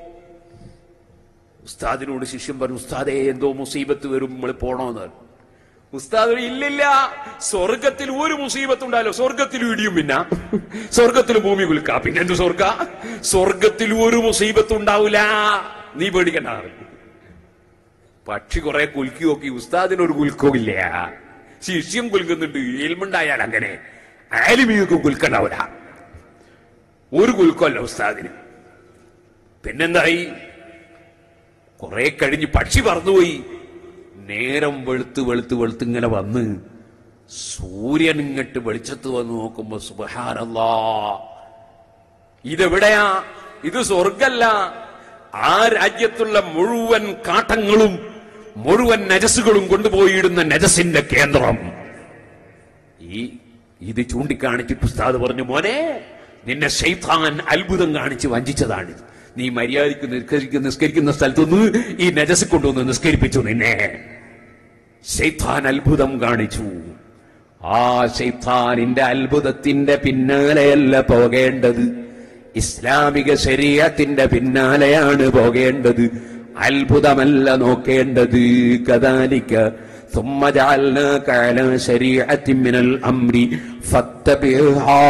ഉസ്താദിനോട് ശിഷ്യം പറഞ്ഞു ഉസ്താദേ എന്തോ മുസീബത്ത് വരും നമ്മൾ പോണോന്ന് ഉസ്താദ് പറഞ്ഞു, ഇല്ലില്ല സ്വർഗത്തിൽ ഒരു മുസീബത്ത് ഉണ്ടായാലോ സ്വർഗത്തിൽ ഇടിയും പിന്നെ സ്വർഗത്തിൽ ഭൂമി കുലുക്ക പിന്നെ എന്ത് സ്വർഗ സ്വർഗത്തിൽ ഒരു മുസീബത്ത് ഉണ്ടാവില്ല നീ പേടിക്കണ്ട പറഞ്ഞു. പക്ഷി കുറെ കുലുക്കി നോക്കി ഉസ്താദിനൊരു കുലുക്കവും ഇല്ല ശിഷ്യം കുലുക്കുന്നുണ്ട് എൽമുണ്ടായാൽ അങ്ങനെ ആലിമിയൊക്കെ കുലുക്കണ്ടാവില്ല ഒരു കുലുക്കമല്ല ഉസ്താദിന് പിന്നെന്തായി കുറെ കഴിഞ്ഞ് പക്ഷി പറന്നുപോയി നേരം വെളുത്ത് വെളുത്ത് വെളുത്ത് ഇങ്ങനെ വന്ന് സൂര്യൻ ഇങ്ങട്ട് വെളിച്ചത്ത് വന്ന് നോക്കുമ്പോ സുബഹാനല്ലാ ഇതെവിടെയാ ഇത് സ്വർഗല്ല ആ രാജ്യത്തുള്ള മുഴുവൻ കാട്ടങ്ങളും മുഴുവൻ നജസുകളും കൊണ്ടുപോയിടുന്ന നജസിന്റെ കേന്ദ്രം ഈ ഇത് ചൂണ്ടിക്കാണിച്ചിട്ട് ഉസ്താദ് പറഞ്ഞു മോനെ നിന്നെ ഷെയ്ത്താൻ അത്ഭുതം കാണിച്ച് വഞ്ചിച്ചതാണ് നീ മര്യാദയ്ക്ക് നിസ്കരിക്കുന്ന നിസ്കരിക്കുന്ന സ്ഥലത്തുനിന്ന് ഈ നജസ് കൊണ്ടുവന്ന് നിസ്കരിപ്പിച്ചു നിന്നെ ഷെയ്ത്താൻ അത്ഭുതം കാണിച്ചു ആ ഷെയ്ത്താനിന്റെ അത്ഭുതത്തിന്റെ പിന്നാലെയല്ല പോകേണ്ടത് ഇസ്ലാമിക ശരീരത്തിന്റെ പിന്നാലെയാണ് പോകേണ്ടത് അത്ഭുതമല്ല നോക്കേണ്ടത് കദാലിക്ക ثم جعلناك على شريعة من الأمر فاتبعها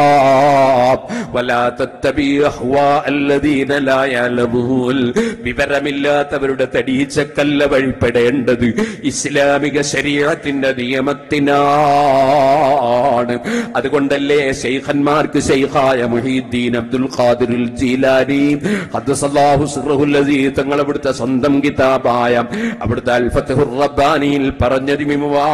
ولا تتبع أهواء الذين لا يعلمون വിവരമില്ലാത്തവരുടെ തടീച്ചക്കല്ല വഴിപ്പെടേണ്ടത് ഇസ്ലാമിക ശരീരത്തിന്റെ നിയമത്തിനാണ് അതുകൊണ്ടല്ലേ ശൈഖന്മാർക്ക് ശൈഖായ മുഹീദ്ദീൻ അബ്ദുൽ ഖാദിറുൽ ജീലാനി ഖദ്ദസല്ലാഹു സിർറഹുൽ അസീസ് തങ്ങൾ അവിടുത്തെ സ്വന്തം കിതാബായ അവിടുത്തെ അൽ ഫത്ഹുർ റബ്ബാനിയിൽ പറഞ്ഞത്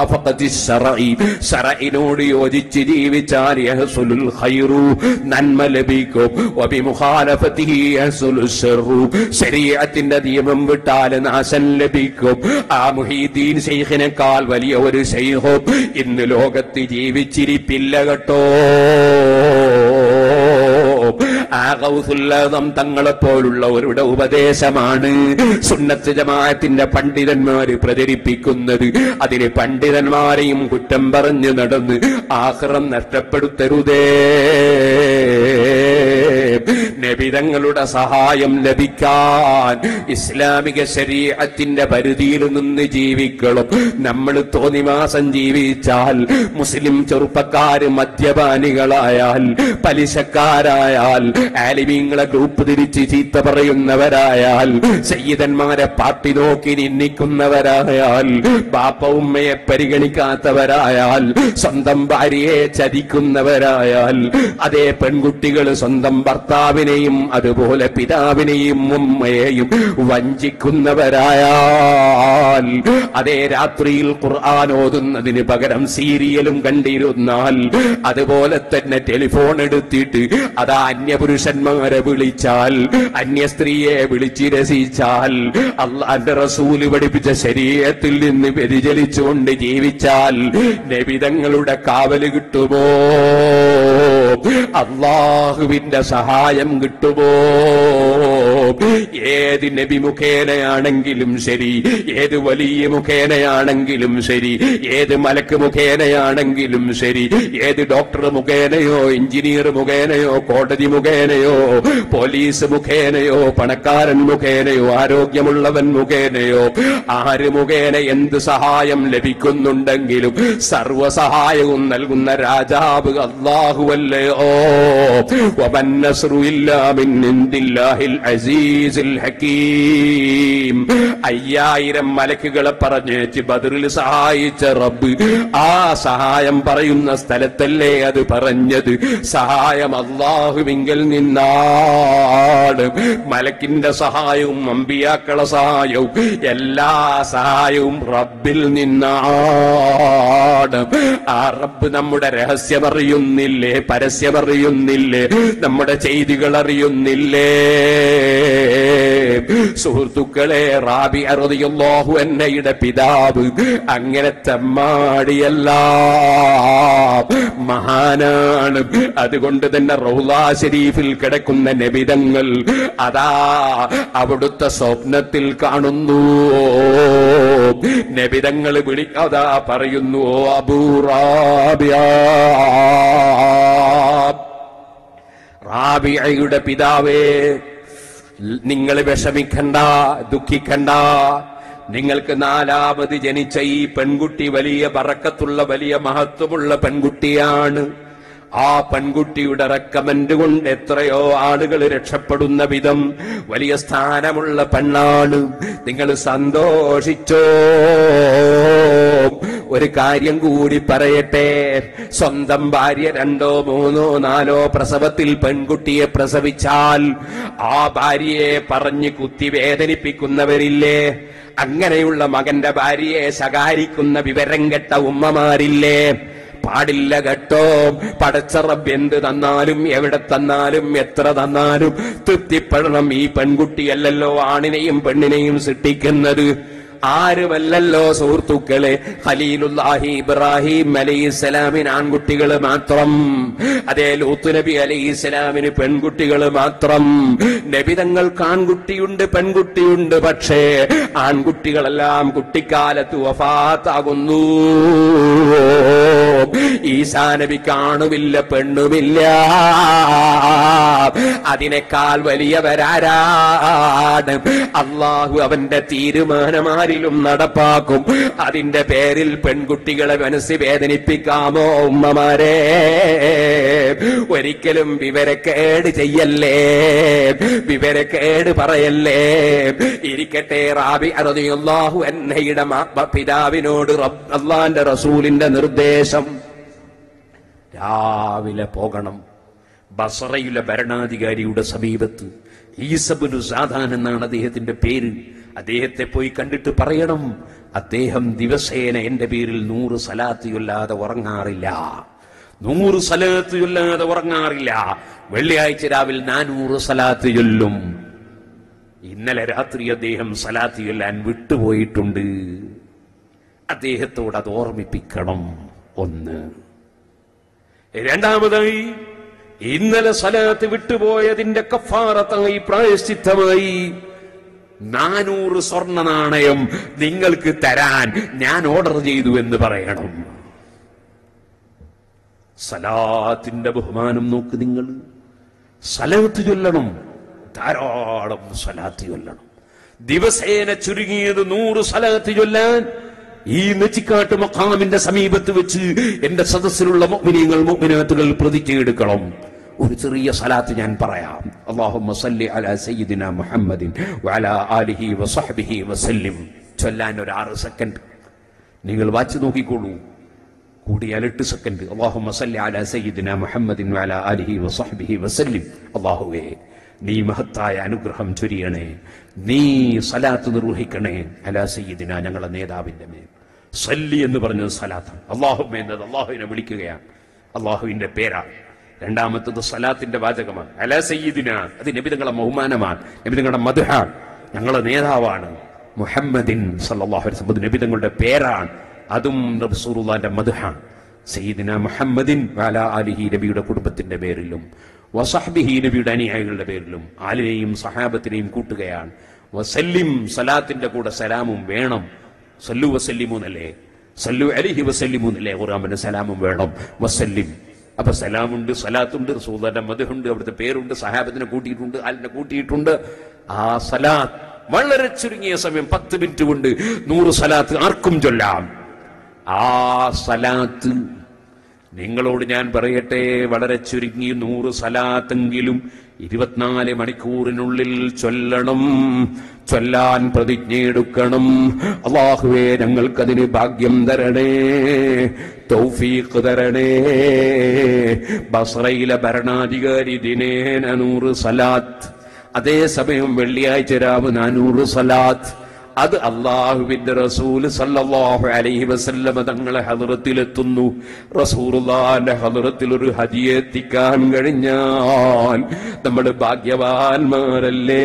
മിമുവാഫഖത്തി ശറഇ ശറഇനോട് യോജിച്ച് ജീവിച്ചാൽ യഹ്സുലുൽ ഖൈറു നന്മ ലഭിക്കും വബിമുഖാലഫത്തിഹി യഹ്സുലു ശർറു. ശരീഅത്തിന്റെ നിയമം വിട്ടാൽ നാശം ലഭിക്കും ആ മുഹീദ്ദീൻ ശൈഖിനേക്കാൾ വലിയ ഒരു ശൈഖും ഇന്ന് ലോകത്ത് ജീവിച്ചിരിപ്പില്ല കേട്ടോ ആ ഗൗസുല്ലം തങ്ങളെ പോലുള്ളവരുടെ ഉപദേശമാണ് സുന്നത്ത് ജമാഅത്തിന്റെ പണ്ഡിതന്മാര് പ്രചരിപ്പിക്കുന്നത് അതിന് പണ്ഡിതന്മാരെയും കുറ്റം പറഞ്ഞു നടന്ന് ആഹ്റം നഷ്ടപ്പെടുത്തരുതേ നബിതങ്ങളുടെ സഹായം ലഭിക്കാൻ ഇസ്ലാമിക ശരീരത്തിന്റെ പരിധിയിൽ നിന്ന് ജീവിക്കണം നമ്മൾ തോന്നിമാസം ജീവിച്ചാൽ മുസ്ലിം ചെറുപ്പക്കാര് മദ്യപാനികളായാൽ പലിശക്കാരായാൽ ആലിമീങ്ങളെ ഗ്രൂപ്പ് തിരിച്ച് ചീത്ത പറയുന്നവരായാൽ സയ്യിദന്മാരെ പാർട്ടി നോക്കി നിന്ദിക്കുന്നവരായാൽ ബാപ്പ ഉമ്മയെ പരിഗണിക്കാത്തവരായാൽ സ്വന്തം ഭാര്യയെ ചതിക്കുന്നവരായാൽ അതേ പെൺകുട്ടികൾ സ്വന്തം ഭർത്താവിനെയും അതുപോലെ പിതാവിനെയും ഉമ്മയെയും വഞ്ചിക്കുന്നവരായാൽ അതേ രാത്രിയിൽ ഖുർആൻ ഓതുന്നതിന് പകരം സീരിയലും കണ്ടിരുന്നാൽ അതുപോലെ തന്നെ ടെലിഫോൺ എടുത്തിട്ട് അതാ അന്യപുരുഷന്മാരെ വിളിച്ചാൽ അന്യ സ്ത്രീയെ വിളിച്ച് രസിച്ചാൽ അള്ളാന്റെ റസൂല് പഠിപ്പിച്ച ശരീരത്തിൽ നിന്ന് വ്യതിചലിച്ചുകൊണ്ട് ജീവിച്ചാൽ നബിതങ്ങളുടെ കാവല് കിട്ടുമോ അള്ളാഹുവിന്റെ സഹായം കിട്ടുമോ ഏത് നബി മുഖേനയാണെങ്കിലും ശരി ഏത് വലിയ മുഖേനയാണെങ്കിലും ശരി ഏത് മലക്ക് മുഖേനയാണെങ്കിലും ശരി ഏത് ഡോക്ടർ മുഖേനയോ എഞ്ചിനീയർ മുഖേനയോ കോടതി മുഖേനയോ പോലീസ് മുഖേനയോ പണക്കാരൻ മുഖേനയോ ആരോഗ്യമുള്ളവൻ മുഖേനയോ ആര് മുഖേന എന്ത് സഹായം ലഭിക്കുന്നുണ്ടെങ്കിലും സർവസഹായവും നൽകുന്ന രാജാവ് അള്ളാഹുവല്ലയോ വമൻ നസ്റു ഇല്ലാ മിൻ ഇൻദില്ലാഹിൽ അസീസിൽ ഹക്കീം അയ്യായിരം മലക്കുകളെ പറഞ്ഞേച്ച് ബദറിൽ സഹായിച്ച റബ്ബ് ആ സഹായം പറയുന്ന സ്ഥലത്തല്ലേ അത് പറഞ്ഞത് സഹായം അള്ളാഹുവിങ്കിൽ നിന്നാണ് മലക്കിന്റെ സഹായവും അമ്പിയാക്കളെ സഹായവും എല്ലാ സഹായവും റബ്ബിൽ നിന്നാണ് ആ റബ്ബ് നമ്മുടെ രഹസ്യമറിയുന്നില്ലേ പരസ്യമറിയുന്നില്ലേ നമ്മുടെ ചെയ്തികൾ അറിയുന്നില്ലേ സുഹൃത്തുക്കളെ റാബി അറുതിയുള്ളാഹു എന്നയുടെ പിതാവ് അങ്ങനെ തെമ്മാടിയല്ല മഹാനാണ് അതുകൊണ്ട് തന്നെ റൗലാ ഷരീഫിൽ കിടക്കുന്ന നബിതങ്ങൾ അതാ അവിടുത്തെ സ്വപ്നത്തിൽ കാണുന്നു നബിതങ്ങൾ വിളി അതാ പറയുന്നു "ഓ അബൂറാബിയ റാബിയയുടെ പിതാവേ നിങ്ങൾ വിഷമിക്കണ്ട ദുഃഖിക്കണ്ട നിങ്ങൾക്ക് നാലാമത് ജനിച്ച ഈ പെൺകുട്ടി വലിയ പറക്കത്തുള്ള വലിയ മഹത്വമുള്ള പെൺകുട്ടിയാണ് ആ പെൺകുട്ടിയുടെ റെക്കമെന്റ് കൊണ്ട് എത്രയോ ആളുകൾ രക്ഷപ്പെടുന്ന വിധം വലിയ സ്ഥാനമുള്ള പെണ്ണാണ് നിങ്ങൾ സന്തോഷിച്ചോ ഒരു കാര്യം കൂടി പറയട്ടെ സ്വന്തം ഭാര്യ രണ്ടോ മൂന്നോ നാലോ പ്രസവത്തിൽ പെൺകുട്ടിയെ പ്രസവിച്ചാൽ ആ ഭാര്യയെ പറഞ്ഞ് കുത്തി വേദനിപ്പിക്കുന്നവരില്ലേ അങ്ങനെയുള്ള മകന്റെ ഭാര്യയെ ശകാരിക്കുന്ന വിവരം കെട്ട ഉമ്മമാരില്ലേ പാടില്ല കേട്ടോ പടച്ചറബ് എന്ത് തന്നാലും എവിടെ തന്നാലും എത്ര തന്നാലും തൃപ്തിപ്പെടണം ഈ പെൺകുട്ടിയല്ലല്ലോ ആണിനെയും പെണ്ണിനെയും സൃഷ്ടിക്കുന്നത് ആരുമല്ലല്ലോ സുഹൃത്തുക്കളെ ഖലീലുല്ലാഹി ഇബ്രാഹിം അലൈഹിസ്സലാമിന് ആൺകുട്ടികൾ മാത്രം അതേ ലൂത്ത് നബി അലൈഹിസ്സലാമിന് പെൺകുട്ടികൾ മാത്രം നബിതങ്ങൾക്ക് ആൺകുട്ടിയുണ്ട് പെൺകുട്ടിയുണ്ട് പക്ഷേ ആൺകുട്ടികളെല്ലാം കുട്ടിക്കാലത്ത് വഫാത്താകുന്നു ഈസാ നബി കാണുമില്ല പെണ്ണുമില്ല അതിനേക്കാൾ വലിയവരാരാണ് അള്ളാഹു അവന്റെ തീരുമാനമാരിലും നടപ്പാക്കും അതിന്റെ പേരിൽ പെൺകുട്ടികളെ മനസ്സ് വേദനിപ്പിക്കാമോ ഉമ്മമാരെ ഒരിക്കലും വിവരക്കേട് ചെയ്യല്ലേ വിവരക്കേട് പറയല്ലേ ഇരിക്കട്ടെ റാബി അറിയാഹു എന്നയുടെ പിതാവിനോട് റബ്ബ് അള്ളാന്റെ റസൂലിന്റെ നിർദ്ദേശം രാവിലെ പോകണം ബസറയിലെ ഭരണാധികാരിയുടെ സമീപത്ത് ഈസബുലു സാധാൻ എന്നാണ് അദ്ദേഹത്തിന്റെ പേര് അദ്ദേഹത്തെ പോയി കണ്ടിട്ട് പറയണം അദ്ദേഹം ദിവസേന എന്റെ പേരിൽ നൂറ് സലാത്തിയല്ലാതെ ഉറങ്ങാറില്ല നൂറ് സലാത്ത് ചൊല്ലാതെ ഉറങ്ങാറില്ല വെള്ളിയാഴ്ച രാവിലെ നാനൂറ് സലാത്ത് ചൊല്ലും ഇന്നലെ രാത്രി അദ്ദേഹം സലാത്ത് ചൊല്ലാൻ വിട്ടുപോയിട്ടുണ്ട് അദ്ദേഹത്തോട് അത് ഓർമ്മിപ്പിക്കണം ഒന്ന് രണ്ടാമതായി ഇന്നലെ സലാത്ത് വിട്ടുപോയതിന്റെ കഫാറത്തായി പ്രായശ്ചിത്തമായി നാനൂറ് സ്വർണ്ണ നാണയം നിങ്ങൾക്ക് തരാൻ ഞാൻ ഓർഡർ ചെയ്തു എന്ന് പറയണം സലാത്തിന്റെ ബഹുമാനം നോക്ക് നിങ്ങൾ സലാത്ത് ചൊല്ലണം ധാരാളം സലാത്ത് ചൊല്ലണം ദിവസേന ചുരുങ്ങിയത് നൂറ് സലാത്ത് ചൊല്ലാൻ ഈ നെച്ചിക്കാട്ട് മക്കാമിന്റെ സമീപത്ത് വെച്ച് എന്റെ സദസ്സിലുള്ള മുഅ്മിനീങ്ങൾ മുഅ്മിനാത്തുകൾ പ്രതിജ്ഞയെടുക്കണം ഒരു ചെറിയ സലാത്ത് ഞാൻ പറയാം അല്ലാഹുമ്മ സല്ലി അലാ സയ്യിദിന മുഹമ്മദിൻ വഅലാ ആലിഹി വസഹ്ബിഹി വസല്ലിം ചൊല്ലാൻ ഒരു ആറ് സെക്കൻഡ് നിങ്ങൾ വാച്ച് നോക്കിക്കോളൂ കൂടിയാൽ എട്ട് സെക്കൻഡ് അള്ളാഹു സല്ലി അലാ സയ്യിദിന മുഹമ്മദിൻ വഅലാ ആലിഹി വസഹ്ബിഹി വസല്ലിം അള്ളാഹുവേ നീ മഹത്തായ അനുഗ്രഹം ചൊരിയണേ നീ സലാത്ത് നിർവഹിക്കണേ അലാ സയ്യിദിന ഞങ്ങളുടെ നേതാവിന്റെ മേൽ സല്ലി എന്ന് പറഞ്ഞത് സലാത്താണ് അള്ളാഹു എന്നത് അള്ളാഹുവിനെ വിളിക്കുകയാണ് അള്ളാഹുവിന്റെ പേരാണ് രണ്ടാമത്തത് സലാത്തിന്റെ വാചകമാണ് അലാ സയ്യിദിന അത് നബിതങ്ങളുടെ ബഹുമാനമാണ് നബിതങ്ങളുടെ മധുഹാണ് ഞങ്ങളുടെ നേതാവാണ് മുഹമ്മദിൻ സല്ലല്ലാഹു അലൈഹി വസല്ലം നബിതങ്ങളുടെ പേരാണ് അതും റസൂലുള്ളാന്റെ മധുഹാണ് സയ്യിദിന മുഹമ്മദിൻ വാല ആലിഹി നബിയുടെ കുടുംബത്തിന്റെ പേരിലും വസഹ്ബിഹി നബിയുടെ അനുയായികളുടെ പേരിലും ആലിനെയും സഹാബത്തിനെയും കൂട്ടുകയാണ് വസല്ലിം സലാത്തിന്റെ കൂടെ സലാമും വേണം സല്ലു വസല്ലിമു എന്നല്ലേ സല്ലു അലിഹി വസല്ലിമു എന്നല്ലേ ഖുർആന്റെ സലാമും വേണം വസല്ലിം അപ്പൊ സലാമുണ്ട് സലാത്തുണ്ട് റസൂലുള്ളാന്റെ മധുഹുണ്ട് അവിടുത്തെ പേരുണ്ട് സഹാബത്തിനെ കൂട്ടിയിട്ടുണ്ട് ആലിനെ കൂട്ടിയിട്ടുണ്ട് ആ സലാത്ത് വളരെ ചുരുങ്ങിയ സമയം പത്ത് മിനിറ്റ് കൊണ്ട് നൂറ് സലാത്ത് ആർക്കും ചൊല്ലാം ആ സലാത്ത് നിങ്ങളോട് ഞാൻ പറയട്ടെ വളരെ ചുരുങ്ങി നൂറ് സലാത്തെങ്കിലും ഇരുപത്തിനാല് മണിക്കൂറിനുള്ളിൽ ചൊല്ലണം ചൊല്ലാൻ പ്രതിജ്ഞയെടുക്കണം അള്ളാഹുവേ ഞങ്ങൾക്കതിന് ഭാഗ്യം തരണേ തൗഫീഖ് തരണേ ബസ്രയിലെ ഭരണാധികാരി ദിനേന നൂറ് സലാത്ത് അതേസമയം വെള്ളിയാഴ്ച രാവ് നാനൂറ് സലാത്ത് അത് അള്ളാഹുവിന്റെ റസൂല് സല്ലല്ലാഹു അലൈഹി വസല്ലമ തങ്ങളെ ഹദറത്തിലെത്തുന്നു റസൂലുള്ളാന്റെ ഹദറത്തിൽ ഒരു ഹദിയെ എത്തിക്കാൻ കഴിഞ്ഞാൽ നമ്മൾ ഭാഗ്യവാന്മാരല്ലേ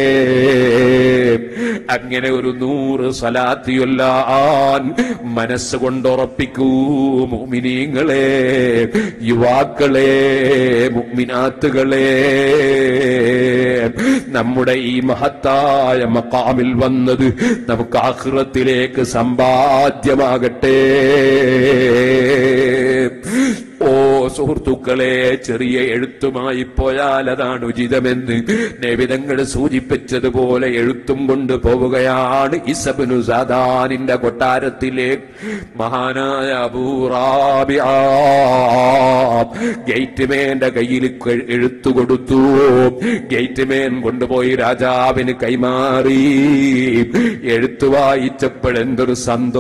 അങ്ങനെ ഒരു നൂറ് സലാത്തിയൊല്ലാൻ മനസ്സുകൊണ്ട് ഉറപ്പിക്കൂ മുഅ്മിനീങ്ങളെ യുവാക്കളെ മുഅ്മിനാത്തുകളെ നമ്മുടെ ഈ മഹത്തായ മക്കാമിൽ വന്നത് നമുക്ക് ആഹ്റത്തിലേക്ക് സമ്പാദ്യമാകട്ടെ ഓ സുഹൃത്തുക്കളെ ചെറിയ എഴുത്തുമായി പോയാൽ അതാണ് ഉചിതമെന്ന് നബിതങ്ങൾ സൂചിപ്പിച്ചതുപോലെ എഴുത്തും കൊണ്ട് പോവുകയാണ് ഇസബിനു സാദാനിന്റെ കൊട്ടാരത്തിലെ മഹാനായ അബൂറാബിയ ഗേറ്റ്മേന്റെ കയ്യിൽ ക- എഴുത്തു കൊടുത്തു ഗേറ്റ്മേൻ കൊണ്ടുപോയി രാജാവിന് കൈമാറി എഴുത്തു വായിച്ചപ്പോഴെന്തൊരു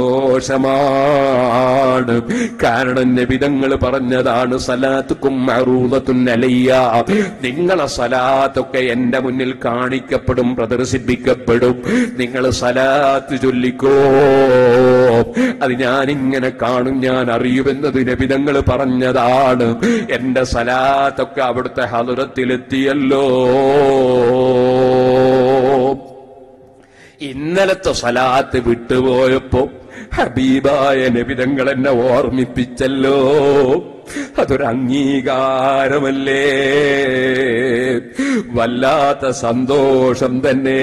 സന്തോഷമാണ് കാരണം നബിതങ്ങൾ പറഞ്ഞതാണ് സലാത്തുക്കും അറൂദത്തുൻ അലയ്യ നിങ്ങളെ സലാത്തൊക്കെ എന്റെ മുന്നിൽ കാണിക്കപ്പെടും പ്രദർശിപ്പിക്കപ്പെടും നിങ്ങൾ സലാത്ത് ചൊല്ലിക്കോ അത് ഞാനിങ്ങനെ കാണും ഞാൻ അറിയുമെന്നത് നബിതങ്ങൾ പറഞ്ഞതാണ് എന്റെ സലാത്തൊക്കെ അവിടുത്തെ ഹലുരത്തിലെത്തിയല്ലോ ഇന്നലത്തെ സലാത്ത് വിട്ടുപോയപ്പോ ഹബീബായ നബിതങ്ങൾ എന്നെ ഓർമ്മിപ്പിച്ചല്ലോ അതൊരു അംഗീകാരമല്ലേ വല്ലാത്ത സന്തോഷം തന്നെ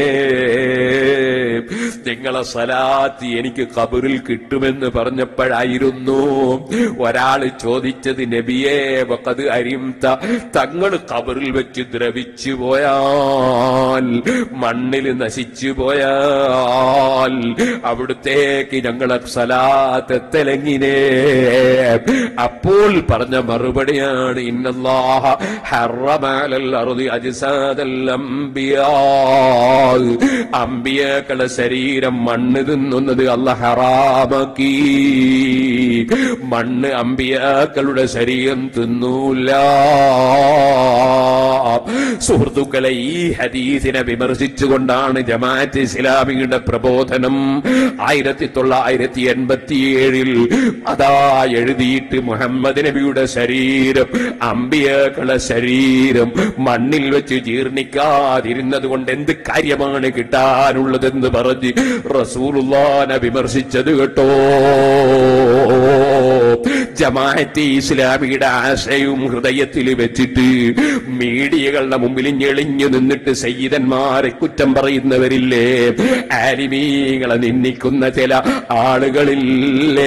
നിങ്ങളെ സലാത്ത് എനിക്ക് കബറിൽ കിട്ടുമെന്ന് പറഞ്ഞപ്പോഴായിരുന്നു ഒരാൾ ചോദിച്ചത് നബിയെ വക്കത് അരിംത തങ്ങൾ കബറിൽ വെച്ച് ദ്രവിച്ചു പോയാൽ മണ്ണിൽ നശിച്ചു പോയാൽ അവിടുത്തേക്ക് ഞങ്ങളെ സലാത്ത് തെലങ്ങിനെ അപ്പോൾ പറഞ്ഞ മറുപടിയാണ് ഇന്നല്ലാഹ ഹറമാലൽ അറുതി അജിസാദൽ അംബിയാ അമ്പിയാക്കളുടെ ശരീരം മണ്ണ് തിന്നുന്നത് അല്ല ഹറാമാക്കി മണ്ണ് അമ്പിയാക്കളുടെ ശരീരം തിന്നൂല സുഹൃത്തുക്കളെ ഈ ഹദീസിനെ വിമർശിച്ചുകൊണ്ടാണ് ജമാഅത്ത് ഇസ്ലാമിയുടെ പ്രബോധനം ആയിരത്തി തൊള്ളായിരത്തി എൺപത്തിയേഴിൽ അതാ എഴുതിയിട്ട് മുഹമ്മദ് നബിയുടെ ശരീരം അമ്പിയക്കളെ ശരീരം മണ്ണിൽ വെച്ച് ജീർണിക്കാതിരുന്നത് കൊണ്ട് എന്ത് കാര്യമാണ് കിട്ടാനുള്ളതെന്ന് പറഞ്ഞ് റസൂലുള്ളാനെ വിമർശിച്ചത് കേട്ടോ ജമാഅത്തെ ഇസ്ലാമിയുടെ ആശയവും ഹൃദയത്തിൽ വെച്ചിട്ട് മീഡിയകളുടെ മുമ്പിൽ ഞെളിഞ്ഞു നിന്നിട്ട് സയ്യിദന്മാരെ കുറ്റം പറയുന്നവരില്ലേ ആലിമീങ്ങളെ നിന്ദിക്കുന്ന ചില ആളുകളില്ലേ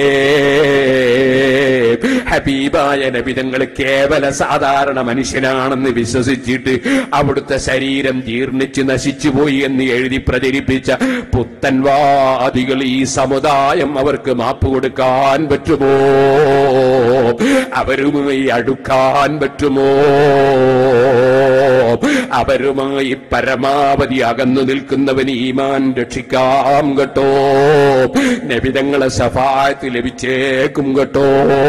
ഹബീബായ നബിതങ്ങൾ കേവല സാധാരണ മനുഷ്യനാണെന്ന് വിശ്വസിച്ചിട്ട് അവിടുത്തെ ശരീരം ജീർണിച്ച് നശിച്ചു പോയി എന്ന് എഴുതി പ്രചരിപ്പിച്ച പുത്തൻവാദികൾ ഈ സമുദായം അവർക്ക് മാപ്പ് കൊടുക്കാൻ പറ്റുമോ അവരുമായി അടുക്കാൻ പറ്റുമോ അവരുമായി പരമാവധി അകന്നു നിൽക്കുന്നവന് ഈമാൻ രക്ഷിക്കാം കേട്ടോ നബിതങ്ങളെ സഫായത്ത് ലഭിച്ചേക്കും കേട്ടോ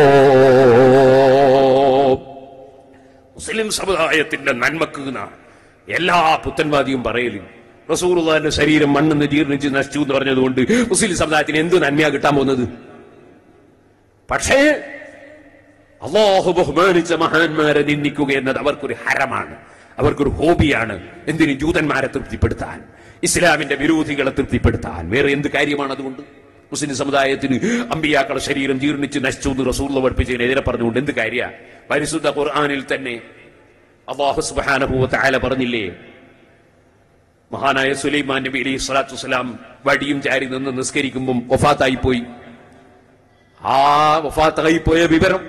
മുസ്ലിം സമുദായത്തിന്റെ നന്മക്ക് ന- എല്ലാ പുത്തൻവാദിയും പറയലും റസൂറുള്ളാന്റെ ശരീരം മണ്ണെന്ന് ജീർണിച്ച് നശിച്ചു എന്ന് പറഞ്ഞതുകൊണ്ട് മുസ്ലിം സമുദായത്തിന് എന്ത് നന്മയാ കിട്ടാൻ പോകുന്നത് പക്ഷേ അള്ളാഹു ബഹുമാനിച്ച മഹാന്മാരെ നിന്ദിക്കുക എന്നത് അവർക്കൊരു ഹരമാണ് അവർക്കൊരു ഹോബിയാണ് എന്തിന് ജൂതന്മാരെ തൃപ്തിപ്പെടുത്താൻ ഇസ്ലാമിന്റെ വിരോധികളെ തൃപ്തിപ്പെടുത്താൻ വേറെ എന്ത് കാര്യമാണ് അതുകൊണ്ട് മുസ്ലിം സമുദായത്തിന് അമ്പിയാക്കളുടെ ശരീരം ജീർണിച്ച് നശിച്ചു എന്ന് റസൂൽ പഠിപ്പിച്ചതിനെതിരെ പറഞ്ഞുകൊണ്ട് എന്ത് കാര്യ പരിശുദ്ധ ഖുർആാനിൽ തന്നെ അള്ളാഹു സുബാനഭൂവത്ത് ആല പറഞ്ഞില്ലേ മഹാനായ സുലൈമാൻ നബി അലൈഹി സ്വലാത്തു വസ്സലാം വടിയും ചാരി നിന്ന് നിസ്കരിക്കുമ്പം ഒഫാത്തായി പോയി ആ വഫാത്തായി പോയ വിവരം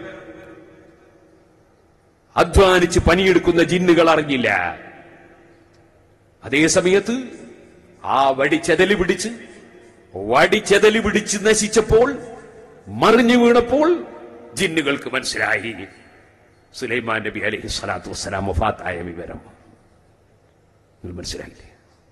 അധ്വാനിച്ച് പണിയെടുക്കുന്ന ജിന്നുകൾ അറിഞ്ഞില്ല അതേ സമയത്ത് ആ വടി ചെതലി പിടിച്ച് വടി ചെതലി പിടിച്ച് നശിച്ചപ്പോൾ മറിഞ്ഞു വീണപ്പോൾ ജിന്നുകൾക്ക് മനസ്സിലായി സുലൈമാൻ നബി അലൈഹി സ്വലാത്തു വസ്സലാം വഫാത്തായ വിവരം നിങ്ങൾ മനസ്സിലായില്ലേ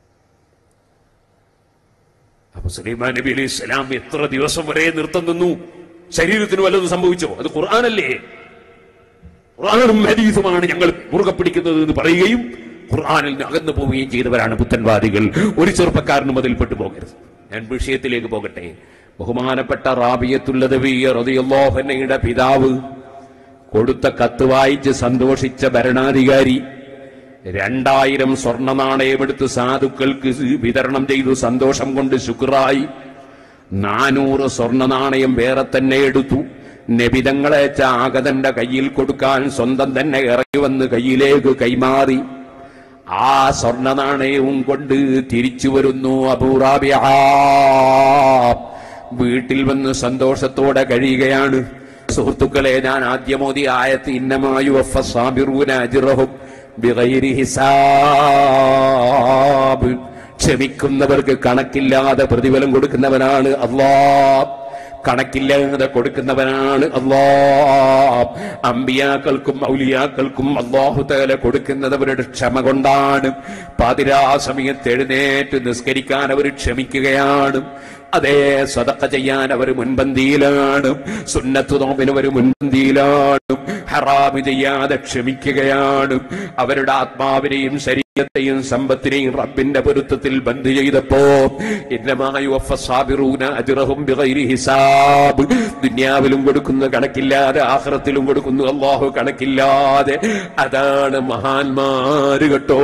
അപ്പൊ സുലൈമാൻ നബി അലൈഹി സ്വലാം എത്ര ദിവസം വരെ നൃത്തം നിന്നു ശരീരത്തിന് വല്ലതും സംഭവിച്ചോ അത് ഖുർആാനല്ലേ ഖുർആാനും ഹദീസുമാണ് ഞങ്ങൾ മുറുകെ പിടിക്കുന്നത് എന്ന് പറയുകയും ഖുർആാനിൽ നിന്ന് അകന്നു പോവുകയും ചെയ്തവരാണ് പുത്തൻവാദികൾ ഒരു ചെറുപ്പക്കാരനും അതിൽ പെട്ടുപോകരുത് ഞാൻ വിഷയത്തിലേക്ക് പോകട്ടെ ബഹുമാനപ്പെട്ട റാബിയത്തുള്ളതയുടെ പിതാവ് കൊടുത്ത കത്ത് വായിച്ച് സന്തോഷിച്ച ഭരണാധികാരി രണ്ടായിരം സ്വർണ്ണ നാണയമെടുത്ത് സാധുക്കൾക്ക് വിതരണം ചെയ്തു സന്തോഷം കൊണ്ട് ശുക്രായി നാനൂറ് സ്വർണ്ണ നാണയം വേറെ തന്നെ എടുത്തു നബിതങ്ങളെ ആഗതന്റെ കയ്യിൽ കൊടുക്കാൻ സ്വന്തം തന്നെ ഇറങ്ങി വന്ന് കയ്യിലേക്ക് കൈമാറി ആ സ്വർണ്ണ നാണയവും കൊണ്ട് തിരിച്ചു വരുന്നു അബൂറാബിയ വീട്ടിൽ വന്ന് സന്തോഷത്തോടെ കഴിയുകയാണ് സുഹൃത്തുക്കളെ ഞാൻ ആദ്യമോദി ആയത്ത് ഇന്നമായു സാബിറൂന അജിറഹും ബിഗൈരി ഹിസാബ് ക്ഷമിക്കുന്നവർക്ക് കണക്കില്ലാതെ പ്രതിഫലം കൊടുക്കുന്നവനാണ് അള്ളാ കണക്കില്ലാതെ കൊടുക്കുന്നവനാണ് അള്ളാ അമ്പിയാക്കൾക്കും ഔലിയാക്കൾക്കും അള്ളാഹു തല കൊടുക്കുന്നത് അവരുടെ ക്ഷമ കൊണ്ടാണ് പാതിരാ സമയത്ത് എഴുന്നേറ്റ് നിസ്കരിക്കാൻ അവർ ക്ഷമിക്കുകയാണ് അതേ സദക്ക ചെയ്യാൻ അവർ മുൻപന്തിയിലാണ് സുന്നത്ത് നോമ്പിന് അവർ മുൻപന്തിയിലാണ് ഹറാമ് ചെയ്യാതെ ക്ഷമിക്കുകയാണ് അവരുടെ ആത്മാവിനെയും ശരീരത്തെയും സമ്പത്തിനെയും റബ്ബിന്റെ പൊരുത്തത്തിൽ ബന്ദ് ചെയ്തപ്പോ ഇന്നമായി ഹിസാബ് ദുന്യാവിലും കൊടുക്കുന്ന കണക്കില്ലാതെ ആഹ്റത്തിലും കൊടുക്കുന്നു അള്ളാഹു കണക്കില്ലാതെ അതാണ് മഹാന്മാര് കേട്ടോ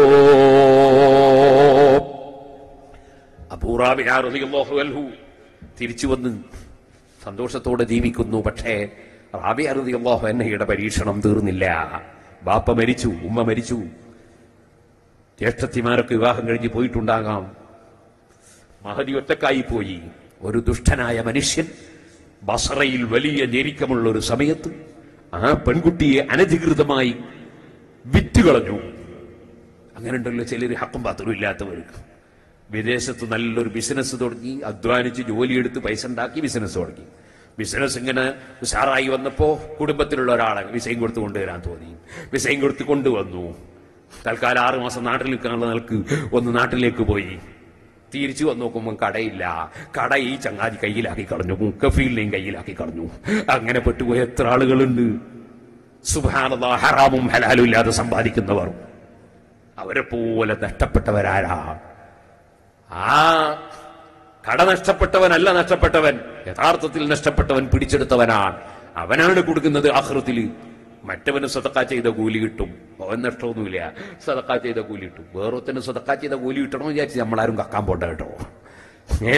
അബൂറാബിയാഹു തിരിച്ചു വന്ന് സന്തോഷത്തോടെ ജീവിക്കുന്നു പക്ഷേ റാബി അറുതി അള്ളാഹു എന്നയുടെ പരീക്ഷണം തീർന്നില്ല ബാപ്പ മരിച്ചു ഉമ്മ മരിച്ചു ജ്യേഷ്ഠത്തിമാരൊക്കെ വിവാഹം കഴിഞ്ഞ് പോയിട്ടുണ്ടാകാം മഹതി ഒറ്റക്കായി പോയി ഒരു ദുഷ്ടനായ മനുഷ്യൻ ബസറയിൽ വലിയ ഞെരുക്കമുള്ള ഒരു സമയത്ത് ആ പെൺകുട്ടിയെ അനധികൃതമായി വിറ്റുകളഞ്ഞു അങ്ങനെ ഉണ്ടല്ലോ ചിലർ ഹക്കും പാത്രം ഇല്ലാത്തവർക്ക് വിദേശത്ത് നല്ലൊരു ബിസിനസ് തുടങ്ങി അധ്വാനിച്ച് ജോലിയെടുത്ത് പൈസ ഉണ്ടാക്കി ബിസിനസ് തുടങ്ങി ബിസിനസ് ഇങ്ങനെ ഉഷാറായി വന്നപ്പോ കുടുംബത്തിലുള്ള ഒരാളെ വിസയും കൊടുത്ത് കൊണ്ടുവരാൻ തോന്നി വിസയും കൊടുത്ത് കൊണ്ടുവന്നു തൽക്കാലം ആറു മാസം നാട്ടിൽ നിൽക്കാനുള്ള നിലക്ക് ഒന്ന് നാട്ടിലേക്ക് പോയി തിരിച്ചു വന്ന് നോക്കുമ്പോൾ കടയില്ല കട ഈ ചങ്ങാതി കയ്യിലാക്കി കളഞ്ഞു കഫീലിനെയും കയ്യിലാക്കി കളഞ്ഞു അങ്ങനെ പെട്ടുപോയ എത്ര ആളുകളുണ്ട് സുബാനത ഹറാമും ഹലാലും ഇല്ലാതെ സമ്പാദിക്കുന്നവർ അവരെ പോലെ നഷ്ടപ്പെട്ടവരാരാ ആ കട നഷ്ടപ്പെട്ടവനല്ല നഷ്ടപ്പെട്ടവൻ യഥാർത്ഥത്തിൽ നഷ്ടപ്പെട്ടവൻ പിടിച്ചെടുത്തവനാണ് അവനാണ് കൊടുക്കുന്നത് ആഹൃത്തിൽ മറ്റവന് സതക്ക ചെയ്ത കൂലി കിട്ടും അവൻ നഷ്ടമൊന്നുമില്ല സതക്ക ചെയ്ത കൂലി കിട്ടും വേറൊരുത്തന് സതക്ക ചെയ്ത കൂലി കിട്ടണമെന്ന് വിചാരിച്ച് നമ്മളാരും കക്കാൻ പോണ്ട കേട്ടോ ഏ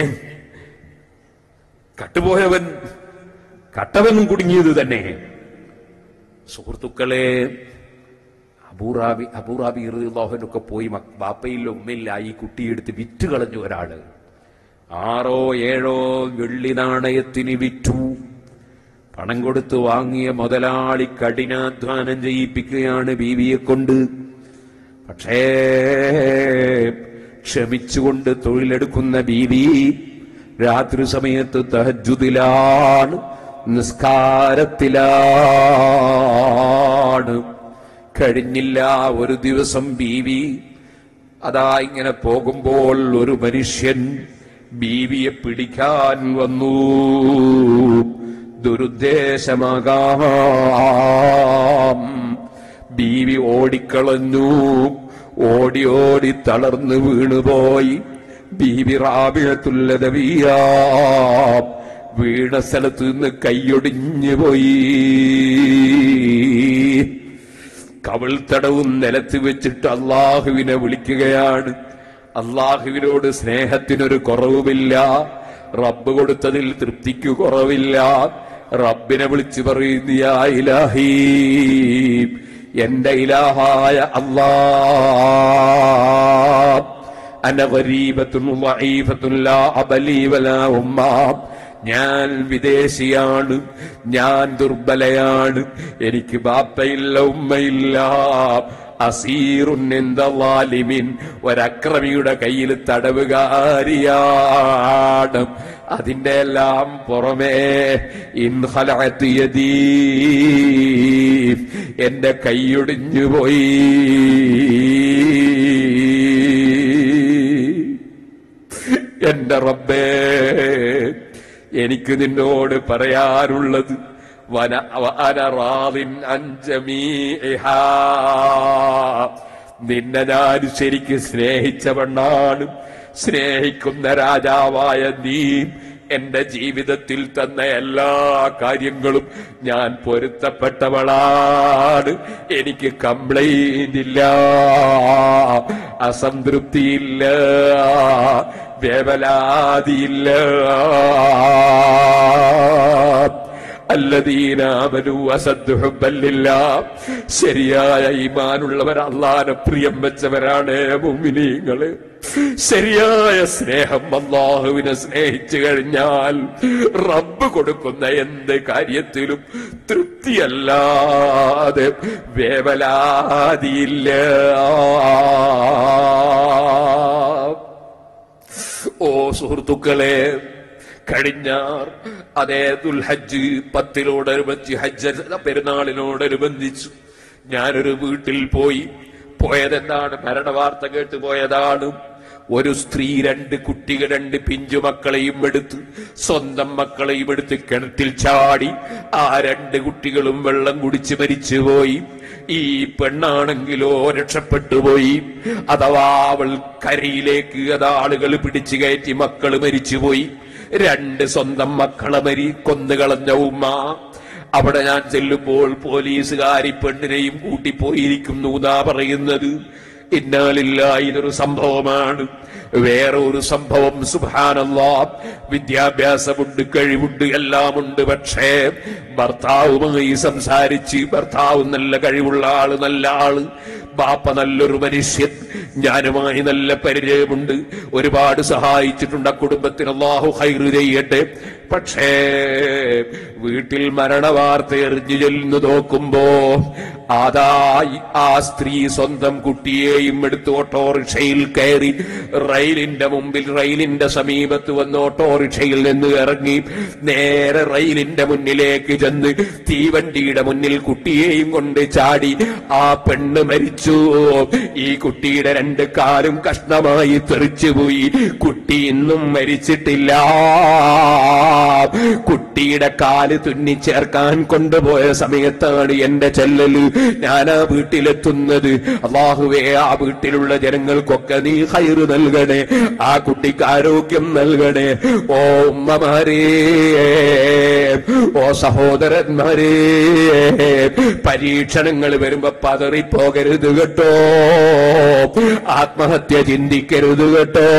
കട്ടുപോയവൻ കട്ടവനും കുടുങ്ങിയത് തന്നെ സുഹൃത്തുക്കളെ അബൂറാബി അബൂറാബി ഇറുദാഹനൊക്കെ പോയി മക്- ബാപ്പയില്ല ഉമ്മയില്ല ഈ കുട്ടിയെടുത്ത് വിറ്റ് കളഞ്ഞു ഒരാള് ആറോ ഏഴോ വെള്ളി നാണയത്തിന് വിറ്റു പണം കൊടുത്ത് വാങ്ങിയ മുതലാളി കഠിനാധ്വാനം ചെയ്യിപ്പിക്കുകയാണ് ബീവിയെ കൊണ്ട് പക്ഷേ ക്ഷമിച്ചുകൊണ്ട് തൊഴിലെടുക്കുന്ന ബീവി രാത്രി സമയത്ത് തഹജുദിലാണ് നിസ്കാരത്തിലാണ് കഴിഞ്ഞില്ല ഒരു ദിവസം ബീവി അതാ ഇങ്ങനെ പോകുമ്പോൾ ഒരു മനുഷ്യൻ ബീവിയെ പിടിക്കാൻ വന്നു ദുരുദ്ദേശമാകാം ബീവി ഓടിക്കളഞ്ഞു ഓടി ഓടി തളർന്ന് വീണുപോയി ബീവി റാബിഴത്തുല്ലതവിയ വീണ സ്ഥലത്ത് നിന്ന് കൈയൊടിഞ്ഞു പോയി കവിൾ തടവും നിലത്ത് വെച്ചിട്ട് അള്ളാഹുവിനെ വിളിക്കുകയാണ് അള്ളാഹുവിനോട് സ്നേഹത്തിനൊരു കുറവുമില്ല റബ്ബ് കൊടുത്തതിൽ തൃപ്തിക്ക് കുറവില്ല റബ്ബിനെ വിളിച്ചു പറയുന്നു യാ ഇലാഹി എന്റെ ഇലാഹായ അള്ളാ അന ഗരീബത്തുൻ വഈഫത്തുൻ ലാ അബലി വലാ ഉമ്മ ഞാൻ വിദേശിയാണ് ഞാൻ ദുർബലയാണ് എനിക്ക് ബാപ്പയില്ല ഉമ്മയില്ല അസീറുൻ എന്ത വാലിമിൻ ഒരക്രമിയുടെ കയ്യിൽ തടവുകാരിയാണ് അതിന്റെ എല്ലാം പുറമേ ഇൻഹലഅത്ത് യദീ എന്റെ കൈയൊടിഞ്ഞു പോയി എന്റെ റബ്ബേ എനിക്ക് നിന്നോട് പറയാനുള്ളത് വന അനറാദിൻ അഞ്ചമീഹാ നിന്നെ ഞാൻ ശരിക്ക് സ്നേഹിച്ചവണ്ണാണ് സ്നേഹിക്കുന്ന രാജാവായ നീ എന്റെ ജീവിതത്തിൽ തന്ന എല്ലാ കാര്യങ്ങളും ഞാൻ പൊരുത്തപ്പെട്ടവളാണ് എനിക്ക് കംപ്ലൈന്റ് ഇല്ല അസംതൃപ്തിയില്ല വേവലാതിയില്ല അല്ലദീനാമനു അസദ്ഹുബല്ലില്ല ശരിയായ ഈമാനുള്ളവർ അള്ളാനെ പ്രിയം വെച്ചവരാണ് മുമിനീങ്ങള് ശരിയായ സ്നേഹം അള്ളാഹുവിനെ സ്നേഹിച്ചു കഴിഞ്ഞാൽ റബ്ബ് കൊടുക്കുന്ന എന്ത് കാര്യത്തിലും തൃപ്തിയല്ലാതെ വേവലാതിയില്ല ഓ സുഹൃത്തുക്കളെ കഴിഞ്ഞാർ അതേ ദുൽഹജ്ജ് പത്തിനോടനുബന്ധിച്ച് ഹജ്ജ് പെരുന്നാളിനോടനുബന്ധിച്ചു ഞാനൊരു വീട്ടിൽ പോയി പോയതെന്താണ് മരണവാർത്ത കേട്ട് പോയതാണ് ഒരു സ്ത്രീ രണ്ട് കുട്ടികൾ രണ്ട് പിഞ്ചു മക്കളെയും എടുത്ത് സ്വന്തം മക്കളെയും എടുത്ത് കിണറ്റിൽ ചാടി ആ രണ്ട് കുട്ടികളും വെള്ളം കുടിച്ച് മരിച്ചുപോയി ഈ പെണ്ണാണെങ്കിലോ രക്ഷപ്പെട്ടുപോയി അഥവാ അവൾ കരയിലേക്ക് അത് ആളുകൾ പിടിച്ചു കയറ്റി മക്കള് മരിച്ചുപോയി രണ്ട് സ്വന്തം മക്കളെ മരി കൊന്നുകളഞ്ഞ ഉമ്മ അവിടെ ഞാൻ ചെല്ലുമ്പോൾ പോലീസുകാരി പെണ്ണിനെയും കൂട്ടിപ്പോയിരിക്കുന്നു എന്നാ പറയുന്നത് ഇന്നാലില്ല ഇതൊരു സംഭവമാണ് വേറെ ഒരു സംഭവം സുഭാനല്ലാ വിദ്യാഭ്യാസമുണ്ട് കഴിവുണ്ട് എല്ലാമുണ്ട് പക്ഷേ ഭർത്താവുമായി സംസാരിച്ച് ഭർത്താവ് നല്ല കഴിവുള്ള ആള് നല്ല ആള് ബാപ്പ നല്ലൊരു മനുഷ്യൻ ഞാനുമായി നല്ല പരിചയമുണ്ട് ഒരുപാട് സഹായിച്ചിട്ടുണ്ട് ആ കുടുംബത്തിന് അള്ളാഹു ഹൈറ് ചെയ്യട്ടെ പക്ഷേ വീട്ടിൽ മരണവാർത്ത എറിഞ്ഞു ചെല്ലുന്നു നോക്കുമ്പോ അതായി ആ സ്ത്രീ സ്വന്തം കുട്ടിയെയും എടുത്ത് ഓട്ടോറിക്ഷയിൽ കയറി റെയിലിന്റെ മുമ്പിൽ റെയിലിന്റെ സമീപത്ത് വന്ന് ഓട്ടോറിക്ഷയിൽ നിന്ന് ഇറങ്ങി നേരെ റെയിലിന്റെ മുന്നിലേക്ക് ചെന്ന് തീവണ്ടിയുടെ മുന്നിൽ കുട്ടിയെയും കൊണ്ട് ചാടി ആ പെണ്ണ് മരിച്ചു ഈ കുട്ടിയുടെ രണ്ട് കാലും കഷ്ണമായി തെറിച്ചുപോയി കുട്ടി ഇന്നും മരിച്ചിട്ടില്ല കുട്ടിയുടെ കാല് തുന്നിച്ചേർക്കാൻ കൊണ്ടുപോയ സമയത്താണ് എന്റെ ചെല്ലല് ഞാൻ ആ വീട്ടിലെത്തുന്നത് അള്ളാഹുവേ ആ വീട്ടിലുള്ള ജനങ്ങൾക്കൊക്കെ നീ ഹൈറ് നൽകണേ ആ കുട്ടിക്ക് ആരോഗ്യം നൽകണേ ഓ ഉമ്മമാരേ ഓ സഹോദരന്മാരേ പരീക്ഷണങ്ങൾ വരുമ്പോ പതറിപ്പോകരുത് കേട്ടോ ആത്മഹത്യ ചിന്തിക്കരുത് കേട്ടോ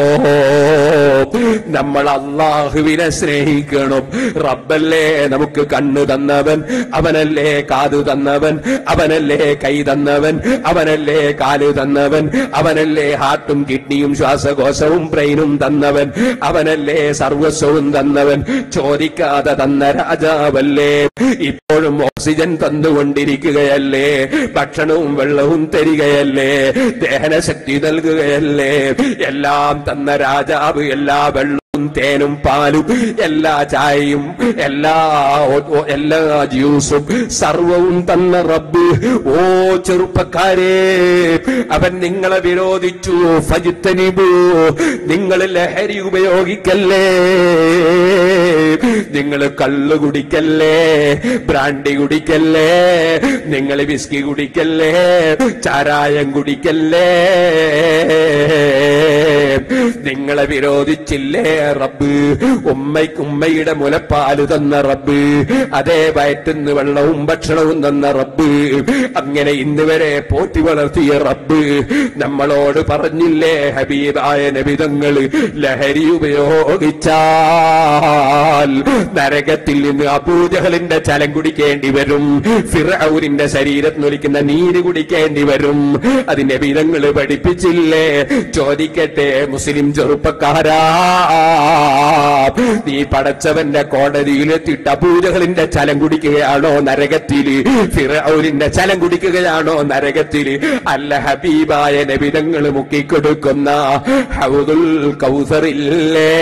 നമ്മൾ അള്ളാഹുവിനെ സ്നേഹിക്കണം റബ്ബല്ലേ നമുക്ക് കണ്ണ് തന്നവൻ അവനല്ലേ കാതു തന്നവൻ അവനല്ലേ കൈ തന്നവൻ അവനല്ലേ കാല് തന്നവൻ അവനല്ലേ ഹാർട്ടും കിഡ്നിയും ശ്വാസകോശവും ബ്രെയിനും തന്നവൻ അവനല്ലേ സർവസ്വവും തന്നവൻ ചോദിക്കാതെ തന്ന രാജാവല്ലേ ഇപ്പോഴും ഓക്സിജൻ തന്നുകൊണ്ടിരിക്കുകയല്ലേ ഭക്ഷണവും വെള്ളവും തരികയല്ലേ ദഹനശക്തി നൽകുകയല്ലേ എല്ലാം തന്ന രാജാവ് എല്ലാ വെള്ളവും തേനും പാലും എല്ലാ ചായയും എല്ലാ ഒ- ഒ- എല്ലാ ജ്യൂസും സർവവും തന്ന റബ്ബ് ഓ ചെറുപ്പക്കാരെ അവൻ നിങ്ങളെ വിരോധിച്ചു ഫജിത്തനിബു നിങ്ങൾ ലഹരി ഉപയോഗിക്കല്ലേ നിങ്ങൾ കള്ള് കുടിക്കല്ലേ ബ്രാൻഡി കുടിക്കല്ലേ നിങ്ങൾ വിസ്കി കുടിക്കല്ലേ ചാരായം കുടിക്കല്ലേ നിങ്ങളെ വിരോധിച്ചില്ലേ റബ്ബ് ഉമ്മയ്ക്ക് ഉമ്മയുടെ മുലപ്പാല് തന്ന റബ്ബ് അതേ വയറ്റുന്ന് വെള്ളവും ഭക്ഷണവും തന്ന റബ്ബ് അങ്ങനെ ഇന്ന് വരെ പോറ്റി വളർത്തിയ റബ്ബ് നമ്മളോട് പറഞ്ഞില്ലേ ഹബീബായ നബിതങ്ങള് ലഹരി ഉപയോഗിച്ചാൽ നരകത്തിൽ നിന്ന് അബൂജഹലിന്റെ ചലം കുടിക്കേണ്ടി വരും ഫിറൌരിന്റെ ശരീരത്തിൽ ഒലിക്കുന്ന നീര് കുടിക്കേണ്ടി വരും അതിന്റെ വിധങ്ങൾ പഠിപ്പിച്ചില്ലേ ചോദിക്കട്ടെ മുസ്ലിം ചെറുപ്പക്കാരാ നീ പടച്ചവന്റെ കോടതിയിലെത്തിയിട്ട് അബൂജഹലിന്റെ ചലം കുടിക്കുകയാണോ നരകത്തില് ഫിറൌരിന്റെ ചലം കുടിക്കുകയാണോ നരകത്തില് അല്ല ഹബീബായ നബിതങ്ങൾ മുക്കിക്കൊടുക്കുന്ന ഹൗദുൽ കൗസറില്ലേ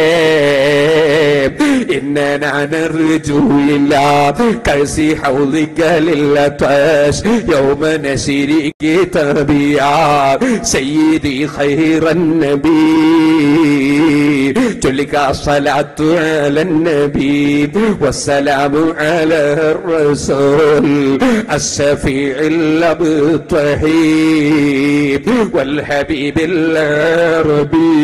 إننا نرجو إلى كأس حوضك للطش يوم نسير كتابي يا سيدي خير النبي تلك الصلاة على النبي والسلام على الرسول الشفيع الأبطحي والحبيب العربي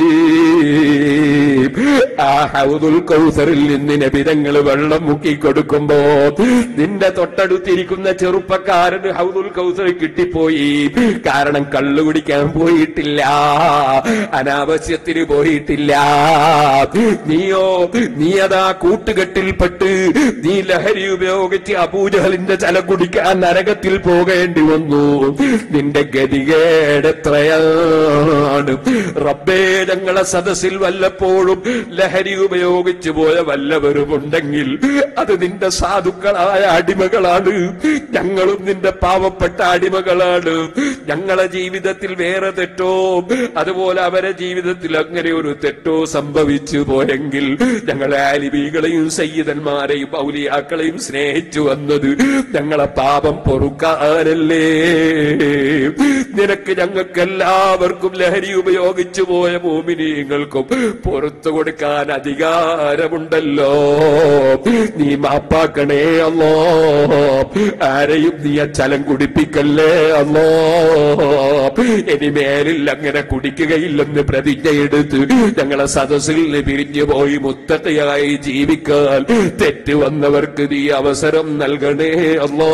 ആ ഹൗദുൽ കൗസറിൽ നിന്ന് നബിതങ്ങൾ വെള്ളം മുക്കി കൊടുക്കുമ്പോ നിന്റെ തൊട്ടടുത്തിരിക്കുന്ന ചെറുപ്പക്കാരന് ഹൗദുൽ കൗസർ കിട്ടിപ്പോയി കാരണം കള്ളു കുടിക്കാൻ പോയിട്ടില്ല അനാവശ്യത്തിന് പോയിട്ടില്ല നീയോ നീ അതാ കൂട്ടുകെട്ടിൽപ്പെട്ട് നീ ലഹരി ഉപയോഗിച്ച് അബൂജഹലിന്റെ ചല കുടിക്കാൻ നരകത്തിൽ പോകേണ്ടി വന്നു നിന്റെ ഗതികേട് എത്രയാണ് റബ്ബേ ഞങ്ങളെ സദസ്സിൽ വല്ലപ്പോഴും ലഹരി ഉപയോഗിച്ചു പോയ വല്ലവരുമുണ്ടെങ്കിൽ അത് നിന്റെ സാധുക്കളായ അടിമകളാണ് ഞങ്ങളും നിന്റെ പാവപ്പെട്ട അടിമകളാണ് ഞങ്ങളെ ജീവിതത്തിൽ വേറെ തെറ്റോ അതുപോലെ അവരെ ജീവിതത്തിൽ അങ്ങനെ ഒരു തെറ്റോ സംഭവിച്ചു പോയെങ്കിൽ ഞങ്ങളെ ആലിബികളെയും സയ്യിദന്മാരെയും ഔലിയാക്കളെയും സ്നേഹിച്ചു വന്നത് ഞങ്ങളെ പാപം പൊറുക്കാനല്ലേ നിനക്ക് ഞങ്ങൾക്ക് എല്ലാവർക്കും ലഹരി ഉപയോഗിച്ചു പോയ മോമിനിയങ്ങൾക്കും പുറത്തു കൊടുക്കാൻ അധികാരമുണ്ടല്ലോ നീ മാപ്പാക്കണേ അല്ലോ ആരെയും നീ അച്ചലം കുടിപ്പിക്കല്ലേ അല്ലോ ഇനി മേലിൽ അങ്ങനെ കുടിക്കുകയില്ലെന്ന് പ്രതിജ്ഞയെടുത്ത് ഞങ്ങളെ സദസ്സിൽ നിന്ന് പിരിഞ്ഞു പോയി മുത്തട്ടയായി ജീവിക്കാൻ തെറ്റ് വന്നവർക്ക് നീ അവസരം നൽകണേ അല്ലോ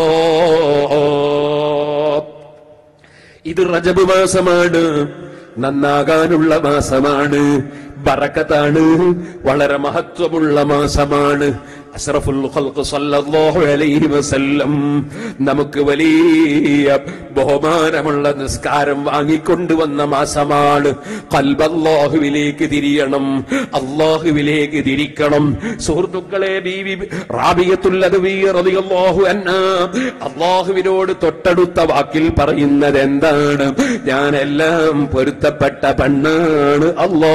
ഇത് റജബ് മാസമാണ് നന്നാകാനുള്ള മാസമാണ് ബറക്കത്താണ് വളരെ മഹത്വമുള്ള മാസമാണ് അഷ്റഫുൽ ഖൽഖ് സല്ലല്ലാഹു അലൈഹി വസല്ലം നമുക്ക് വലിയ ബഹുമാനമുള്ള നിസ്കാരം വാങ്ങിക്കൊണ്ടുവന്ന മാസമാണ് കൽബല്ലാഹുവിലേക്ക് തിരിയണം അള്ളാഹുവിലേക്ക് തിരിക്കണം സുഹൃത്തുക്കളെ ബീവി റാബിയത്തുൽ അദ്വി റളിയല്ലാഹു അൻഹ അള്ളാഹുവിനോട് തൊട്ടടുത്ത വാക്കിൽ പറയുന്നത് എന്താണ് ഞാനെല്ലാം പൊരുത്തപ്പെട്ട പെണ്ണാണ് അല്ലാ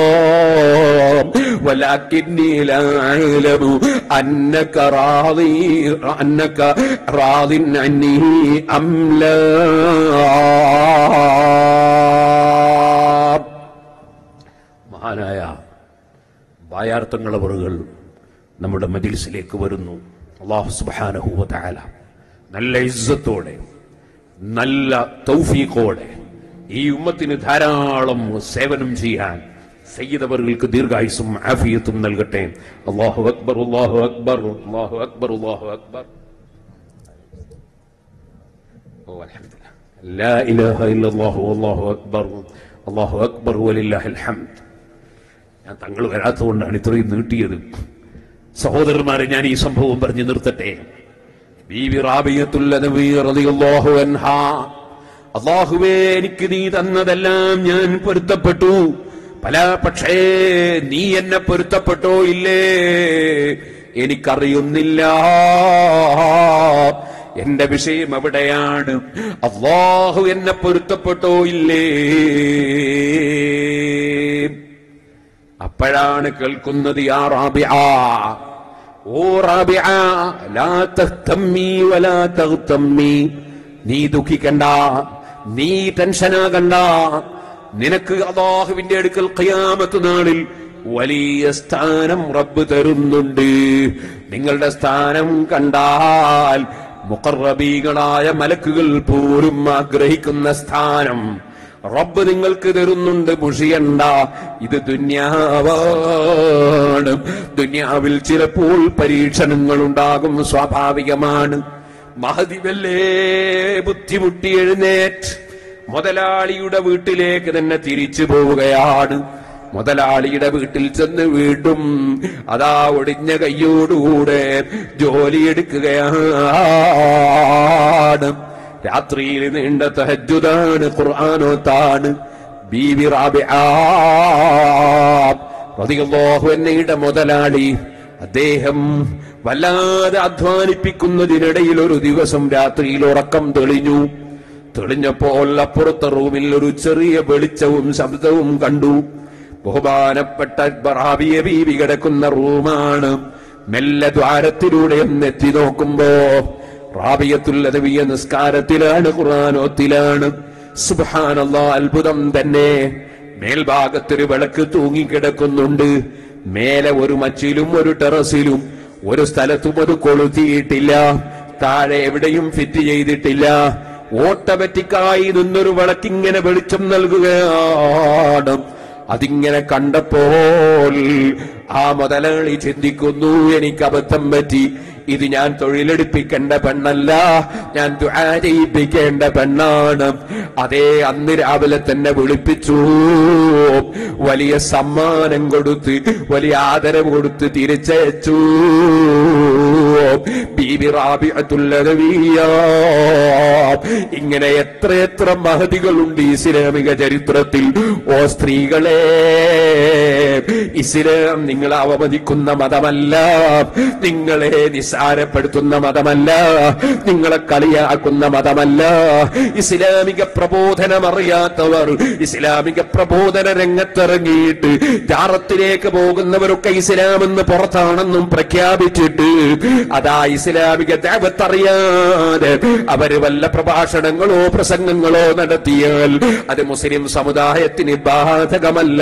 ولكني لا أعلم أنك راضي أنك راض عني أم لا മഹാനായ ബായാർത്ഥങ്ങളവറുകൾ നമ്മുടെ മജിൽസിലേക്ക് വരുന്നു അള്ളാഹു സുബ്ഹാനഹു വ തആല നല്ല ഇസ്സത്തോടെ നല്ല തൗഫീഖോടെ ഈ ഉമ്മത്തിന് ധാരാളം സേവനം ചെയ്യാൻ സയ്യിദവർക്ക് ദീർഘായുസും ആഫിയത്തും നൽകട്ടെ അള്ളാഹു അക്ബർ അള്ളാഹു അക്ബർ അള്ളാഹു അക്ബർ അള്ളാഹു അക്ബർ ഓ അൽഹംദുലില്ലാ ലാ ഇലാഹ ഇല്ലല്ലാഹു അല്ലാഹു അക്ബർ അല്ലാഹു അക്ബർ വലില്ലാഹിൽ ഹംദ് ഞാൻ തങ്ങൾ വരാത്തതുകൊണ്ടാണ് ഇത്രയും നീട്ടിയത് സഹോദരന്മാരെ ഞാൻ ഈ സംഭവം പറഞ്ഞു നിർത്തട്ടെ ബീവി റാബിയത്തുൽ നബി റളിയല്ലാഹു അൻഹാ അല്ലാഹുവേ എനിക്ക് നീ തന്നതെല്ലാം ഞാൻ പൊരുത്തപ്പെട്ടു പല പക്ഷേ നീ എന്നെ പൊരുത്തപ്പെട്ടോ ഇല്ലേ എനിക്കറിയുന്നില്ല എന്റെ വിഷയം എവിടെയാണ് അള്ളാഹു എന്നെ പൊരുത്തപ്പെട്ടോ ഇല്ലേ അപ്പോഴാണ് കേൾക്കുന്നത് യാ റാബിഅ ഓ റാബിഅ ലാ തഹ്തമ്മി വലാ തഗ്തമ്മി നീ ദുഃഖിക്കണ്ട നീ ടെൻഷനാകണ്ട നിനക്ക് അള്ളാഹുവിന്റെ അടുക്കൽ ഖിയാമത്ത് നാളിൽ വലിയ സ്ഥാനം റബ്ബ് തരുന്നുണ്ട് നിങ്ങളുടെ സ്ഥാനം കണ്ടാൽ മുഖറബീകളായ മലക്കുകൾ പോലും ആഗ്രഹിക്കുന്ന സ്ഥാനം റബ്ബ് നിങ്ങൾക്ക് തരുന്നുണ്ട് മുഷിയണ്ട ഇത് ദുന്യാവാണ് ദുന്യാവിൽ ചിലപ്പോൾ പരീക്ഷണങ്ങൾ ഉണ്ടാകും സ്വാഭാവികമാണ് മഹതിവല്ലേ ബുദ്ധിമുട്ടി എഴുന്നേറ്റ് മുതലാളിയുടെ വീട്ടിലേക്ക് തന്നെ തിരിച്ചു പോവുകയാണ് മുതലാളിയുടെ വീട്ടിൽ ചെന്ന് വീണ്ടും അതാ ഒടിഞ്ഞ കയ്യോടുകൂടെ ജോലിയെടുക്കുകയാണ് രാത്രിയിൽ നീണ്ട തഹജുദാണ് ഖുർആാനോത്താണ് ബീവി റാബിഅന്നയുടെ മുതലാളി അദ്ദേഹം വല്ലാതെ അധ്വാനിപ്പിക്കുന്നതിനിടയിൽ ഒരു ദിവസം രാത്രിയിൽ ഉറക്കം തെളിഞ്ഞു തെളിഞ്ഞപ്പോൾ അപ്പുറത്തെ റൂമിൽ ഒരു ചെറിയ വെളിച്ചവും ശബ്ദവും കണ്ടു ബഹുമാനപ്പെട്ട റാബിയ ബീവി കിടക്കുന്ന റൂമാണ് മെല്ലെ ദ്വാരത്തിലൂടെ ഒന്ന് എത്തി നോക്കുമ്പോ റാബിയത്തുല്ലതവിയ നിസ്കാരത്തിലാണ് ഖുർആാനോത്തിലാണ് സുബാനല്ല അത്ഭുതം തന്നെ മേൽഭാഗത്തൊരു വിളക്ക് തൂങ്ങിക്കിടക്കുന്നുണ്ട് മേലെ ഒരു മച്ചിലും ഒരു ടെറസിലും ഒരു സ്ഥലത്തും അത് കൊളുത്തിയിട്ടില്ല താഴെ എവിടെയും ഫിറ്റ് ചെയ്തിട്ടില്ല ഓട്ടോമാറ്റിക്കായി നിന്നൊരു വിളക്കിങ്ങനെ വെളിച്ചം നൽകുകയാണ് അതിങ്ങനെ കണ്ടപ്പോൾ ആ മുതലാളി ചിന്തിക്കുന്നു എനിക്ക് അബദ്ധം പറ്റി ഇത് ഞാൻ തൊഴിലെടുപ്പിക്കേണ്ട പെണ്ണല്ല ഞാൻ ദുആ ചെയ്യിപ്പിക്കേണ്ട പെണ്ണാണ് അതേ അന്ന് രാവിലെ തന്നെ വിളിപ്പിച്ചു വലിയ സമ്മാനം കൊടുത്ത് വലിയ ആദരവ് കൊടുത്ത് തിരിച്ചയച്ചു ബീബി റാബിഅത്തുല്ലദവിയ ഇങ്ങനെ എത്ര എത്ര മഹതികളുണ്ട് ഇസ്ലാമിക ചരിത്രത്തിൽ ഓ സ്ത്രീകളെ ഇസ്ലാം നിങ്ങളെ അവമതിക്കുന്ന മതമല്ല നിങ്ങളെ നിസ്സാരപ്പെടുത്തുന്ന മതമല്ല നിങ്ങളെ കളിയാക്കുന്ന മതമല്ല ഇസ്ലാമിക പ്രബോധനം അറിയാത്തവർ ഇസ്ലാമിക പ്രബോധന രംഗത്തിറങ്ങിയിട്ട് ജാറത്തിലേക്ക് പോകുന്നവരൊക്കെ ഇസ്ലാം എന്ന് പുറത്താണെന്നും പ്രഖ്യാപിച്ചിട്ട് അതാ ഇസ്ലാമിക ദേവത്തറിയാതെ അവര് വല്ല പ്രഭാഷണങ്ങളോ പ്രസംഗങ്ങളോ നടത്തിയാൽ അത് മുസ്ലിം സമുദായത്തിന് ബാധകമല്ല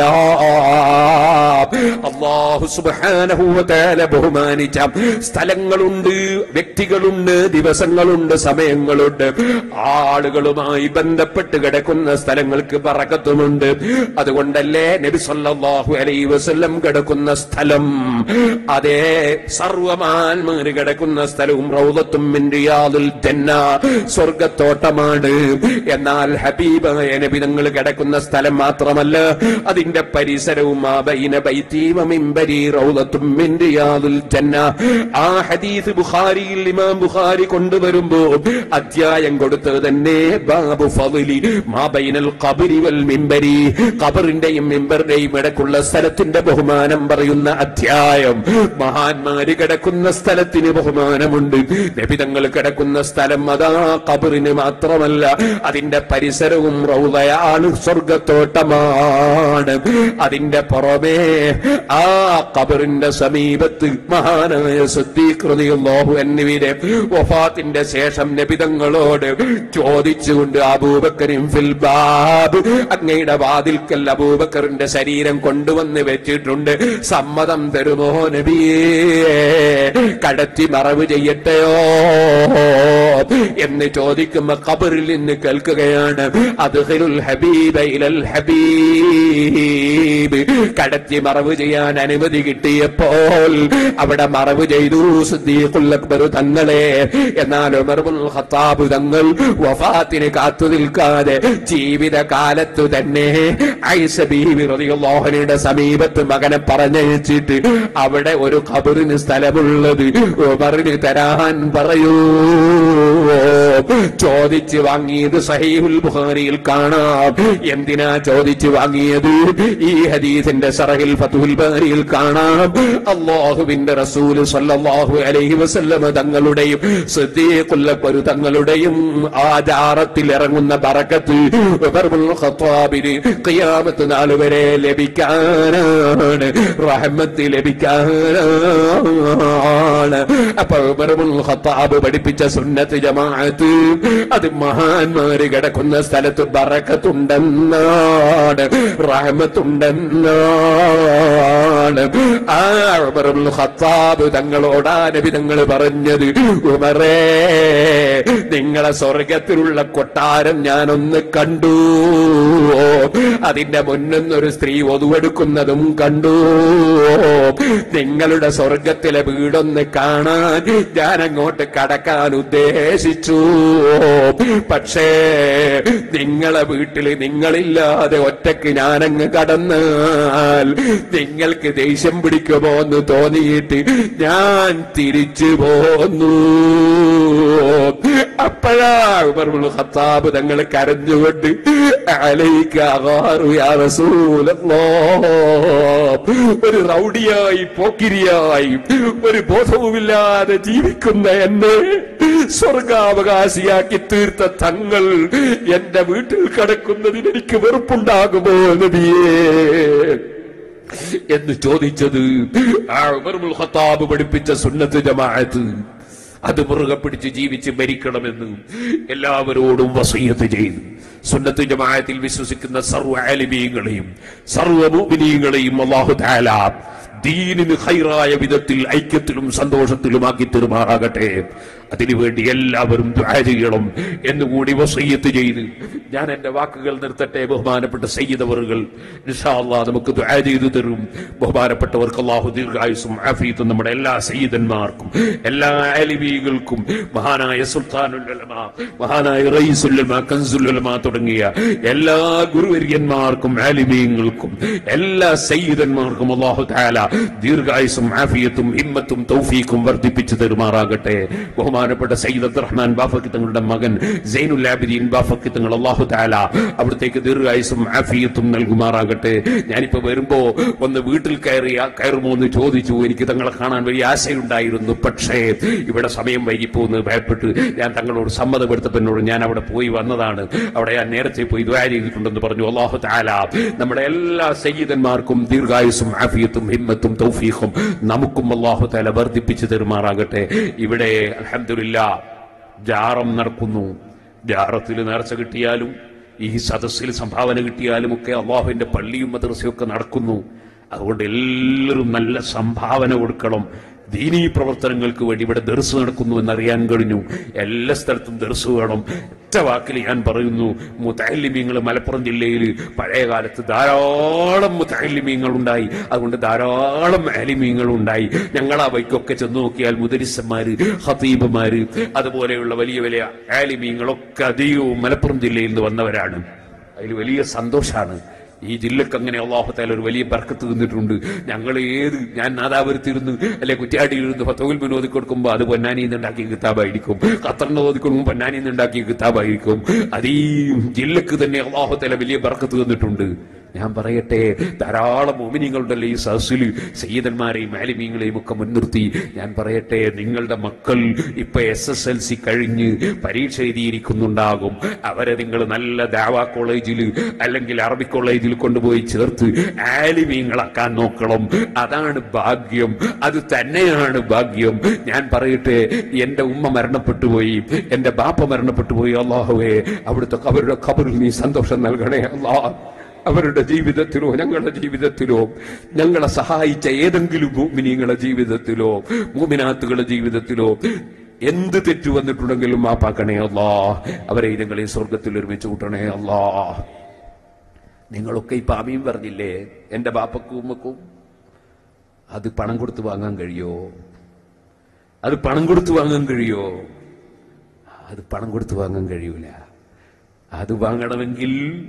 അള്ളാഹു സുബ്ഹാനഹു വ തആല ബഹുമാനിച്ച സ്ഥലങ്ങളുണ്ട് വ്യക്തികളുണ്ട് ദിവസങ്ങളുണ്ട് സമയങ്ങളുണ്ട് ആളുകളുമായി ബന്ധപ്പെട്ട് കിടക്കുന്ന സ്ഥലങ്ങൾക്ക് പറക്കത്തുമുണ്ട് അതുകൊണ്ടല്ലേ നബി സല്ലല്ലാഹു അലൈഹി വസല്ലം കിടക്കുന്ന സ്ഥലം അതേ സർവമാന്മാര് കിടക്കുന്ന സ്ഥലവും റൗദത്തും മിൻ റിയാദുൽ ജന്ന സ്വർഗത്തോട്ടമാണ് എന്നാൽ ഹബീബായ നബി തങ്ങൾ കിടക്കുന്ന സ്ഥലം മാത്രമല്ല അതിന്റെ പരിസരവും ആ ബൈന ബൈത്തി വ മിൻബരി റൗദത്തും മിൻ റിയാദുൽ ജന്ന ആ ഹദീസ് ബുഖാരിയിൽ ഇമാം ബുഖാരി കൊണ്ടുവരുമ്പോ അധ്യായം കൊടുത്തത് തന്നെ ബാബു ഫളിലി മാ ബൈനൽ ഖബരി വൽ മിൻബരി ഖബറിന്റെയും മിമ്പറിന്റെയും ഇടക്കുള്ള സ്ഥലത്തിന്റെ ബഹുമാനം പറയുന്ന അധ്യായം മഹാന്മാര് കിടക്കുന്ന സ്ഥലത്തിന് ബഹുമാനമുണ്ട് നബിതങ്ങൾ കിടക്കുന്ന സ്ഥലം അതാ കബറിന് മാത്രമല്ല അതിന്റെ പരിസരവും റൗദയാണ് സ്വർഗത്തോട്ടമാണ് അതിന്റെ പുറമേ ആ കബറിന്റെ സമീപത്ത് മഹാനായ സദ്ദീകൃതിയുള്ളോഹു എന്നിവരെ വഫാത്തിന്റെ ശേഷം നബിതങ്ങളോട് ചോദിച്ചുകൊണ്ട് അബൂബക്കരും ഫിൽ ബാബ് അങ്ങയുടെ വാതിൽക്കൽ അബൂബക്കറിന്റെ ശരീരം കൊണ്ടുവന്ന് വെച്ചിട്ടുണ്ട് സമ്മതം തരുമോ നബിയേ കടത്തി മറവ് ചെയ്യട്ടെയോ എന്ന് ചോദിക്കുമ്പോ ഖബറിൽ നിന്ന് കേൾക്കുകയാണ് അദ്ഖിലുൽ ഹബീബ ഇലൽ ഹബീബ് കടത്തി മറവ് ചെയ്യാൻ അനുമതി കിട്ടിയപ്പോൾ അവിടെ മറവ് ചെയ്തു സിദ്ദീഖുൽ അക്ബർ തങ്ങളെ എന്നാൽ ഉമർ ഇബ്നുൽ ഖത്താബ് തങ്ങൾ വഫാത്തിന് കാത്തു നിൽക്കാതെ ജീവിതകാലത്തു തന്നെ ഐസ ബീവി റളിയല്ലാഹുവിന്റെ സമീപത്ത് മകനെ പറഞ്ഞയച്ചിട്ട് അവിടെ ഒരു ഖബറിന് സ്ഥലമുള്ളത് ഉമറിന് തരാൻ പറയൂ ചോദിച്ച് വാങ്ങിയത് സഹീഹുൽ ബുഖാരിയിൽ കാണാം എന്തിനാ ചോദിച്ച് വാങ്ങിയത് ഈ ഹദീസിന്റെ സറഹിൽ ഫതുൽ ബാരിയിൽ കാണാം അള്ളാഹുവിന്റെ റസൂൽ സല്ലല്ലാഹു അലൈഹി വസല്ലമ തങ്ങളുടെയും സിദ്ദീഖുൽ തങ്ങളുടെയും ആചാരത്തിൽ ഇറങ്ങുന്ന ബറക്കത്ത് ഉമർ ഇബ്നുൽ ഖത്താബിന് ഖിയാമത്ത് നാൾ വരെ ലഭിക്കാനാണ് റഹ്മത്ത് ലഭിക്കാനാണ് അപ്പൊ ഉമർ ഇബ്നുൽ ഖത്താബ് പഠിപ്പിച്ച സുന്നത്ത് ജമാഅത്ത് അത് മഹാന്മാര് കിടക്കുന്ന സ്ഥലത്ത് ബറക്കത്തുണ്ടെന്നാണ് റഹ്മത്തുണ്ടെന്നാണ് ആ ഉമർ ഇബ്നുൽ ഖത്താബ് തങ്ങളോടാ നബി തങ്ങൾ പറഞ്ഞത് ഉമറേ നിങ്ങളെ സ്വർഗത്തിലുള്ള കൊട്ടാരം ഞാനൊന്ന് കണ്ടു അതിന്റെ മുന്നൊന്നൊരു സ്ത്രീ ഒതുവെടുക്കുന്നതും കണ്ടു നിങ്ങളുടെ സ്വർഗത്തിലെ വീടൊന്ന് കാണാൻ ഞാൻ അങ്ങോട്ട് കടക്കാൻ ഉദ്ദേശിച്ചു പക്ഷേ നിങ്ങളെ വീട്ടിൽ നിങ്ങളില്ലാതെ ഒറ്റക്ക് ഞാനങ്ങ് കടന്നാൽ നിങ്ങൾക്ക് ദേഷ്യം പിടിക്കുമോ എന്ന് തോന്നിയിട്ട് ഞാൻ തിരിച്ചു പോന്നു അപ്പോഴാ ഉമർ ഇബ്നുൽ ഖത്താബ് തങ്ങൾ കരഞ്ഞുകൊണ്ട് അലൈക അഗാറു യാ റസൂലല്ലാഹ്. ഒരു റൗഡിയായി പോക്കിരിയായി ഒരു ബോധവുമില്ലാതെ ജീവിക്കുന്ന എന്നെ സ്വർഗാവകാശിയാക്കി തീർത്ത തങ്ങൾ എന്റെ വീട്ടിൽ കിടക്കുന്നതിന് എനിക്ക് വെറുപ്പുണ്ടാകുമോ നബിയേ എന്ന് ചോദിച്ചത് ആ ഉമർ ഇബ്നുൽ ഖത്താബ് പഠിപ്പിച്ച സുന്നത്ത് ജമാഅത്ത് അത് മുറുകെ പിടിച്ച് ജീവിച്ച് മരിക്കണമെന്ന് എല്ലാവരോടും വസീയത്ത് ചെയ്തു സുന്നത്ത് ജമാഅത്തിൽ വിശ്വസിക്കുന്ന സർവ്വ ആലിമീങ്ങളെയും സർവ്വ മുഅ്മിനീങ്ങളെയും അല്ലാഹു തആല ദീനിന് ഹൈറായ വിധത്തിൽ ഐക്യത്തിലും സന്തോഷത്തിലുമാക്കി തീർമാറാകട്ടെ അതിനുവേണ്ടി എല്ലാവരും ദുആ ചെയ്യണം എന്നുകൂടി വസയ്യത്ത് ചെയ്ത് ഞാൻ എന്റെ വാക്കുകൾ നിർത്തട്ടെ ബഹുമാനപ്പെട്ട സയ്യിദവറുകൾ ഇൻഷാല്ലാ നമുക്ക് ദുആ ചെയ്തു തരും ബഹുമാനപ്പെട്ടവർക്ക് അള്ളാഹു ദീർഘായുസും ആഫിയത്തും നമ്മുടെ എല്ലാ സയ്യിദന്മാർക്കും എല്ലാ ആലിമീകൾക്കും മഹാനായ സുൽത്താനുൽ ഉലമ മഹാനായ റയീസുൽ ഉലമ കൻസുൽ ഉലമ തുടങ്ങിയ എല്ലാ ഗുരുവര്യന്മാർക്കും ആലിമീങ്ങൾക്കും എല്ലാ സയ്യിദന്മാർക്കും അള്ളാഹു താല ദീർഘായുസും ആഫിയത്തും ഹിമ്മത്തും തൗഫീഖും വർദ്ധിപ്പിച്ചു തരുമാറാകട്ടെ ബഹുമാനപ്പെട്ട സയ്യിദ് അബ്ദുറഹ്മാൻ ബാഫക്കി തങ്ങളുടെ മകൻ സൈനുൽ ആബിദീൻ ബാഫക്കി തങ്ങൾ അള്ളാഹു താല അവിടത്തേക്ക് ദീർഘായുസും ആഫിയത്തും നൽകുമാറാകട്ടെ ഞാനിപ്പോ വരുമ്പോ ഒന്ന് വീട്ടിൽ കയറി കയറുമോ എന്ന് ചോദിച്ചു എനിക്ക് തങ്ങളെ കാണാൻ വലിയ ആശയുണ്ടായിരുന്നു പക്ഷേ ഇവിടെ സമയം വൈകിപ്പോന്ന് ഭയപ്പെട്ട് ഞാൻ തങ്ങളോട് സമ്മതപ്പെടുത്തപ്പോൾ ഞാൻ അവിടെ പോയി വന്നതാണ് അവിടെ ഞാൻ നേരത്തെ പോയി ദ്വാര ചെയ്തിട്ടുണ്ടെന്ന് പറഞ്ഞു അള്ളാഹു താല നമ്മുടെ എല്ലാ സയ്യിദന്മാർക്കും ദീർഘായുസും ആഫിയത്തും ഹിമ്മത്തും തൗഫീഖും നമുക്കും അള്ളാഹു താല വർദ്ധിപ്പിച്ചു തരുമാറാകട്ടെ ഇവിടെ അലഹമില്ല ജാറം നടക്കുന്നു ജാറത്തിൽ നേർച്ച കിട്ടിയാലും ഈ സദസ്സിൽ സംഭാവന കിട്ടിയാലും ഒക്കെ അള്ളാഹുവിന്റെ പള്ളിയും മദ്രസയും ഒക്കെ നടക്കുന്നു അതുകൊണ്ട് എല്ലാവരും നല്ല സംഭാവന കൊടുക്കണം ദീനീ പ്രവർത്തനങ്ങൾക്ക് വേണ്ടി ഇവിടെ ദർസ് നടക്കുന്നു എന്നറിയാൻ കഴിഞ്ഞു എല്ലാ സ്ഥലത്തും ദർസ് വേണം ഒറ്റ വാക്കിൽ ഞാൻ പറയുന്നു മുത്തല്ലിമീങ്ങൾ മലപ്പുറം ജില്ലയിൽ പഴയ കാലത്ത് ധാരാളം മുത്തല്ലിമീങ്ങൾ ഉണ്ടായി അതുകൊണ്ട് ധാരാളം ആലിമീങ്ങൾ ഉണ്ടായി ഞങ്ങൾ ആ വൈക്കൊക്കെ ചെന്ന് നോക്കിയാൽ മുദരിസന്മാര് ഹതീബുമാര് അതുപോലെയുള്ള വലിയ വലിയ ആലിമീങ്ങളൊക്കെ അധികവും മലപ്പുറം ജില്ലയിൽ നിന്ന് വന്നവരാണ് അതിൽ വലിയ സന്തോഷാണ് ഈ ജില്ലക്ക് അങ്ങനെ അള്ളാഹുത്താല ഒരു വലിയ ബർക്കത്ത് തന്നിട്ടുണ്ട് ഞങ്ങൾ ഏത് ഞാൻ നാദാപുരത്തിരുന്ന് അല്ലെ കുറ്റ്യാടിയിരുന്ന് ഫത്തോയിൽ മുൻ ഓതി കൊടുക്കുമ്പോൾ അത് പൊന്നാനിയിൽ നിന്നുണ്ടാക്കിയ കിതാബായിരിക്കും ഖത്തറിന് ഓതി കൊടുക്കുമ്പോൾ പൊന്നാനിയിൽ നിന്നുണ്ടാക്കിയ കിതാബായിരിക്കും അത് ഈ ജില്ലക്ക് തന്നെ അള്ളാഹുത്താല വലിയ ബർക്കത്ത് തന്നിട്ടുണ്ട് ഞാൻ പറയട്ടെ ധാരാളം മോമിനിങ്ങളുണ്ടല്ലോ ഈ സഹസിൽ സയ്യിദന്മാരെയും മാലിമീങ്ങളെയും ഒക്കെ മുൻനിർത്തി ഞാൻ പറയട്ടെ നിങ്ങളുടെ മക്കൾ ഇപ്പൊ എസ് എസ് എൽ സി കഴിഞ്ഞ് പരീക്ഷ എഴുതിയിരിക്കുന്നുണ്ടാകും അവരെ നിങ്ങൾ നല്ല ദാവ കോളേജിൽ അല്ലെങ്കിൽ അറബി കോളേജിൽ കൊണ്ടുപോയി ചേർത്ത് ആലിമീങ്ങളാക്കാൻ നോക്കണം അതാണ് ഭാഗ്യം അത് തന്നെയാണ് ഭാഗ്യം ഞാൻ പറയട്ടെ എന്റെ ഉമ്മ മരണപ്പെട്ടു പോയി എന്റെ ബാപ്പ മരണപ്പെട്ടു പോയി അള്ളാഹുവേ അവിടുത്തെ അവരുടെ ഖബറിൽ നീ സന്തോഷം നൽകണേ അല്ലാ അവരുടെ ജീവിതത്തിലോ ഞങ്ങളുടെ ജീവിതത്തിലോ ഞങ്ങളെ സഹായിച്ച ഏതെങ്കിലും ഭൂമിനിങ്ങളുടെ ജീവിതത്തിലോ ഭൂമിനാത്തുകളുടെ ജീവിതത്തിലോ എന്ത് തെറ്റു വന്നിട്ടുണ്ടെങ്കിലും മാപ്പാക്കണേ അല്ലാ അവരെ ഇതങ്ങളെ സ്വർഗത്തിൽ ഒരുമിച്ച് കൂട്ടണേ അല്ലാ നിങ്ങളൊക്കെ ഇപ്പൊ ആമീൻ പറഞ്ഞില്ലേ എന്റെ ബാപ്പക്കും ഉമ്മക്കും അത് പണം കൊടുത്ത് വാങ്ങാൻ കഴിയോ അത് പണം കൊടുത്ത് വാങ്ങാൻ കഴിയോ അത് പണം കൊടുത്ത് വാങ്ങാൻ കഴിയൂല അത് വാങ്ങണമെങ്കിൽ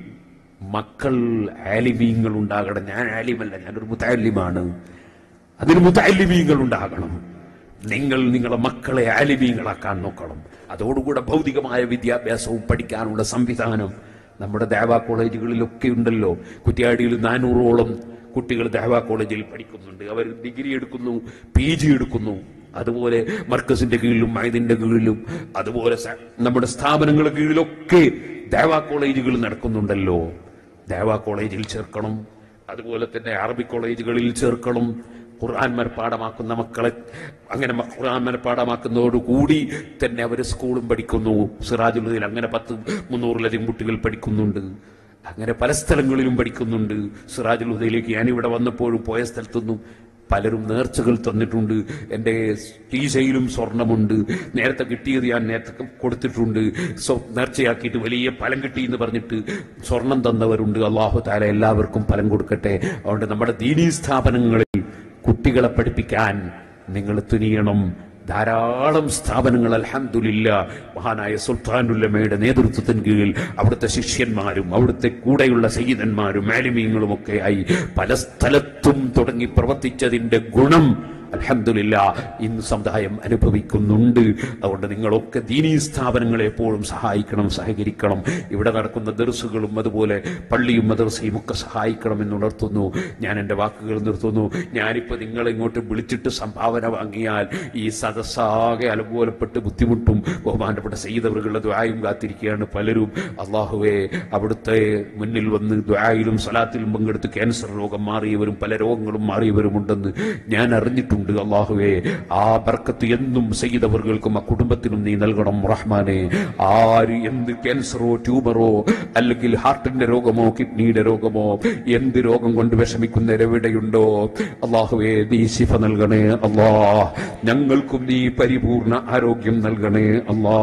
മക്കൾ ആലിമീങ്ങൾ ഉണ്ടാകണം ഞാൻ ആലിമല്ല ഞാനൊരു മുത്താലിമാണ് അതിന് മുത്താലിമീങ്ങൾ ഉണ്ടാകണം നിങ്ങൾ നിങ്ങളെ മക്കളെ ആലിമീങ്ങളാക്കാൻ നോക്കണം അതോടുകൂടെ ഭൗതികമായ വിദ്യാഭ്യാസവും പഠിക്കാനുള്ള സംവിധാനം നമ്മുടെ ദേവാ കോളേജുകളിലൊക്കെ ഉണ്ടല്ലോ കുറ്റ്യാടിയിൽ നാനൂറോളം കുട്ടികൾ ദേവാ കോളേജിൽ പഠിക്കുന്നുണ്ട് അവർ ഡിഗ്രി എടുക്കുന്നു പി ജി എടുക്കുന്നു അതുപോലെ മർക്കസിന്റെ കീഴിലും മൈദിന്റെ കീഴിലും അതുപോലെ സ- നമ്മുടെ സ്ഥാപനങ്ങളുടെ കീഴിലൊക്കെ ദേവാ കോളേജുകൾ നടക്കുന്നുണ്ടല്ലോ ദേവാ കോളേജിൽ ചേർക്കണം അതുപോലെ തന്നെ അറബി കോളേജുകളിൽ ചേർക്കണം ഖുർആൻ മനഃപ്പാടമാക്കുന്ന മക്കളെ അങ്ങനെ മ- ഖുർആൻ മനഃപ്പാടമാക്കുന്നതോടുകൂടി തന്നെ അവർ സ്കൂളും പഠിക്കുന്നു സിറാജുലുദ്ദീൻ അങ്ങനെ പത്ത് മുന്നൂറിലധികം കുട്ടികൾ പഠിക്കുന്നുണ്ട് അങ്ങനെ പല സ്ഥലങ്ങളിലും പഠിക്കുന്നുണ്ട് സിറാജുലുദ്ദയിലേക്ക് ഞാനിവിടെ വന്നപ്പോഴും പോയ സ്ഥലത്തൊന്നും പലരും നേർച്ചകൾ തന്നിട്ടുണ്ട് എൻ്റെ കീശയിലും സ്വർണമുണ്ട് നേരത്തെ കിട്ടിയത് ഞാൻ നേരത്തെ കൊടുത്തിട്ടുണ്ട് സ്വ- നേർച്ചയാക്കിയിട്ട് വലിയ ഫലം കിട്ടി എന്ന് പറഞ്ഞിട്ട് സ്വർണം തന്നവരുണ്ട് അള്ളാഹു താല എല്ലാവർക്കും ഫലം കൊടുക്കട്ടെ അതുകൊണ്ട് നമ്മുടെ ദീനീ സ്ഥാപനങ്ങളിൽ കുട്ടികളെ പഠിപ്പിക്കാൻ നിങ്ങൾ തുനിയണം ധാരാളം സ്ഥാപനങ്ങൾ അൽഹംദുലില്ല മഹാനായ സുൽത്താനുല്ലമ്മയുടെ നേതൃത്വത്തിന് കീഴിൽ അവിടുത്തെ ശിഷ്യന്മാരും അവിടുത്തെ കൂടെയുള്ള സയ്യിദന്മാരും മാലിമീങ്ങളും ഒക്കെ ആയി പല സ്ഥലത്തും തുടങ്ങി പ്രവർത്തിച്ചതിന്റെ ഗുണം അൽഹംദുലില്ല ഇന്ന് സമുദായം അനുഭവിക്കുന്നുണ്ട് അതുകൊണ്ട് നിങ്ങളൊക്കെ ദീനീ സ്ഥാപനങ്ങളെ എപ്പോഴും സഹായിക്കണം സഹകരിക്കണം ഇവിടെ നടക്കുന്ന ദർസുകളും അതുപോലെ പള്ളിയും മദർസയും ഒക്കെ സഹായിക്കണം എന്നുണർത്തുന്നു ഞാൻ എൻ്റെ വാക്കുകൾ നിർത്തുന്നു ഞാനിപ്പോൾ നിങ്ങളെ ഇങ്ങോട്ട് വിളിച്ചിട്ട് സംഭാവന വാങ്ങിയാൽ ഈ സദസ്സാകെ അലങ്കോലപ്പെട്ട് ബുദ്ധിമുട്ടും ബഹുമാനപ്പെട്ട സയ്യിദവറുകളുടെ ദ്വായും കാത്തിരിക്കുകയാണ് പലരും അള്ളാഹുവെ അവിടുത്തെ മുന്നിൽ വന്ന് ദ്വായിലും സലാത്തിലും പങ്കെടുത്ത് ക്യാൻസർ രോഗം മാറിയവരും പല രോഗങ്ങളും മാറിയവരുമുണ്ടെന്ന് ഞാൻ അറിഞ്ഞിട്ടുണ്ട് അള്ളാഹുവെ ആ ബർക്കത്ത് എന്നും സയ്യിദവറുകൾക്കും ആ കുടുംബത്തിനും നീ നൽകണം റഹ്മാനെ ആര് എന്ത് ക്യാൻസറോ ട്യൂമറോ അല്ലെങ്കിൽ ഹാർട്ടിന്റെ രോഗമോ കിഡ്നിയുടെ രോഗമോ എന്ത് രോഗം കൊണ്ട് വിഷമിക്കുന്നവരെവിടെയുണ്ടോ അള്ളാഹുവെ നീ ശിഫ നൽകണേ അല്ലാ ഞങ്ങൾക്കും നീ പരിപൂർണ ആരോഗ്യം നൽകണേ അല്ലാ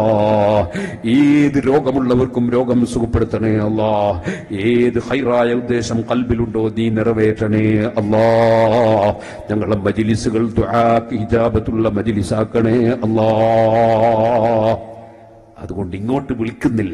ഏത് രോഗമുള്ളവർക്കും രോഗം സുഖപ്പെടുത്തണേ അല്ലാ ഏത് ഹൈറായ ഉദ്ദേശം കൽബിലുണ്ടോ നീ നിറവേറ്റണേ അല്ലാ ഞങ്ങളെ മജിലിസുകൾ ദുആക്ക് ഹിജാബത്തുള്ള മജിലിസാക്കണേ അല്ലാ അതുകൊണ്ട് ഇങ്ങോട്ട് വിളിക്കുന്നില്ല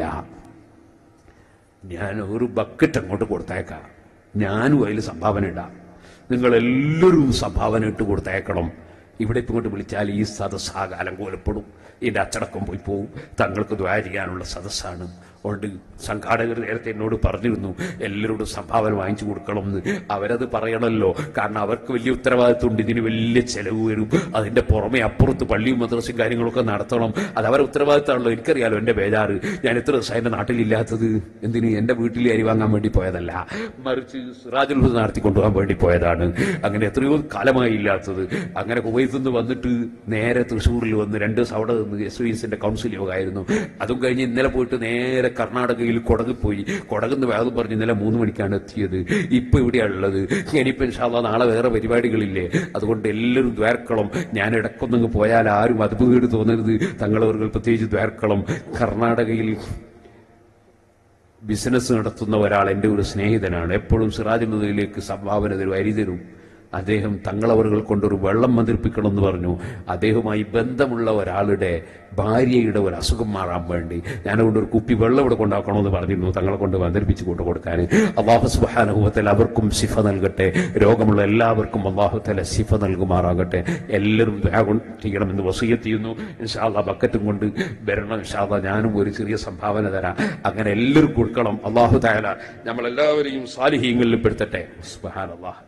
ഞാൻ ഒരു ബക്കറ്റ് അങ്ങോട്ട് കൊടുത്തേക്കാം ഞാനും അതിൽ സംഭാവന ഇടാം നിങ്ങൾ എല്ലാവരും സംഭാവന ഇട്ട് കൊടുത്തേക്കണം ഇവിടെ ഇപ്പം ഇങ്ങോട്ട് വിളിച്ചാൽ ഈ സദസ്സാകെ അലങ്കോലപ്പെടും ഇതിൻ്റെ അച്ചടക്കം പോയി പോവും തങ്ങൾക്ക് ദ്വാര ചെയ്യാനുള്ള സദസ്സാണ് അതുകൊണ്ട് സംഘാടകർ നേരത്തെ എന്നോട് പറഞ്ഞിരുന്നു എല്ലാവരോടും സംഭാവന വാങ്ങിച്ചു കൊടുക്കണം എന്ന് അവരത് പറയണമല്ലോ കാരണം അവർക്ക് വലിയ ഉത്തരവാദിത്വമുണ്ട് ഇതിന് വലിയ ചെലവ് വരും അതിന്റെ പുറമെ അപ്പുറത്ത് പള്ളിയും മദ്രസയും കാര്യങ്ങളൊക്കെ നടത്തണം അത് അവരുടെ ഉത്തരവാദിത്തമാണല്ലോ എനിക്കറിയാലോ എന്റെ ബേജാറ് ഞാൻ എത്ര ദിവസം എന്റെ നാട്ടിലില്ലാത്തത് എന്തിന് എന്റെ വീട്ടിൽ അരി വാങ്ങാൻ വേണ്ടി പോയതല്ല മറിച്ച് സിറാജുൽ ഹുദ നടത്തി കൊണ്ടുപോകാൻ വേണ്ടി പോയതാണ് അങ്ങനെ എത്രയോ കാലമായി ഇല്ലാത്തത് അങ്ങനെ കുവൈത്ത് നിന്ന് വന്നിട്ട് നേരെ തൃശ്ശൂരിൽ വന്ന് രണ്ട് ദിവസം അവിടെ നിന്ന് എസ് വി എസിന്റെ കൗൺസിൽ യോഗമായിരുന്നു അതും കഴിഞ്ഞ് ഇന്നലെ പോയിട്ട് നേരെ കർണാടകയിൽ കൊടക് പോയി കൊടകുന്ന് വേഗം പറഞ്ഞ് ഇന്നലെ മൂന്ന് മണിക്കാണ് എത്തിയത് ഇപ്പൊ ഇവിടെയാണുള്ളത് ഇനിയിപ്പോ ഇൻഷാല്ല നാളെ വേറെ പരിപാടികളില്ലേ അതുകൊണ്ട് എല്ലാവരും ദ്വാർക്കണം ഞാൻ ഇടക്കൊന്നങ്ങ് പോയാൽ ആരും അതുപീട് തോന്നരുത് തങ്ങളവர்கள் പ്രത്യേകിച്ച് ദ്വാർക്കണം കർണാടകയിൽ ബിസിനസ് നടത്തുന്ന ഒരാൾ എൻ്റെ ഒരു സ്നേഹിതനാണ് എപ്പോഴും സിറാജ് മുതലിലേക്ക് സംഭാവന തരും അരി തരും അദ്ദേഹം തങ്ങളവറുകൾ കൊണ്ടൊരു വെള്ളം മന്ത്രിപ്പിക്കണമെന്ന് പറഞ്ഞു അദ്ദേഹവുമായി ബന്ധമുള്ള ഒരാളുടെ ഭാര്യയുടെ ഒരു അസുഖം മാറാൻ വേണ്ടി ഞാനതുകൊണ്ട് ഒരു കുപ്പി വെള്ളം ഇവിടെ കൊണ്ടാക്കണമെന്ന് പറഞ്ഞിരുന്നു തങ്ങളെ കൊണ്ട് മന്ത്രിപ്പിച്ച് കൊണ്ടു കൊടുക്കാൻ അള്ളാഹു സുബാനുഭവത്തിൽ അവർക്കും സിഫ നൽകട്ടെ രോഗമുള്ള എല്ലാവർക്കും അള്ളാഹുത്തല സിഫ നൽകുമാറാകട്ടെ എല്ലാവരും ദുആ കൊണ്ട് ചെയ്യണമെന്ന് വസീയത്ത് ചെയ്യുന്നു ഇൻഷാല്ല ബക്കറ്റും കൊണ്ട് വരണം ഇൻഷാല്ല ഞാനും ഒരു ചെറിയ സംഭാവന തരാം അങ്ങനെ എല്ലാവരും കൊടുക്കണം അള്ളാഹു താല നമ്മളെല്ലാവരെയും സാലിഹീങ്ങളിൽ പെടുത്തട്ടെ സുബാൻ അള്ളാഹ്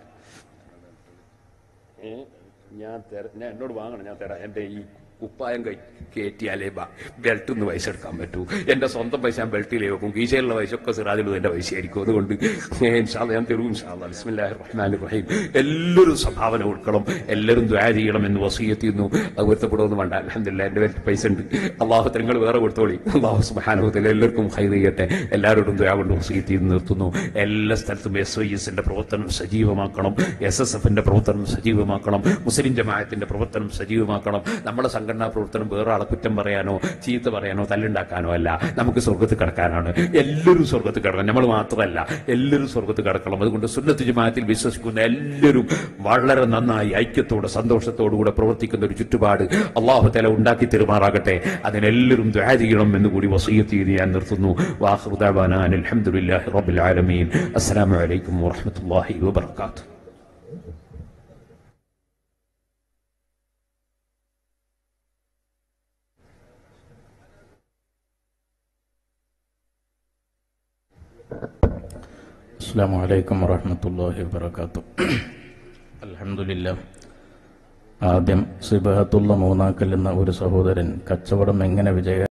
ഏ? ഞാൻ തര- ഞാൻ എന്നോട് വാങ്ങണം ഞാൻ തരാം എന്റെ ഈ കുപ്പായം കൈ കയറ്റിയാലേ ബെൽറ്റ് ഒന്ന് പൈസ എടുക്കാൻ പറ്റൂ എന്റെ സ്വന്തം പൈസ ഞാൻ ബെൽറ്റിലേ വെക്കും കീശയിലുള്ള പൈസ ഒക്കെ സിറാജിലും എന്റെ പൈസ ആയിരിക്കും അതുകൊണ്ട് ഏ, ഇൻഷാല്ലാ ഞാൻ തരും ഇൻഷാല്ലാ ബിസ്മില്ലാഹിർ റഹ്മാനിർ റഹീം എല്ലാവരും സംഭാവന കൊടുക്കണം എല്ലാവരും ദ്വാ ചെയ്യണം എന്ന് വസീയത്ത് ചെയ്യുന്നു അത് പൊരുത്തപ്പെടുമെന്ന് വേണ്ട അലഹമില്ല എന്റെ പേരിൽ പൈസ ഉണ്ട് അള്ളാഹു നിങ്ങൾ വേറെ കൊടുത്തോളി അള്ളാഹു സുബാനുഭവത്തിൽ എല്ലാവർക്കും ഹൈർ ചെയ്യട്ടെ എല്ലാവരോടും ദ്വാ കൊണ്ട് വസീയത്ത് ചെയ്ത് നിർത്തുന്നു എല്ലാ സ്ഥലത്തും എസ് ഐ എസിന്റെ പ്രവർത്തനം സജീവമാക്കണം എസ് എസ് എഫിന്റെ പ്രവർത്തനം സജീവമാക്കണം മുസ്ലിം ജമാഅത്തിന്റെ പ്രവർത്തനം സജീവമാക്കണം നമ്മുടെ സംഘടനാ പ്രവർത്തനം വേറെ ആളെ കുറ്റം പറയാനോ ചീത്ത പറയാനോ തല്ലുണ്ടാക്കാനോ അല്ല നമുക്ക് സ്വർഗത്ത് കിടക്കാനാണ് എല്ലാവരും സ്വർഗത്ത് കിടക്കണം നമ്മൾ മാത്രമല്ല എല്ലാവരും സ്വർഗത്ത് കിടക്കണം അതുകൊണ്ട് സുന്നത്ത് ജമാഅത്തിൽ വിശ്വസിക്കുന്ന എല്ലാവരും വളരെ നന്നായി ഐക്യത്തോടെ സന്തോഷത്തോടുകൂടെ പ്രവർത്തിക്കുന്ന ഒരു ചുറ്റുപാട് അള്ളാഹു തല ഉണ്ടാക്കി തെരുമാറാകട്ടെ അതിനെല്ലാവരും ദ്വാ ചെയ്യണം എന്ന് കൂടി വസീയത്ത് ചെയ്ത് ഞാൻ നിർത്തുന്നു വാഹൃദാൻ അലഹമുല്ലാഹി റബ്ബിൽ ആലമീൻ അസ്സലാമു അലൈക്കും വറഹ്മത്തുള്ളാഹി വബറകാതുഹു അസ്സാം വലൈക്കും വറഹമത്തല്ലാഹി വാത്തു അലഹമില്ല ആദ്യം സിബഹത്തുള്ള മൂന്നാക്കൽ എന്ന ഒരു സഹോദരൻ കച്ചവടം എങ്ങനെ വിജയ